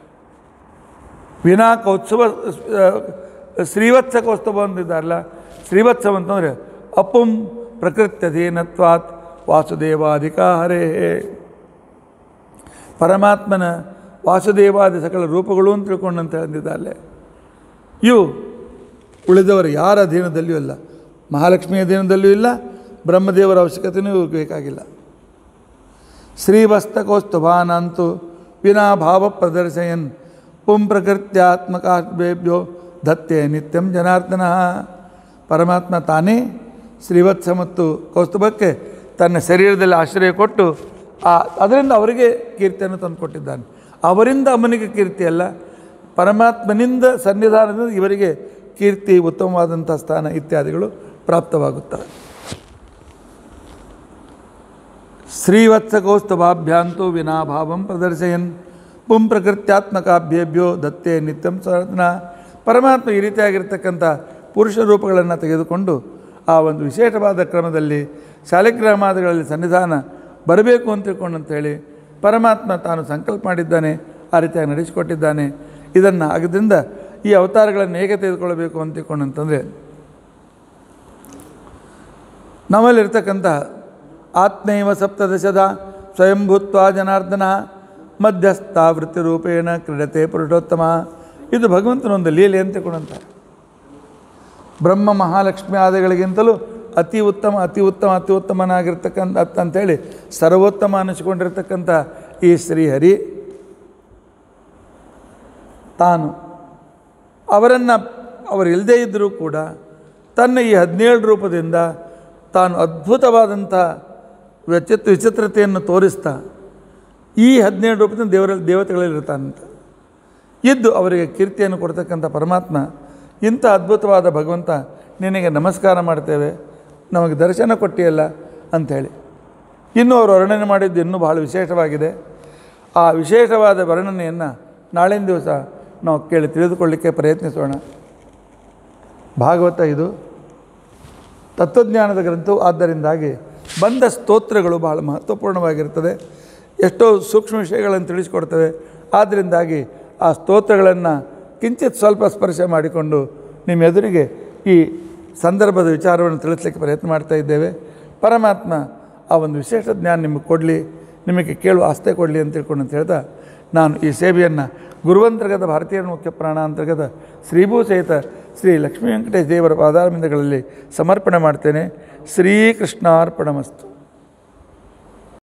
ವಿನಾ ಕೌತ್ಸವ ಶ್ರೀವತ್ಸ ಕೌಸ್ತವ ಅಂದಿದ್ದಾರಲ್ಲ ಶ್ರೀವತ್ಸವ ಅಂತಂದರೆ ಅಪುಂ ಪ್ರಕೃತ್ಯಧೀನತ್ವಾತ್ ವಾಸುದೇವಾಧಿಕ ಹರೇ ಪರಮಾತ್ಮನ ವಾಸುದೇವಾದಿ ಸಕಲ ರೂಪಗಳು ಅಂತ ತಿಳ್ಕೊಂಡಂತ ಅಂದಿದ್ದಾರೆ ಇವು ಉಳಿದವರ ಯಾರ ಅಧೀನದಲ್ಲಿಯೂ ಇಲ್ಲ ಮಹಾಲಕ್ಷ್ಮಿಯ ಅಧೀನದಲ್ಲಿಯೂ ಇಲ್ಲ ಬ್ರಹ್ಮದೇವರ ಅವಶ್ಯಕತೆಯೂ ಇವ್ರಿಗೆ ಬೇಕಾಗಿಲ್ಲ ಶ್ರೀವಸ್ತಕೌಸ್ತುಭಾನಂತು ವಿನಾ ಭಾವ ಪ್ರದರ್ಶಯನ್ ಪುಂ ಪ್ರಕೃತ್ಯಾತ್ಮಕಾಭ್ಯೋ ಧತ್ತೆ ನಿತ್ಯಂ ಜನಾರ್ದನ ಪರಮಾತ್ಮ ತಾನೇ ಶ್ರೀವತ್ಸ ಮತ್ತು ಕೌಸ್ತುಭಕ್ಕೆ ತನ್ನ ಶರೀರದಲ್ಲಿ ಆಶ್ರಯ ಕೊಟ್ಟು ಆ ಅದರಿಂದ ಅವರಿಗೆ ಕೀರ್ತಿಯನ್ನು ತಂದು ಕೊಟ್ಟಿದ್ದಾನೆ ಅವರಿಂದ ಅಮ್ಮನಿಗೆ ಕೀರ್ತಿ ಅಲ್ಲ ಪರಮಾತ್ಮನಿಂದ ಸನ್ನಿಧಾನದಿಂದ ಇವರಿಗೆ ಕೀರ್ತಿ ಉತ್ತಮವಾದಂಥ ಸ್ಥಾನ ಇತ್ಯಾದಿಗಳು ಪ್ರಾಪ್ತವಾಗುತ್ತವೆ ಶ್ರೀವತ್ಸಕೌಸ್ತಭಾಭ್ಯಾಂತು ವಿನಾಭಾವಂ ಪ್ರದರ್ಶಯನ್ ಪುಂ ಪ್ರಕೃತ್ಯಾತ್ಮಕಾಭ್ಯೇಭ್ಯೋ ದತ್ತೆ ನಿತ್ಯಂ ಸಾಧನ ಪರಮಾತ್ಮ ಈ ರೀತಿಯಾಗಿರ್ತಕ್ಕಂಥ ಪುರುಷ ರೂಪಗಳನ್ನು ತೆಗೆದುಕೊಂಡು ಆ ಒಂದು ವಿಶೇಷವಾದ ಕ್ರಮದಲ್ಲಿ ಶಾಲಿಗ್ರಾಮಾದಿಗಳಲ್ಲಿ ಸನ್ನಿಧಾನ ಬರಬೇಕು ಅಂತ ತಿಳ್ಕೊಂಡಂತೇಳಿ ಪರಮಾತ್ಮ ತಾನು ಸಂಕಲ್ಪ ಮಾಡಿದ್ದಾನೆ ಆ ರೀತಿಯಾಗಿ ನಡೆಸಿಕೊಟ್ಟಿದ್ದಾನೆ ಇದನ್ನು ಆಗದಿಂದ ಈ ಅವತಾರಗಳನ್ನು ಹೇಗೆ ತೆಗೆದುಕೊಳ್ಳಬೇಕು ಅಂತ ತಿಳ್ಕೊಂಡಂತಂದರೆ ನಮ್ಮಲ್ಲಿರ್ತಕ್ಕಂಥ ಆತ್ಮೈವ ಸಪ್ತದಶದ ಸ್ವಯಂಭೂತ್ವ ಜನಾರ್ದನ ಮಧ್ಯಸ್ಥ ವೃತ್ತಿರೂಪೇಣ ಕ್ರೀಡತೆ ಪುರುಷೋತ್ತಮ ಇದು ಭಗವಂತನ ಒಂದು ಲೀಲೆ ಅಂತ ತಿಳ್ಕೊಂಡಂತಾರೆ ಬ್ರಹ್ಮ ಮಹಾಲಕ್ಷ್ಮಿ ಆದಿಗಳಿಗಿಂತಲೂ ಅತಿ ಉತ್ತಮ ಅತಿ ಉತ್ತಮ ಅತಿ ಉತ್ತಮನಾಗಿರ್ತಕ್ಕಂಥ ಅತ್ ಅಂತೇಳಿ ಸರ್ವೋತ್ತಮ ಅನಿಸಿಕೊಂಡಿರ್ತಕ್ಕಂಥ ಈ ಶ್ರೀಹರಿ ತಾನು ಅವರನ್ನು ಅವರು ಇಲ್ಲದೇ ಇದ್ದರೂ ಕೂಡ ತನ್ನ ಈ ಹದಿನೇಳು ರೂಪದಿಂದ ತಾನು ಅದ್ಭುತವಾದಂಥ ವಿಚಿತ್ರ ವಿಚಿತ್ರತೆಯನ್ನು ತೋರಿಸ್ತಾ ಈ ಹದಿನೇಳು ರೂಪದಿಂದ ದೇವರಲ್ಲಿ ದೇವತೆಗಳಲ್ಲಿರ್ತಾನಂತ ಇದ್ದು ಅವರಿಗೆ ಕೀರ್ತಿಯನ್ನು ಕೊಡ್ತಕ್ಕಂಥ ಪರಮಾತ್ಮ ಇಂಥ ಅದ್ಭುತವಾದ ಭಗವಂತ ನಿನಗೆ ನಮಸ್ಕಾರ ಮಾಡ್ತೇವೆ ನಮಗೆ ದರ್ಶನ ಕೊಟ್ಟಿಯಲ್ಲ ಅಂಥೇಳಿ ಇನ್ನು ಅವರು ವರ್ಣನೆ ಮಾಡಿದ್ದು ಇನ್ನೂ ಬಹಳ ವಿಶೇಷವಾಗಿದೆ ಆ ವಿಶೇಷವಾದ ವರ್ಣನೆಯನ್ನು ನಾಳಿನ ದಿವಸ ನಾವು ಕೇಳಿ ತಿಳಿದುಕೊಳ್ಳಿಕ್ಕೆ ಪ್ರಯತ್ನಿಸೋಣ ಭಾಗವತ ಇದು ತತ್ವಜ್ಞಾನದ ಗ್ರಂಥವು ಆದ್ದರಿಂದಾಗಿ ಬಂದ ಸ್ತೋತ್ರಗಳು ಬಹಳ ಮಹತ್ವಪೂರ್ಣವಾಗಿರ್ತದೆ ಎಷ್ಟೋ ಸೂಕ್ಷ್ಮ ವಿಷಯಗಳನ್ನು ತಿಳಿಸಿಕೊಡ್ತವೆ ಆದ್ದರಿಂದಾಗಿ ಆ ಸ್ತೋತ್ರಗಳನ್ನು ಕಿಂಚಿತ್ ಸ್ವಲ್ಪ ಸ್ಪರ್ಶ ಮಾಡಿಕೊಂಡು ನಿಮ್ಮ ಎದುರಿಗೆ ಈ ಸಂದರ್ಭದ ವಿಚಾರವನ್ನು ತಿಳಿಸ್ಲಿಕ್ಕೆ ಪ್ರಯತ್ನ ಮಾಡ್ತಾ ಇದ್ದೇವೆ ಪರಮಾತ್ಮ ಆ ಒಂದು ವಿಶೇಷ ಜ್ಞಾನ ನಿಮಗೆ ಕೊಡಲಿ ನಿಮಗೆ ಕೇಳುವ ಆಸ್ತೆ ಕೊಡಲಿ ಅಂತ ತಿಳ್ಕೊಂಡು ಅಂತ ಹೇಳ್ತಾ ನಾನು ಈ ಸೇವೆಯನ್ನು ಗುರುವಂತರ್ಗತ ಭಾರತೀಯ ಮುಖ್ಯ ಪ್ರಾಣಾಂತರ್ಗತ ಶ್ರೀಭೂ ಸಹಿತ ಶ್ರೀ ಲಕ್ಷ್ಮೀ ವೆಂಕಟೇಶ ದೇವರ ಪಾದಾರವಿಂದಗಳಲ್ಲಿ ಸಮರ್ಪಣೆ ಮಾಡ್ತೇನೆ ಶ್ರೀಕೃಷ್ಣಾರ್ಪಣಮಸ್ತು